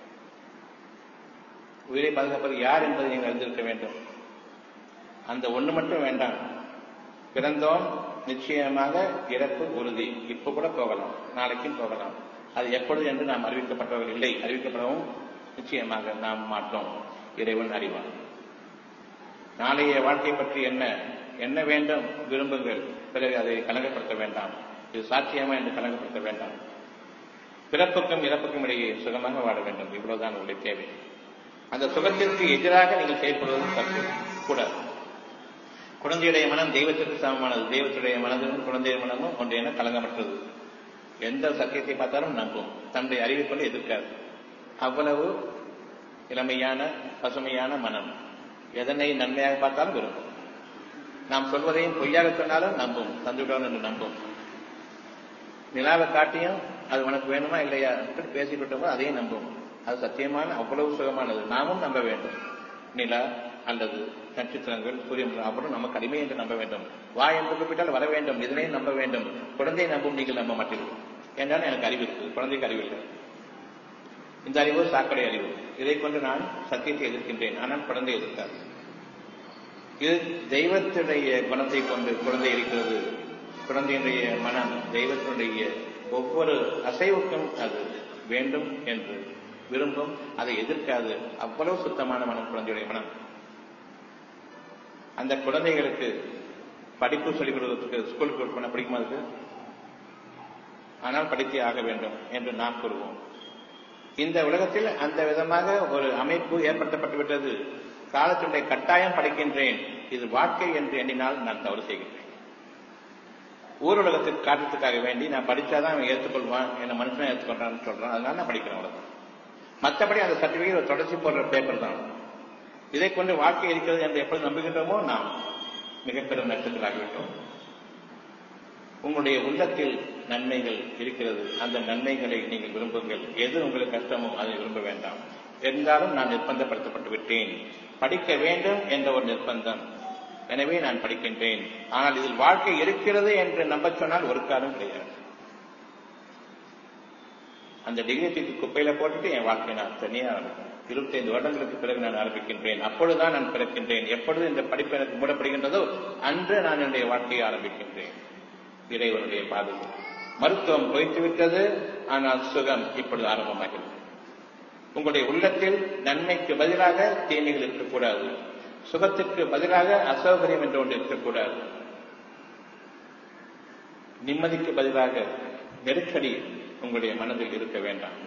உயிரை பாதுகாப்பது யார் என்பதை நீங்கள் அறிந்திருக்க வேண்டும் அந்த ஒண்ணு மட்டும் வேண்டாம் பிறந்தோம் நிச்சயமாக இறப்பு உறுதி இப்ப கூட போகலாம் நாளைக்கும் போகலாம் அது எப்பொழுது என்று நாம் அறிவிக்கப்பட்டவர்கள் இல்லை அறிவிக்கப்படவும் நிச்சயமாக நாம் மாட்டோம் இறைவன் அறிவான் நாளைய வாழ்க்கை பற்றி என்ன என்ன வேண்டும் விரும்புங்கள் பிறகு அதை கலங்கப்படுத்த வேண்டாம் இது சாத்தியமா என்று கலங்கப்படுத்த வேண்டாம் பிறப்புக்கும் இறப்புக்கும் இடையே சுகமாக வாழ வேண்டும் இவ்வளவுதான் உங்களுடைய தேவை அந்த சுகத்திற்கு எதிராக நீங்கள் செயல்படுவது தப்பு கூடாது குழந்தையுடைய மனம் தெய்வத்திற்கு சமமானது தெய்வத்துடைய மனதும் குழந்தைய மனமும் ஒன்று என கலங்கமற்றது எந்த சத்தியத்தை பார்த்தாலும் நம்பும் தன்னுடைய அறிவிப்பை எதிர்க்காது அவ்வளவு இளமையான பசுமையான மனம் எதனை நன்மையாக பார்த்தாலும் விரும்பும் நாம் சொல்வதையும் பொய்யாக சொன்னாலும் நம்பும் தந்துவிடணும் என்று நம்பும் நிலாவை காட்டியும் அது உனக்கு வேணுமா இல்லையா என்று பேசிவிட்டோமோ அதையும் நம்பும் அது சத்தியமான அவ்வளவு சுகமானது நாமும் நம்ப வேண்டும் நிலா அல்லது நட்சத்திரங்கள் சூரியன் அப்புறம் நமக்கு அடிமை என்று நம்ப வேண்டும் வா என்று கூப்பிட்டால் வர வேண்டும் இதனையும் நம்ப வேண்டும் குழந்தையை நம்பும் நீங்கள் நம்ப மாட்டீர்கள் என்றால் எனக்கு அறிவு இருக்கு குழந்தைக்கு அறிவு இல்லை இந்த அறிவு சாக்கடை அறிவு இதை கொண்டு நான் சத்தியத்தை எதிர்க்கின்றேன் ஆனால் குழந்தை எதிர்க்காது இது தெய்வத்துடைய குணத்தை கொண்டு குழந்தை இருக்கிறது குழந்தையினுடைய மனம் தெய்வத்தினுடைய ஒவ்வொரு அசைவுக்கும் அது வேண்டும் என்று விரும்பும் அதை எதிர்க்காது அவ்வளவு சுத்தமான மனம் குழந்தையுடைய மனம் அந்த குழந்தைகளுக்கு படிப்பு சொல்லிக் கொடுக்கிறதுக்கு ஸ்கூலுக்கு பண்ண பிடிக்குமா அதுக்கு ஆனால் படித்தே ஆக வேண்டும் என்று நாம் கூறுவோம் இந்த உலகத்தில் அந்த விதமாக ஒரு அமைப்பு ஏற்படுத்தப்பட்டு விட்டது காலத்தினுடைய கட்டாயம் படிக்கின்றேன் இது வாழ்க்கை என்று எண்ணினால் நான் தவறு செய்கின்றேன் ஊர் உலகத்துக்கு காட்டுறதுக்காக வேண்டி நான் படிச்சாதான் அவன் ஏற்றுக்கொள்வான் என்ன மனுஷன் ஏற்றுக்கொள்றான்னு சொல்றான் அதனால நான் படிக்கிறேன் அவ்வளவுதான் மற்றபடி அந்த சர்டிபிகேட் ஒரு தொடர்ச்சி போடுற பேப்பர் தான் இதை கொண்டு வாழ்க்கை இருக்கிறது என்று எப்பொழுது நம்புகின்றோமோ நாம் மிக பெரும் நட்சத்திராகிவிட்டோம் உங்களுடைய உள்ளத்தில் நன்மைகள் இருக்கிறது அந்த நன்மைகளை நீங்கள் விரும்புங்கள் எது உங்களுக்கு கஷ்டமோ அதை விரும்ப வேண்டாம் இருந்தாலும் நான் நிர்பந்தப்படுத்தப்பட்டு விட்டேன் படிக்க வேண்டும் என்ற ஒரு நிர்பந்தம் எனவே நான் படிக்கின்றேன் ஆனால் இதில் வாழ்க்கை இருக்கிறது என்று நம்ப சொன்னால் ஒரு காலம் கிடையாது அந்த டிகிரி தூக்கி குப்பையில போட்டுட்டு என் வாழ்க்கையை நான் தனியா ஆரம்பிக்கிறேன் இருபத்தைந்து வருடங்களுக்கு பிறகு நான் ஆரம்பிக்கின்றேன் அப்பொழுதுதான் நான் பிறக்கின்றேன் எப்பொழுது இந்த படிப்பு எனக்கு மூடப்படுகின்றதோ அன்று நான் என்னுடைய வாழ்க்கையை ஆரம்பிக்கின்றேன் இறைவனுடைய பாதுகாப்பு மருத்துவம் பொய்த்து விட்டது ஆனால் சுகம் இப்பொழுது ஆரம்பமாகிறது உங்களுடைய உள்ளத்தில் நன்மைக்கு பதிலாக தீமைகள் இருக்கக்கூடாது சுகத்திற்கு பதிலாக அசௌகரியம் என்று ஒன்று இருக்கக்கூடாது நிம்மதிக்கு பதிலாக நெருக்கடி உங்களுடைய மனதில் இருக்க வேண்டாம்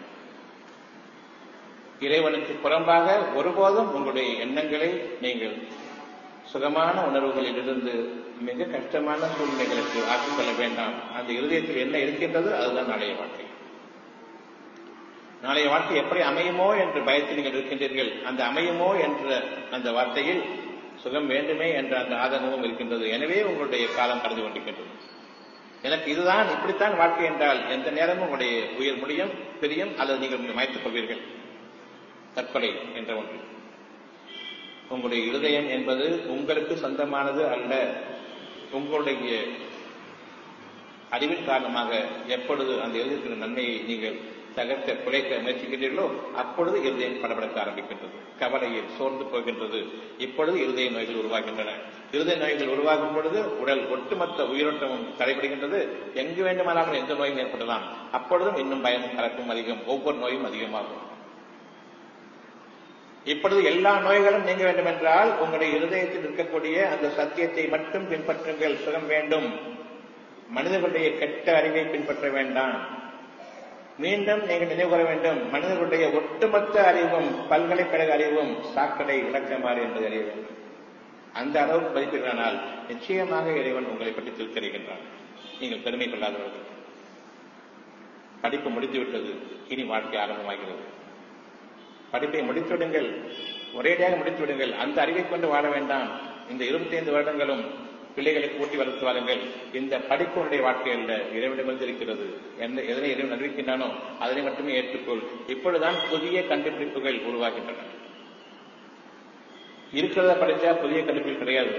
இறைவனுக்கு புறம்பாக ஒருபோதும் உங்களுடைய எண்ணங்களை நீங்கள் சுகமான உணர்வுகளிலிருந்து மிக கஷ்டமான சூழ்நிலைகளுக்கு ஆக்கிக்கொள்ள வேண்டாம் அந்த இருதயத்தில் என்ன இருக்கின்றது அதுதான் நாளைய வாழ்க்கை நாளைய வாழ்க்கை எப்படி அமையுமோ என்று பயத்தில் நீங்கள் இருக்கின்றீர்கள் அந்த அமையுமோ என்ற அந்த வார்த்தையில் சுகம் வேண்டுமே என்ற அந்த ஆதங்கமும் இருக்கின்றது எனவே உங்களுடைய காலம் கடந்து கொண்டிருக்கின்றது எனக்கு இதுதான் இப்படித்தான் வாழ்க்கை என்றால் எந்த நேரமும் உங்களுடைய உயிர் முடியும் பிரியும் அல்லது நீங்கள் மயத்துக் கொள்வீர்கள் தற்கொலை என்ற ஒன்று உங்களுடைய இருதயம் என்பது உங்களுக்கு சொந்தமானது அல்ல உங்களுடைய அறிவின் காரணமாக எப்பொழுது அந்த இருதயத்தின் நன்மையை நீங்கள் தகர்க்க குறைக்க முயற்சிக்கின்றீர்களோ அப்பொழுது இருதயம் படபடக்க ஆரம்பிக்கின்றது கவலையில் சோர்ந்து போகின்றது இப்பொழுது இருதய நோய்கள் உருவாகின்றன இருதய நோய்கள் உருவாகும் பொழுது உடல் ஒட்டுமொத்த உயிரோட்டமும் தடைபடுகின்றது எங்கு வேண்டுமானாலும் எந்த நோயும் ஏற்படலாம் அப்பொழுதும் இன்னும் பயமும் கலக்கும் அதிகம் ஒவ்வொரு நோயும் அதிகமாகும் இப்பொழுது எல்லா நோய்களும் நீங்க வேண்டும் என்றால் உங்களுடைய இருதயத்தில் இருக்கக்கூடிய அந்த சத்தியத்தை மட்டும் பின்பற்றுங்கள் சுகம் வேண்டும் மனிதர்களுடைய கெட்ட அறிவை பின்பற்ற வேண்டாம் மீண்டும் நீங்கள் நினைவு கூற வேண்டும் மனிதர்களுடைய ஒட்டுமொத்த அறிவும் பல்கலைக்கழக அறிவும் சாக்கடை விளக்கமாறு என்பதை அறிய வேண்டும் அந்த அளவுக்கு பதிப்பீர்களானால் நிச்சயமாக இறைவன் உங்களை பற்றி திருத்தறிகின்றான் நீங்கள் பெருமை கொள்ளாதவர்கள் படிப்பு முடித்துவிட்டது இனி வாழ்க்கை ஆரம்பமாகிறது படிப்பை முடித்துவிடுங்கள் ஒரேடியாக முடித்துவிடுங்கள் அந்த அறிவை கொண்டு வாழ வேண்டாம் இந்த இருபத்தி ஐந்து வருடங்களும் பிள்ளைகளுக்கு ஊட்டி வளர்த்து வாருங்கள் இந்த படிப்புடைய வாழ்க்கை அல்ல இறைவனிடமிருந்து இருக்கிறது எந்த எதனை இறைவன் அறிவிக்கின்றானோ அதனை மட்டுமே ஏற்றுக்கொள் இப்பொழுதுதான் புதிய கண்டுபிடிப்புகள் உருவாகின்றன இருக்கிறத படிச்சா புதிய கண்டுபிடிப்பு கிடையாது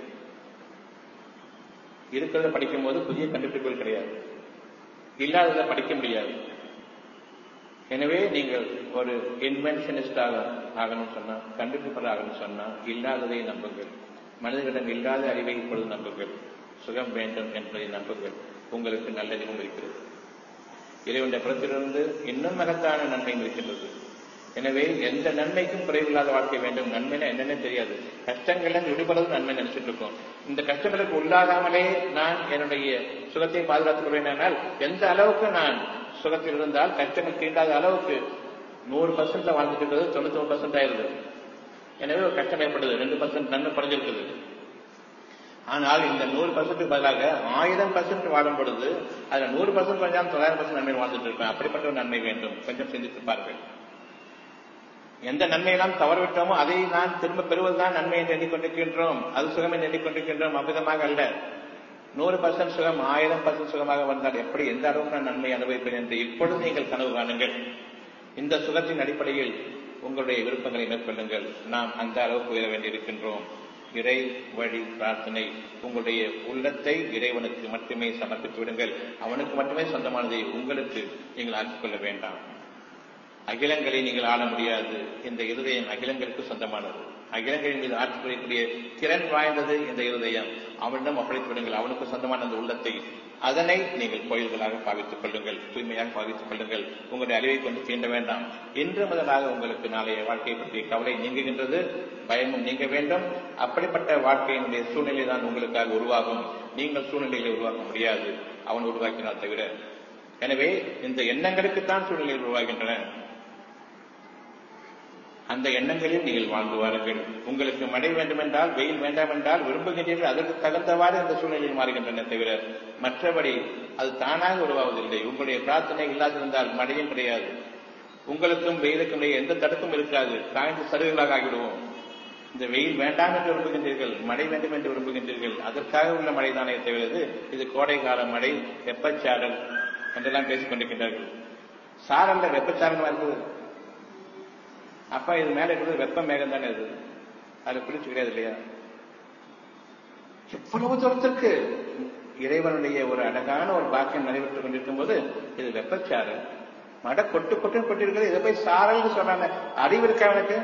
இருக்கிறத படிக்கும் போது புதிய கண்டுபிடிப்புகள் கிடையாது இல்லாததை படிக்க முடியாது எனவே நீங்கள் ஒரு இன்வென்ஷனிஸ்டாக ஆகணும்னு சொன்னா கண்டுபிடிப்பர் ஆகணும்னு சொன்னா இல்லாததை நம்புங்கள் மனிதர்களிடம் இல்லாத அறிவை இப்பொழுது நம்புங்கள் சுகம் வேண்டும் என்பதை நம்புங்கள் உங்களுக்கு நல்லறிவும் இருக்கிறது இறைவனுடைய புறத்திலிருந்து இன்னும் மகத்தான நன்மையும் இருக்கின்றது எனவே எந்த நன்மைக்கும் குறைவில்லாத வாழ்க்கை வேண்டும் நன்மைனா என்னன்னு தெரியாது கஷ்டங்கள்ல விடுபடுறது நன்மை நினைச்சிட்டு இருக்கோம் இந்த கஷ்டங்களுக்கு உள்ளாகாமலே நான் என்னுடைய சுகத்தை பாதுகாத்துக் கொள்வேன் எந்த அளவுக்கு நான் சுகத்தில் இருந்தால் கஷ்டங்கள் தீண்டாத அளவுக்கு நூறு பர்சன்ட்ல வாழ்ந்துட்டு தொண்ணூத்தி மூணு பர்சன்ட் ஆயிருது எனவே ஒரு கஷ்டம் ஏற்படுது ரெண்டு பர்சன்ட் நன்மை குறைஞ்சிருக்குது ஆனால் இந்த நூறு பர்சன்ட் பதிலாக ஆயிரம் பர்சன்ட் வாழும் பொழுது அதுல நூறு பர்சன்ட் கொஞ்சம் தொள்ளாயிரம் பர்சன்ட் நன்மை வாழ்ந்துட்டு இருப்பேன் அப்படிப்பட்ட ஒரு நன்மை வேண்டும் கொஞ்சம் சிந்தித்து பாருங்கள் எந்த நன்மையெல்லாம் தவறுவிட்டோமோ அதை நான் திரும்ப பெறுவதுதான் நன்மை என்று எண்ணிக்கொண்டிருக்கின்றோம் அது சுகம் என்று எண்ணிக்கொண்டிருக்கின்றோம் அவ்விதமாக அல்ல நூறு பர்சன்ட் சுகம் ஆயிரம் பர்சன்ட் சுகமாக வந்தால் எப்படி எந்த அளவுக்கு நான் நன்மை அனுபவிப்பேன் என்று இப்பொழுது நீங்கள் கனவு காணுங்கள் இந்த சுகத்தின் அடிப்படையில் உங்களுடைய விருப்பங்களை மேற்கொள்ளுங்கள் நாம் அந்த அளவுக்கு உயர வேண்டியிருக்கின்றோம் இறை வழி பிரார்த்தனை உங்களுடைய உள்ளத்தை இறைவனுக்கு மட்டுமே சமர்ப்பித்து விடுங்கள் அவனுக்கு மட்டுமே சொந்தமானதை உங்களுக்கு நீங்கள் ஆக்கிக் கொள்ள வேண்டாம் அகிலங்களை நீங்கள் ஆள முடியாது இந்த இருதயம் அகிலங்களுக்கு சொந்தமானது அகிலங்களின் மீது ஆட்சி புரியக்கூடிய திறன் வாய்ந்தது இந்த இருதயம் அவனிடம் ஒப்படைத்து விடுங்கள் அவனுக்கு சொந்தமான அந்த உள்ளத்தை அதனை நீங்கள் கோயில்களாக பாவித்துக் கொள்ளுங்கள் தூய்மையாக பாவித்துக் கொள்ளுங்கள் உங்களுடைய அறிவை கொண்டு தீண்ட வேண்டாம் இன்று முதலாக உங்களுக்கு நாளைய வாழ்க்கையை பற்றிய கவலை நீங்குகின்றது பயமும் நீங்க வேண்டும் அப்படிப்பட்ட வாழ்க்கையினுடைய சூழ்நிலை தான் உங்களுக்காக உருவாகும் நீங்கள் சூழ்நிலைகளை உருவாக்க முடியாது அவன் உருவாக்கினால் தவிர எனவே இந்த எண்ணங்களுக்குத்தான் சூழ்நிலைகள் உருவாகின்றன அந்த எண்ணங்களில் நீங்கள் வாழ்ந்து வாருங்கள் உங்களுக்கு மழை வேண்டுமென்றால் வெயில் வேண்டாம் என்றால் விரும்புகின்றீர்கள் அதற்கு தகுந்தவாறு அந்த சூழ்நிலையில் மாறுகின்றன தவிர மற்றபடி அது தானாக உருவாவதில்லை உங்களுடைய பிரார்த்தனை இல்லாதிருந்தால் மழையும் கிடையாது உங்களுக்கும் வெயிலுக்கும் இடையே எந்த தடுப்பும் இருக்காது காய்ந்து சருகுகளாக ஆகிவிடுவோம் இந்த வெயில் வேண்டாம் என்று விரும்புகின்றீர்கள் மழை வேண்டும் என்று விரும்புகின்றீர்கள் அதற்காக உள்ள மழை தானே தவிர இது கோடை கால மழை வெப்பச்சாரல் என்றெல்லாம் பேசிக் கொண்டிருக்கின்றார்கள் சாரல்ல வெப்பச்சாரல் இருந்தது அப்ப இது மேல இருக்கிறது வெப்ப மேகம் தானே இது அதுல குளிச்சு கிடையாது இல்லையா எவ்வளவு தூரத்திற்கு இறைவனுடைய ஒரு அழகான ஒரு பாக்கியம் நடைபெற்றுக் கொண்டிருக்கும் போது இது வெப்பச்சாறு மட கொட்டு கொட்டு கொட்டிருக்கிறது இதை போய் சாரல்னு சொல்றாங்க அறிவு இருக்கா அவனுக்கு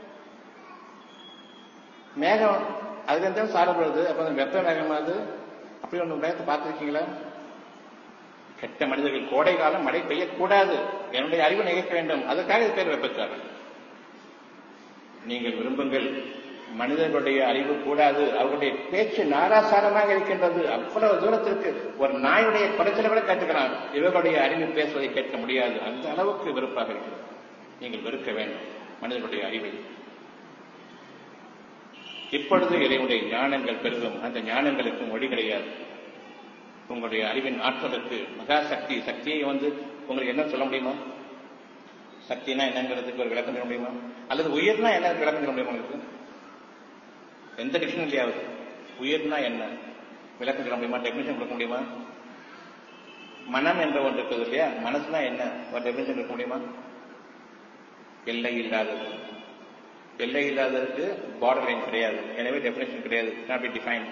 மேகம் அதுல இருந்தாலும் சாரல் வருது அப்ப அந்த வெப்ப மேகமாவது அப்படி ஒன்று மேகத்தை பார்த்துருக்கீங்களா கெட்ட மனிதர்கள் கோடை காலம் மழை பெய்யக்கூடாது என்னுடைய அறிவு நிகழ்க்க வேண்டும் அதற்காக இது பேர் வெப்பச்சாரல் நீங்கள் விரும்புங்கள் மனிதர்களுடைய அறிவு கூடாது அவர்களுடைய பேச்சு நாராசாரமாக இருக்கின்றது அவ்வளவு தூரத்திற்கு ஒரு நாயுடைய குறைச்சல கூட கேட்டுக்கலாம் இவர்களுடைய அறிவு பேசுவதை கேட்க முடியாது அந்த அளவுக்கு வெறுப்பாக இருக்கிறது நீங்கள் வெறுக்க வேண்டும் மனிதர்களுடைய அறிவை இப்பொழுது இறைவனுடைய ஞானங்கள் பெருகும் அந்த ஞானங்களுக்கு மொழி கிடையாது உங்களுடைய அறிவின் ஆற்றலுக்கு மகா சக்தி சக்தியை வந்து உங்களுக்கு என்ன சொல்ல முடியுமா சக்தினா என்னங்கிறதுக்கு ஒரு விளக்கம் சொல்ல முடியுமா அல்லது உயிர்னா என்ன விளக்கம் சொல்ல முடியுமா உங்களுக்கு எந்த டிக்ஷனரியாவது உயிர்னா என்ன விளக்கம் சொல்ல முடியுமா டெபினிஷன் கொடுக்க முடியுமா மனம் என்ற ஒன்று இருக்குது இல்லையா மனசுனா என்ன ஒரு டெபினிஷன் கொடுக்க முடியுமா எல்லை இல்லாதது எல்லை இல்லாததற்கு பார்டர் லைன் கிடையாது எனவே டெபினேஷன் கிடையாது நாட் பி டிஃபைன்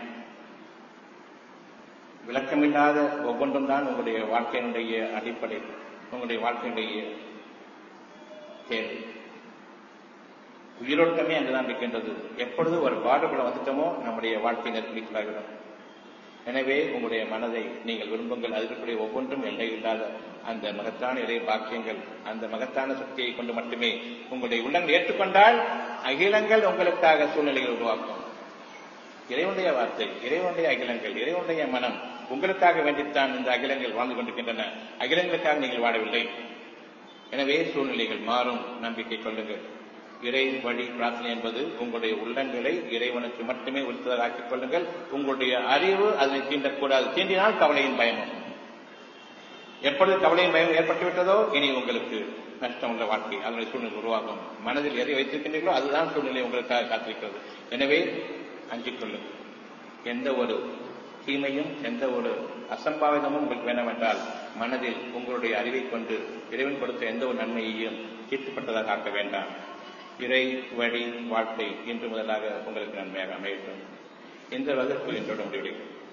விளக்கமில்லாத ஒவ்வொன்றும் தான் உங்களுடைய வாழ்க்கையினுடைய அடிப்படை உங்களுடைய வாழ்க்கையினுடைய தேவை உயிரோட்டமே அங்குதான் இருக்கின்றது எப்பொழுது ஒரு பாடுபட வந்துட்டோமோ நம்முடைய வாழ்க்கை நெருக்கடிக்குள்ளாகிறோம் எனவே உங்களுடைய மனதை நீங்கள் விரும்புங்கள் அதற்குரிய ஒவ்வொன்றும் எல்லை இல்லாத அந்த மகத்தான இறை பாக்கியங்கள் அந்த மகத்தான சக்தியை கொண்டு மட்டுமே உங்களுடைய உள்ளங்கள் ஏற்றுக்கொண்டால் அகிலங்கள் உங்களுக்காக சூழ்நிலையை உருவாக்கும் இறைவனுடைய வார்த்தை இறைவனுடைய அகிலங்கள் இறைவனுடைய மனம் உங்களுக்காக வேண்டித்தான் இந்த அகிலங்கள் வாழ்ந்து கொண்டிருக்கின்றன அகிலங்களுக்காக நீங்கள் வாழவில்லை எனவே சூழ்நிலைகள் மாறும் நம்பிக்கை கொள்ளுங்கள் இறை வழி பிரார்த்தனை என்பது உங்களுடைய உள்ளங்களை இறைவனுக்கு மட்டுமே உறுத்தலாக்கிக் கொள்ளுங்கள் உங்களுடைய அறிவு அதனை தீண்டக்கூடாது தீண்டினால் கவலையின் பயமும் எப்பொழுது கவலையின் பயம் ஏற்பட்டுவிட்டதோ இனி உங்களுக்கு நஷ்டம் உள்ள வாழ்க்கை அதனுடைய சூழ்நிலை உருவாகும் மனதில் எதை வைத்திருக்கின்றீர்களோ அதுதான் சூழ்நிலை உங்களுக்காக காத்திருக்கிறது எனவே அஞ்சிக் கொள்ளுங்கள் எந்த ஒரு தீமையும் எந்த ஒரு அசம்பாவிதமும் உங்களுக்கு வேண்டாமென்றால் மனதில் உங்களுடைய அறிவை கொண்டு இறைவன் கொடுத்த எந்த ஒரு நன்மையையும் தீர்த்துப்பட்டதாக ஆக்க வேண்டாம் இறை வழி வாழ்க்கை இன்று முதலாக உங்களுக்கு நன்மையாக அமையட்டும் இந்த வகுப்பு என்றோட முடிவடைகிறது